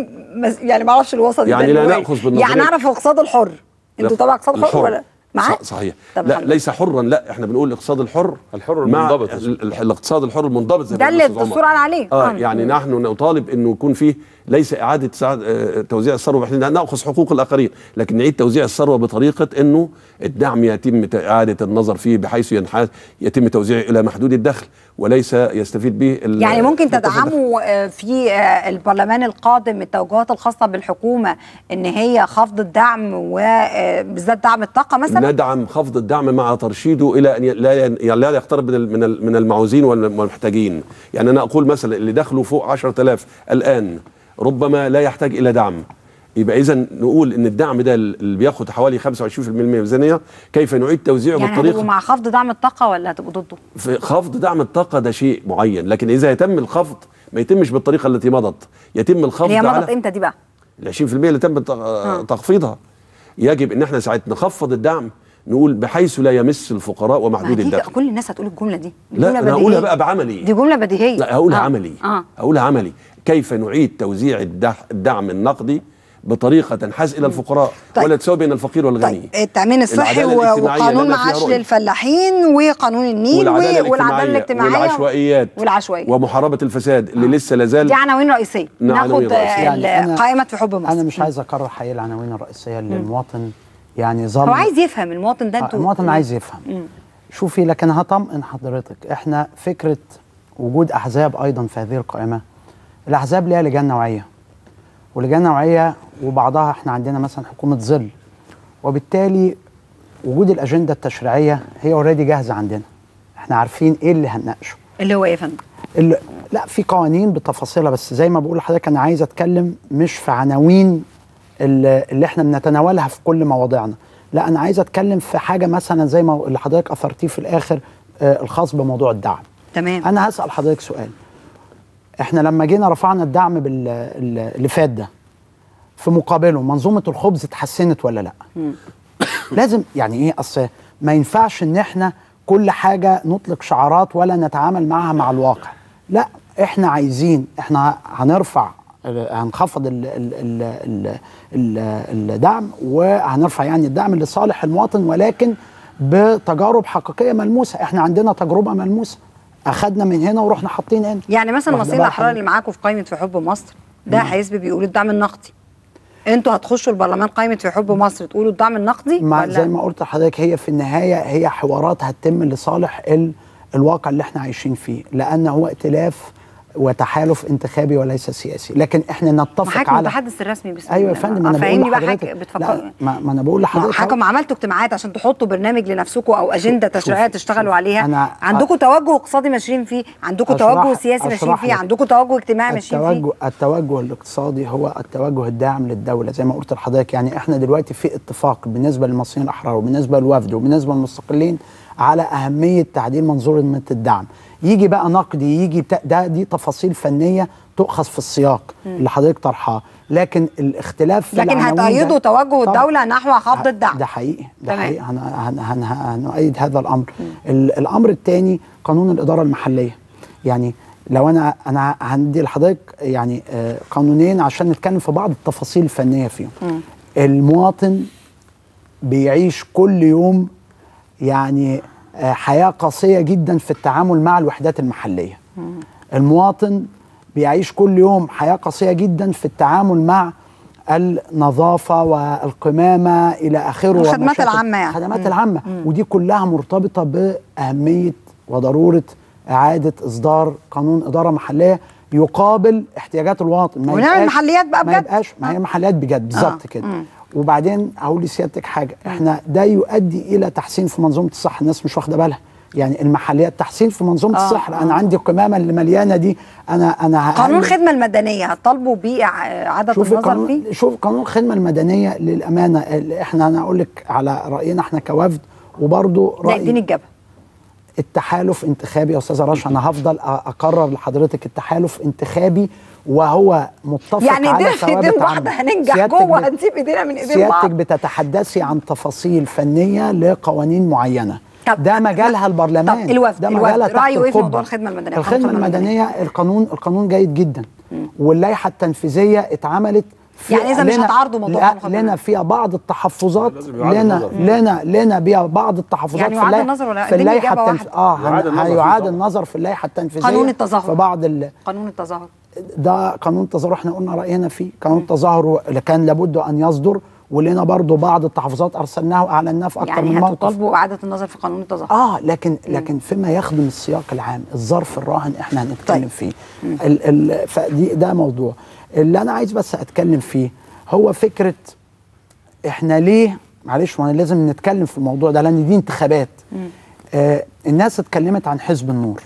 S7: مس- يعني ما اعرفش الوسط
S8: يعني
S7: ده
S8: لا
S7: اللي هو إيه.
S8: نأخذ بالنظرية.
S7: يعني نعرف الاقتصاد الحر انتوا طبعا اقتصاد حر
S8: الحر.
S7: ولا معاه؟
S8: ص- صحيح
S7: طب
S8: لا
S7: الحمد
S8: ليس حرا لا احنا بنقول الاقتصاد الحر
S10: الحر
S8: مع
S10: المنضبط.
S8: ال- ال- الاقتصاد الحر المنضبط زي ما
S7: ده
S8: قال
S7: اللي
S8: الأستاذ
S7: الدستور
S8: عمر.
S7: قال عليه
S8: اه يعني نحن نطالب انه يكون فيه ليس اعاده سعد آه، توزيع الثروه احنا ناخذ حقوق الاخرين لكن نعيد توزيع الثروه بطريقه انه الدعم يتم ت- اعاده النظر فيه بحيث ينحاز يتم توزيعه الى محدود الدخل وليس يستفيد به ال-
S7: يعني ممكن
S8: متصل الدخل.
S7: تدعموا آه، في آه، البرلمان القادم التوجهات الخاصه بالحكومه ان هي خفض الدعم وبالذات دعم الطاقه مثلا
S8: ندعم خفض الدعم مع ترشيده الى ان ي- لا يعني لا يقترب من ال- من ال- من المعوزين والمحتاجين يعني انا اقول مثلا اللي دخلوا فوق 10000 الان ربما لا يحتاج الى دعم يبقى اذا نقول ان الدعم ده اللي بياخد حوالي 25% من الميزانيه كيف نعيد توزيعه
S7: يعني
S8: بالطريقه
S7: هتبقوا مع خفض دعم الطاقه ولا هتبقوا ضده؟
S8: في خفض دعم الطاقه ده شيء معين لكن اذا يتم الخفض ما يتمش بالطريقه التي مضت يتم الخفض
S7: اللي هي
S8: على
S7: مضت امتى دي بقى؟
S8: ال 20% اللي تم ت- تخفيضها يجب ان احنا ساعه نخفض الدعم نقول بحيث لا يمس الفقراء
S7: ما
S8: ومحدود
S7: دي
S8: الدخل
S7: كل الناس هتقول الجمله دي دي
S8: لا
S7: جملة
S8: انا هقولها
S7: بديهية.
S8: بقى بعملي
S7: دي جمله بديهيه
S8: لا هقولها
S7: آه.
S8: عملي
S7: اه
S8: هقولها عملي كيف نعيد توزيع الدح- الدعم النقدي بطريقه تنحاز الى الفقراء
S7: طيب.
S8: ولا تساوي بين الفقير والغني
S7: التأمين الصحي
S8: العدالة
S7: و-
S8: الاجتماعية
S7: وقانون
S8: لنا فيها
S7: معاش
S8: رؤية.
S7: للفلاحين وقانون النيل
S8: والعداله
S7: و- والعداله
S8: الاجتماعيه
S7: الاجتماعيه
S8: والعشوائيات
S7: والعشوائيات
S8: ومحاربه الفساد اللي لسه لازال
S7: دي عناوين رئيسيه
S8: نعم،
S7: ناخد
S8: عناوين رئيسية.
S7: آه،
S9: يعني أنا-
S7: قائمه في حب مصر
S9: انا مش عايز اكرر حقيقي العناوين الرئيسيه اللي
S7: مم.
S9: المواطن يعني ظل
S7: هو عايز يفهم المواطن ده
S9: آه،
S7: انتوا
S9: المواطن عايز يفهم
S7: مم.
S9: شوفي لكن هطمئن حضرتك احنا فكره وجود احزاب ايضا في هذه القائمه الاحزاب ليها لجان نوعيه ولجان نوعيه وبعضها احنا عندنا مثلا حكومه ظل وبالتالي وجود الاجنده التشريعيه هي اوريدي جاهزه عندنا احنا عارفين ايه اللي هنناقشه
S7: اللي هو ايه يا فندم؟
S9: اللي لا في قوانين بتفاصيلها بس زي ما بقول لحضرتك انا عايز اتكلم مش في عناوين اللي, اللي احنا بنتناولها في كل مواضيعنا لا انا عايز اتكلم في حاجه مثلا زي ما اللي حضرتك اثرتيه في الاخر آه الخاص بموضوع الدعم
S7: تمام
S9: انا هسال حضرتك سؤال احنا لما جينا رفعنا الدعم بال ال- اللي فات ده في مقابله منظومه الخبز اتحسنت ولا لا لازم يعني ايه اصل ما ينفعش ان احنا كل حاجه نطلق شعارات ولا نتعامل معها مع الواقع لا احنا عايزين احنا هنرفع هنخفض ال ال ال ال ال الدعم وهنرفع يعني الدعم لصالح المواطن ولكن بتجارب حقيقيه ملموسه احنا عندنا تجربه ملموسه اخدنا من هنا ورحنا حاطين هنا
S7: يعني مثلا
S9: واخدة
S7: مصير
S9: بقى
S7: الاحرار
S9: حضرتك؟
S7: اللي معاكم في قائمه في حب مصر ده
S9: نعم.
S7: حزب بيقول الدعم النقدي انتوا هتخشوا البرلمان قائمه في حب مصر تقولوا الدعم النقدي
S9: ما
S7: ولا
S9: زي ما قلت لحضرتك هي في النهايه هي حوارات هتتم لصالح ال الواقع اللي احنا عايشين فيه لان هو ائتلاف وتحالف انتخابي وليس سياسي لكن احنا نتفق
S7: حضرتك
S9: على
S7: المتحدث الرسمي بسم
S9: ايوه يا
S7: الله.
S9: فندم انا
S7: فاهمني
S9: بقول
S7: بقى
S9: لحضرتك
S7: حضرتك
S9: لا
S7: بتفكر
S9: ما, ما انا بقول لحضرتك
S7: حضرتك عملتوا اجتماعات عشان تحطوا برنامج لنفسكم او اجنده تشريعيه
S9: شوفي،
S7: تشتغلوا عليها
S9: أنا-
S7: عندكم توجه اقتصادي ماشيين فيه عندكم
S9: أشرح-
S7: توجه سياسي ماشيين
S9: أشرح
S7: فيه
S9: لك.
S7: عندكم توجه اجتماعي ماشيين فيه
S9: التوجه التوجه الاقتصادي هو التوجه الداعم للدوله زي ما قلت لحضرتك يعني احنا دلوقتي في اتفاق بالنسبه للمصريين الاحرار وبالنسبه للوفد وبالنسبه للمستقلين على اهميه تعديل منظومه الدعم يجي بقى نقدي يجي بتا... ده دي تفاصيل فنيه تؤخذ في السياق
S7: مم.
S9: اللي حضرتك طرحاه لكن الاختلاف في
S7: لكن
S9: العناوين ده-
S7: هتأيدوا توجه
S9: طبعاً.
S7: الدوله نحو خفض الدعم
S9: ده حقيقي ده
S7: تمام.
S9: حقيقي هن هن هن هنؤيد هذا الامر ال- الامر الثاني قانون الاداره المحليه يعني لو انا انا هندي لحضرتك يعني آه، قانونين عشان نتكلم في بعض التفاصيل الفنيه فيهم المواطن بيعيش كل يوم يعني آه، حياه قاسيه جدا في التعامل مع الوحدات المحليه المواطن بيعيش كل يوم حياة قاسية جدا في التعامل مع النظافة والقمامة إلى آخره
S7: الخدمات
S9: ومشاكل-
S7: العامة يعني.
S9: الخدمات
S7: مم.
S9: العامة
S7: مم.
S9: ودي كلها مرتبطة بأهمية وضرورة إعادة إصدار قانون إدارة محلية يقابل احتياجات الواطن ما
S7: ونعمل
S9: يبقاش-
S7: محليات بقى
S9: ما
S7: بجد.
S9: يبقاش ما هي محليات بجد بالظبط
S7: آه.
S9: كده
S7: مم.
S9: وبعدين هقول لسيادتك حاجه احنا ده يؤدي الى تحسين في منظومه الصحه الناس مش واخده بالها يعني المحليات تحسين في منظومه
S7: آه،
S9: الصحه
S7: آه.
S9: انا عندي القمامه اللي مليانه دي انا انا
S7: قانون
S9: هعمل-
S7: الخدمه المدنيه هتطالبوا بيه ع- عدد
S9: شوف
S7: النظر فيه
S9: القانون شوف قانون الخدمه المدنيه للامانه اللي احنا انا اقول لك على راينا احنا كوفد وبرضه
S7: لا
S9: راي
S7: اديني الجبهه
S9: التحالف انتخابي يا استاذه رشا انا هفضل أ- اقرر لحضرتك التحالف انتخابي وهو متفق
S7: يعني
S9: على
S7: ايدينا في ايدين
S9: ثوابت
S7: بعض
S9: عامة.
S7: هننجح
S9: سيادتك
S7: جوه
S9: بت-
S7: هنسيب ايدينا من ايدين
S9: سيادتك
S7: بعض
S9: بتتحدثي عن تفاصيل فنيه لقوانين معينه ده مجالها البرلمان
S7: طب الوفد
S9: ده
S7: الوفد
S9: مجالها تحت
S7: رايه ايه في موضوع
S9: القبة.
S7: الخدمه المدنيه
S9: الخدمه المدنيه القانون القانون جيد جدا واللائحه التنفيذيه اتعملت في
S7: يعني إذا مش
S9: لنا-
S7: هتعارضوا موضوع
S9: لا
S7: الخدمة
S9: لنا فيها بعض التحفظات
S10: يعاد
S9: لنا
S10: النظر.
S9: لنا لنا بيها بعض التحفظات
S7: يعني
S9: في
S7: يعاد
S9: اللائحة-
S7: النظر ولا-
S9: في
S7: اديني
S9: اللائحه
S7: إجابة
S9: التنف...
S7: واحدة.
S9: اه
S10: يعاد
S9: هن-
S10: النظر فيه
S9: هيعاد
S10: طبعاً.
S9: النظر في اللائحه التنفيذيه
S7: قانون التظاهر.
S9: في بعض ال...
S7: قانون التظاهر
S9: ده قانون التظاهر احنا قلنا راينا فيه قانون التظاهر اللي كان لابد ان يصدر ولنا برضو بعض التحفظات ارسلناه واعلناه في اكثر من
S7: يعني
S9: موقف
S7: هتطالبوا اعاده النظر في قانون التظاهر
S9: اه لكن لكن فيما يخدم السياق العام الظرف الراهن احنا هنتكلم
S7: طيب.
S9: فيه ال ال فدي ده موضوع اللي انا عايز بس اتكلم فيه هو فكره احنا ليه معلش وانا لازم نتكلم في الموضوع ده لان دي انتخابات آه الناس اتكلمت عن حزب النور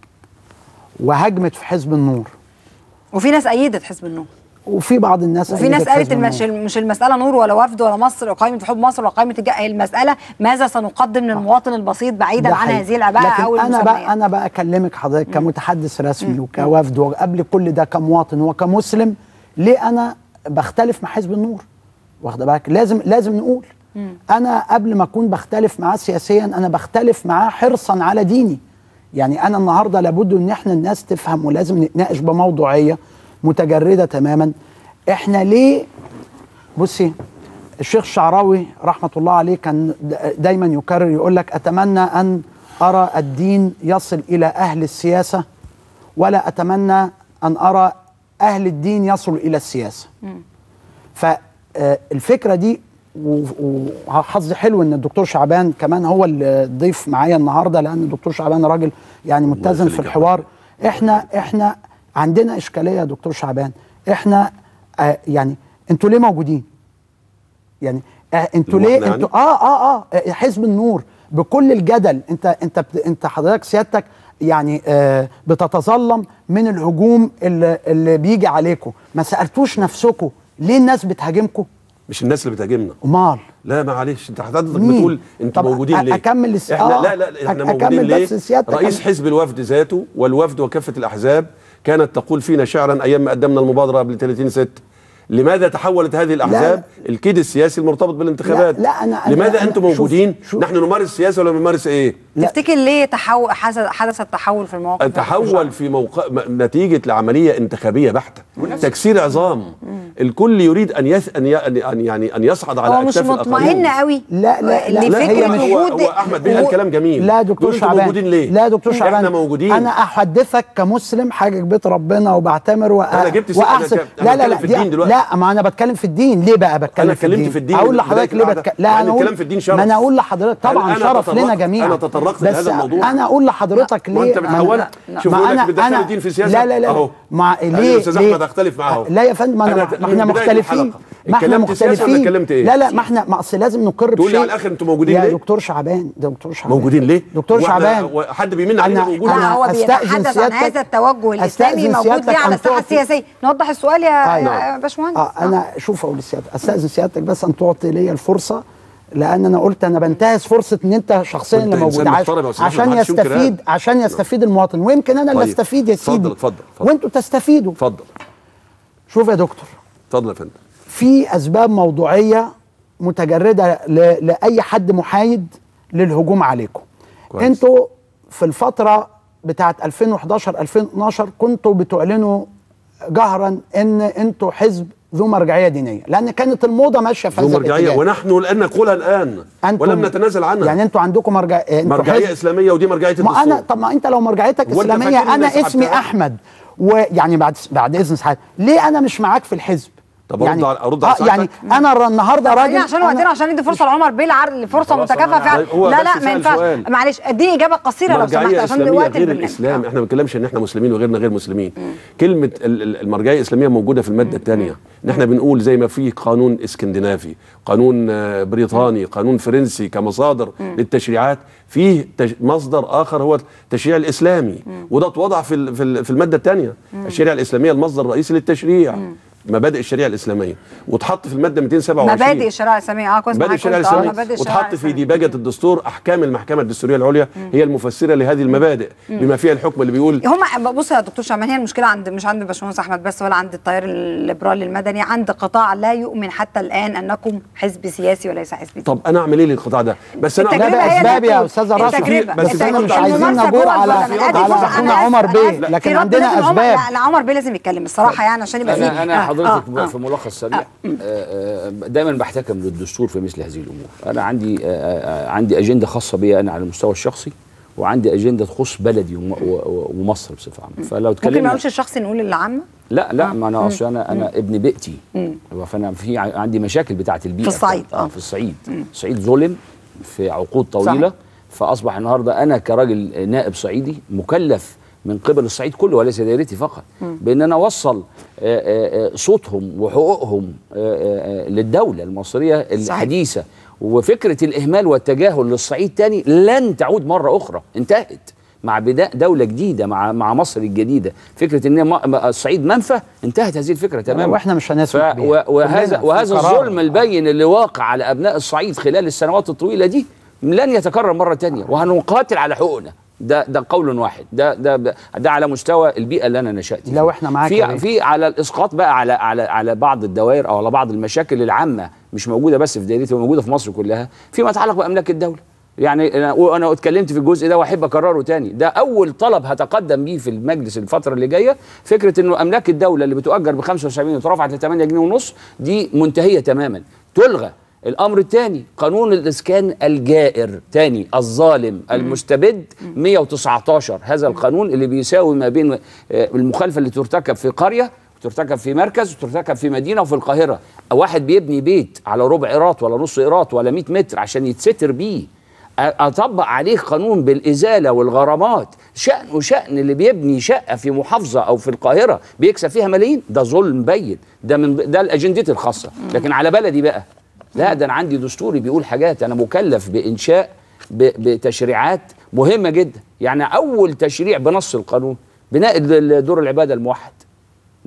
S9: وهجمت في حزب النور
S7: وفي ناس ايدت حزب النور
S9: وفي بعض الناس
S7: وفي ناس
S9: أيدت
S7: قالت
S9: حزب
S7: المش...
S9: النور.
S7: مش المساله نور ولا وفد ولا مصر قائمه حب مصر ولا قائمه الج... المساله ماذا سنقدم للمواطن البسيط بعيدا
S9: ده
S7: عن
S9: حقيقي.
S7: هذه العباءه
S9: لكن
S7: او
S9: انا
S7: المسميات
S9: بقى انا بقى اكلمك حضرتك كمتحدث رسمي وكوفد وقبل كل ده كمواطن وكمسلم ليه انا بختلف مع حزب النور واخده بالك لازم لازم نقول انا قبل ما اكون بختلف معاه سياسيا انا بختلف معاه حرصا على ديني يعني انا النهارده لابد ان احنا الناس تفهم ولازم نتناقش بموضوعيه متجرده تماما احنا ليه بصي الشيخ الشعراوي رحمة الله عليه كان د- دايما يكرر يقول لك أتمنى أن أرى الدين يصل إلى أهل السياسة ولا أتمنى أن أرى أهل الدين يصلوا إلى السياسة فالفكرة دي و- وحظي حلو ان الدكتور شعبان كمان هو اللي ضيف معايا النهارده لان الدكتور شعبان راجل يعني متزن في الحوار احنا احنا عندنا اشكاليه يا دكتور شعبان احنا آه يعني انتوا ليه موجودين؟ يعني آه انتوا ليه
S8: إحنا
S9: انتوا اه اه اه آه، حزب النور بكل الجدل انت انت بت- انت حضرتك سيادتك يعني آه بتتظلم من الهجوم اللي, اللي بيجي عليكم ما سالتوش نفسكم ليه الناس بتهاجمكم
S8: مش الناس اللي بتهاجمنا
S9: امال
S8: لا معلش انت حضرتك
S9: مين؟
S8: بتقول انتوا
S9: طب
S8: موجودين
S9: أ-
S8: ليه؟
S9: أكمل الس-
S8: احنا
S9: آه.
S8: لا لا احنا
S9: أك-
S8: موجودين
S9: أكمل
S8: ليه؟
S9: بس سيادتك
S8: رئيس
S9: أنا-
S8: حزب الوفد ذاته والوفد وكافه الاحزاب كانت تقول فينا شعرا ايام ما قدمنا المبادره قبل 30 6 لماذا تحولت هذه الاحزاب الكيد السياسي المرتبط بالانتخابات
S9: لا، لا، أنا- أنا-
S8: لماذا
S9: أنا-
S8: انتم
S9: شوف-
S8: موجودين نحن نمارس سياسه ولا نمارس ايه
S7: تفتكر ليه تحول حدث حدث التحول في المواقف
S8: تحول في موقع م- نتيجه لعمليه انتخابيه بحته تكسير عظام الكل يريد ان يث... ان ي... أن يعني ان يصعد على
S7: هو مش
S8: اكتاف
S7: مطمئن
S8: الآخرين.
S7: قوي
S9: لا لا لا,
S7: لفكرة
S9: هي مش-
S8: هو, هو احمد بيه قال كلام جميل
S9: لا دكتور
S8: بيقول انتوا
S9: شعبان
S8: موجودين ليه
S9: لا دكتور شعبان
S8: احنا موجودين
S9: انا احدثك كمسلم حاجه بيت ربنا وبعتمر وأ...
S8: أنا جبت سيرة-
S9: واحسن
S8: أنا
S9: لا لا
S8: بتكلم
S9: لا
S8: في
S9: دي-
S8: الدين دلوقتي.
S9: لا ما انا بتكلم في الدين ليه بقى بتكلم
S8: أنا
S9: في
S8: اتكلمت
S9: الدين
S8: في الدين
S9: اقول
S8: من
S9: لحضرتك
S8: بداية
S9: ليه
S8: القعدة.
S9: بتك... لا
S8: مع إن
S9: انا اقول
S8: الكلام في الدين شرف.
S9: ما انا اقول لحضرتك
S8: هل
S9: طبعا
S8: أنا
S9: شرف لنا
S8: تطرقت-
S9: جميعا
S8: أنا تطرقت
S9: بس
S8: لهذا الموضوع؟
S9: انا اقول لحضرتك ليه
S8: ما أنت
S9: ما
S8: بتحول
S9: أنا-
S8: شوف
S9: ما
S8: بيقول لك
S9: أنا-
S8: بتدخل
S9: أنا-
S8: الدين في سياسة
S9: لا لا لا
S8: أهو.
S9: مع
S8: أنا
S9: ليه
S8: الأستاذ
S9: ليه؟
S8: أحمد أختلف معاه.
S9: لا يا فندم ما
S8: أنا
S9: أنا-
S8: من
S9: ما احنا
S8: بداية
S9: مختلفين
S8: الحلقة.
S9: ما احنا
S8: اتكلمت سياسة ولا
S9: مختلفين
S8: اتكلمت إيه؟
S9: لا لا ما احنا ما أصل لازم نقر
S8: تقول لي
S9: بشيء
S8: على الآخر أنتوا موجودين
S9: يا
S8: ليه؟
S9: دكتور شعبان دكتور شعبان
S8: موجودين ليه؟
S9: دكتور
S8: وإحنا-
S9: شعبان
S8: وحد بيمن علينا
S9: أنا-
S8: بوجود
S7: لا هو
S9: أستأذن
S7: بيتحدث عن
S9: سيادتك-
S7: هذا التوجه الاسلامي
S9: أستأذن
S7: موجود
S9: سيادتك
S7: ليه على
S9: أن
S7: الساحه
S9: تعطي-
S7: السياسيه نوضح السؤال يا
S9: آه،
S7: يا باشمهندس
S9: اه انا شوف اقول لسيادتك استاذن سيادتك بس ان تعطي لي الفرصه لان انا قلت انا بنتهز فرصه ان انت شخصيا
S8: وأنت
S9: اللي موجود
S8: إنسان
S9: عش-
S8: محترم يا أستاذ أحمد،
S9: عشان
S8: ما حدش ينكر
S9: يستفيد
S8: هذا.
S9: عشان يستفيد المواطن ويمكن انا اللي
S8: طيب.
S9: استفيد يا
S8: اتفضل،
S9: سيدي
S8: اتفضل، اتفضل.
S9: وانتوا تستفيدوا
S8: اتفضل
S9: شوف يا دكتور
S8: اتفضل يا فندم
S9: في اسباب موضوعيه متجرده ل... لاي حد محايد للهجوم عليكم
S8: كويس.
S9: انتوا في الفتره بتاعت 2011 2012 كنتوا بتعلنوا جهرا ان انتوا حزب ذو مرجعيه دينيه لان كانت الموضه ماشيه في
S8: ذو
S9: هذا
S8: مرجعيه
S9: الاتجاه.
S8: ونحن الان نقولها الان
S9: أنتم-
S8: ولم نتنازل عنها
S9: يعني انتوا عندكم مرجع انتوا
S8: مرجعيه
S9: حزب-
S8: اسلاميه ودي مرجعيه
S9: ما
S8: الدستور
S9: انا طب ما انت لو مرجعيتك
S8: هو أنت
S9: اسلاميه
S8: فاكرني
S9: انا
S8: سحبتها؟
S9: اسمي احمد ويعني بعد بعد اذن سعادتك ليه انا مش معاك في الحزب
S8: طب أرد على- أرد على
S9: آه يعني
S8: سعادتك؟
S9: انا الر- النهارده
S7: طب
S9: راجل
S7: عشان
S9: أنا-
S7: وقتنا عشان ندي فرصه لعمر بيه العرض فرصه
S8: خلاص
S7: متكافئه
S8: أنا-
S7: فعلا
S8: طيب هو
S7: لا
S8: بس
S7: لا ما
S8: سأل
S7: ينفعش
S8: سؤال.
S7: معلش اديني اجابه قصيره لو سمحت
S8: مرجعيه
S7: عشان
S8: اسلاميه
S7: وقت
S8: غير
S7: البرنامج
S8: الاسلام احنا ما بنتكلمش ان احنا مسلمين وغيرنا غير مسلمين كلمه ال- ال- المرجعيه الاسلاميه موجوده في الماده الثانيه ان احنا بنقول زي ما في قانون اسكندنافي قانون آه، بريطاني قانون فرنسي كمصادر للتشريعات فيه تش- مصدر اخر هو التشريع الاسلامي وده اتوضع في ال- في ال- في الماده الثانيه الشريعه الاسلاميه المصدر الرئيسي للتشريع مبادئ الشريعه الاسلاميه واتحط في الماده 227
S7: مبادئ الشريعه الاسلاميه اه كويس
S8: مبادئ
S7: معاك
S8: الشريعه
S7: قلت، آه،
S8: الاسلاميه
S7: مبادئ الشريعه
S8: وتحط في ديباجه الدستور احكام المحكمه الدستوريه العليا هي المفسره لهذه المبادئ بما فيها الحكم اللي بيقول
S7: هم بص يا دكتور شعبان هي المشكله عند مش عند باشمهندس احمد بس ولا عند التيار الليبرالي المدني عند قطاع لا يؤمن حتى الان انكم حزب سياسي وليس حزب ديني
S8: طب انا اعمل ايه للقطاع ده بس انا
S7: التجربة
S9: لا
S7: هي اللي
S9: باسباب يا
S7: بتقول.
S9: استاذه راشد
S7: التجربة.
S8: بس
S9: بس
S8: ده
S9: احنا
S8: برضه
S9: مش
S8: عايزين
S9: عايزين
S7: الممارسة
S9: نجور
S7: جوه
S9: على
S7: البرلمان. أدي
S9: على
S7: فرصة.
S9: اخونا
S7: أنا
S9: عمر
S7: آسف،
S9: بيه
S7: أنا آسف.
S9: لكن
S7: في رد
S9: عندنا
S7: لازم عمر-
S9: اسباب
S7: لا لا عمر بيه لازم يتكلم الصراحه يعني عشان يبقى
S10: انا
S7: فيه
S10: انا
S7: آه،
S10: حضرتك
S7: آه، آه.
S10: في ملخص سريع آه، آه، دايما بحتكم للدستور في مثل هذه الامور انا عندي آه، آه، عندي اجنده خاصه بي انا على المستوى الشخصي وعندي اجنده تخص بلدي وم- و- و- ومصر بصفه عامه فلو
S7: ممكن ما
S10: اتكلمنا
S7: نقولش الشخصي نقول العامه
S10: لا لا ما انا اصل انا انا ابن بيئتي
S7: مم.
S10: فانا في ع- عندي مشاكل بتاعه البيئه
S7: في الصعيد،
S10: اه
S7: آه.
S10: في الصعيد الصعيد ظلم في عقود طويله
S7: صح.
S10: فاصبح النهارده انا كراجل نائب صعيدي مكلف من قبل الصعيد كله وليس دايرتي فقط
S7: مم.
S10: بان انا اوصل آه، آه، آه، صوتهم وحقوقهم آه، آه، آه، للدوله المصريه الحديثه وفكره الاهمال والتجاهل للصعيد تاني لن تعود مره اخرى انتهت مع بداء دوله جديده مع مع مصر الجديده فكره ان م- الصعيد منفى انتهت هذه الفكره تماما
S9: واحنا مش هنسمح
S10: ف-
S9: بيها.
S10: و- وهذا
S9: كلنا في
S10: وهذا
S9: قرار.
S10: الظلم البين اللي واقع على ابناء الصعيد خلال السنوات الطويله دي لن يتكرر مره تانية وهنقاتل على حقوقنا ده ده قول واحد ده ده ده على مستوى البيئه اللي انا نشات فيها.
S9: لو احنا معاك يا
S10: في
S9: ريت.
S10: في على الاسقاط بقى على على على بعض الدوائر او على بعض المشاكل العامه مش موجوده بس في دايرتي وموجوده في مصر كلها فيما يتعلق باملاك الدوله يعني انا انا اتكلمت في الجزء ده واحب اكرره تاني ده اول طلب هتقدم بيه في المجلس الفتره اللي جايه فكره انه املاك الدوله اللي بتؤجر ب 75 وترفعت ل 8 جنيه ونص دي منتهيه تماما تلغى الامر الثاني قانون الاسكان الجائر تاني الظالم المستبد 119 هذا القانون اللي بيساوي ما بين آه، المخالفه اللي ترتكب في قريه وترتكب في مركز وترتكب في مدينه وفي القاهره واحد بيبني بيت على ربع قيراط ولا نص قيراط ولا 100 متر عشان يتستر بيه أ- اطبق عليه قانون بالازاله والغرامات شان وشان اللي بيبني شقه في محافظه او في القاهره بيكسب فيها ملايين ده ظلم بين ده من ده الاجندتي الخاصه لكن على بلدي بقى لا ده انا عندي دستوري بيقول حاجات انا مكلف بانشاء ب- بتشريعات مهمه جدا يعني اول تشريع بنص القانون بناء ال- دور العباده الموحد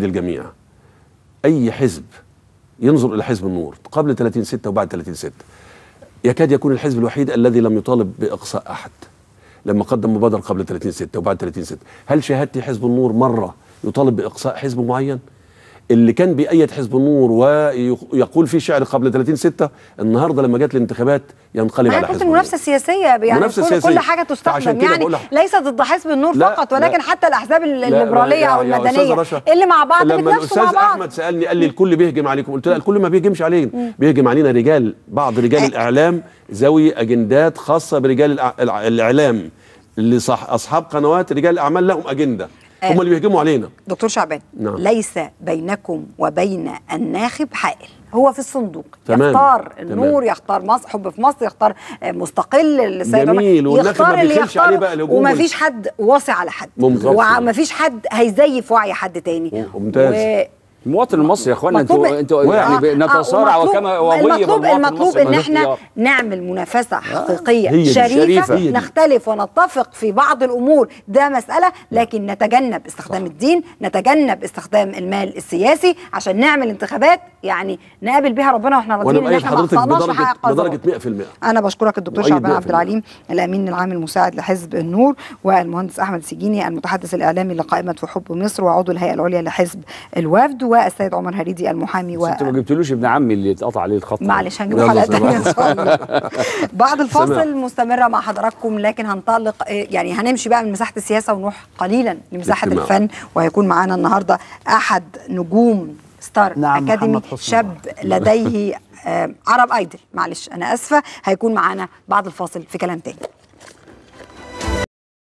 S8: اؤكد الجميع اي حزب ينظر الى حزب النور قبل 30 6 وبعد 30 6 يكاد يكون الحزب الوحيد الذي لم يطالب باقصاء احد لما قدم مبادره قبل 30 6 وبعد 30 6 هل شاهدت حزب النور مره يطالب باقصاء حزب معين اللي كان بيأيد حزب النور ويقول فيه شعر قبل 30 6 النهارده لما جت الانتخابات ينقلب
S7: ما هي
S8: على
S7: كنت
S8: حزب النور
S7: المنافسه السياسيه يعني
S8: منافسة
S7: كل,
S8: سياسية.
S7: كل حاجه
S8: فعشان
S7: تستخدم
S8: كده
S7: يعني
S8: بقول لك-
S7: ليس ضد حزب النور
S8: لا،
S7: فقط
S8: لا.
S7: ولكن حتى الاحزاب ال-
S8: لا، لا،
S7: الليبراليه
S8: يا-
S7: او
S8: يا
S7: المدنيه
S8: أستاذة رشا،
S7: اللي مع بعض
S8: لما
S7: بتنافسوا
S8: الاستاذ
S7: مع بعض
S8: احمد سالني قال لي الكل بيهجم عليكم قلت له الكل ما بيهجمش علينا
S7: مم.
S8: بيهجم علينا رجال بعض رجال الاعلام ذوي اجندات خاصه برجال الأع- الع- الاعلام اللي صح اصحاب قنوات رجال الاعمال لهم اجنده هم اللي بيهجموا علينا
S7: دكتور شعبان
S8: نعم.
S7: ليس بينكم وبين الناخب حائل هو في الصندوق
S8: تمام.
S7: يختار
S8: تمام.
S7: النور يختار مصر حب في مصر يختار آه، مستقل السيد
S8: جميل،
S7: عمر،
S8: والناخب
S7: يختار
S8: ما
S7: اللي
S8: بيخلش عليه
S7: يختاره
S8: بقى الهجوم
S7: وما
S8: وال-
S7: فيش حد واصي على حد
S8: ممتاز.
S7: وما فيش حد هيزيف وعي حد تاني
S10: ممتاز.
S7: و-
S10: المواطن المصري يا اخوانا
S7: مطلوب-
S10: انتوا انتوا يعني
S7: آه،
S10: نتصارع
S7: آه،
S10: وكما
S7: ومطلوب-
S10: ووي
S7: المطلوب
S10: بالمواطن
S7: المطلوب
S10: المصري
S7: ان
S10: ملوش
S7: احنا
S10: خيار.
S7: نعمل منافسه حقيقيه
S10: هي دي،
S7: شريفه
S10: شريفة. هي دي.
S7: نختلف ونتفق في بعض الامور ده مساله لكن نتجنب استخدام الدين نتجنب استخدام المال السياسي عشان نعمل انتخابات يعني نقابل بيها ربنا واحنا
S8: وانا
S7: راضيين ان
S8: مؤيد
S7: احنا ما
S8: حضرتك
S7: اخطأناش في
S8: بدرجه
S7: حق قضاء.
S8: بدرجه 100%
S7: انا بشكرك الدكتور
S8: مؤيد
S7: شعبان
S8: 100%.
S7: عبد العليم الامين العام المساعد لحزب النور والمهندس احمد سجيني المتحدث الاعلامي لقائمه في حب مصر وعضو الهيئه العليا لحزب الوفد والسيد عمر هريدي المحامي و...
S10: انت ما جبتلوش ابن عمي اللي اتقطع عليه الخط
S7: معلش هنجيبه
S10: يلا
S7: حلقه
S10: سلام.
S7: تانيه ان شاء الله بعد الفاصل
S10: سماح.
S7: مستمره مع حضراتكم لكن هنطلق آه، يعني هنمشي بقى من مساحه السياسه ونروح قليلا لمساحه
S9: الاجتماع.
S7: الفن وهيكون معانا النهارده احد نجوم ستار
S9: نعم،
S7: اكاديمي
S9: محمد حسني
S7: شاب لديه آه، عرب ايدل معلش انا اسفه هيكون معانا بعد الفاصل في كلام تاني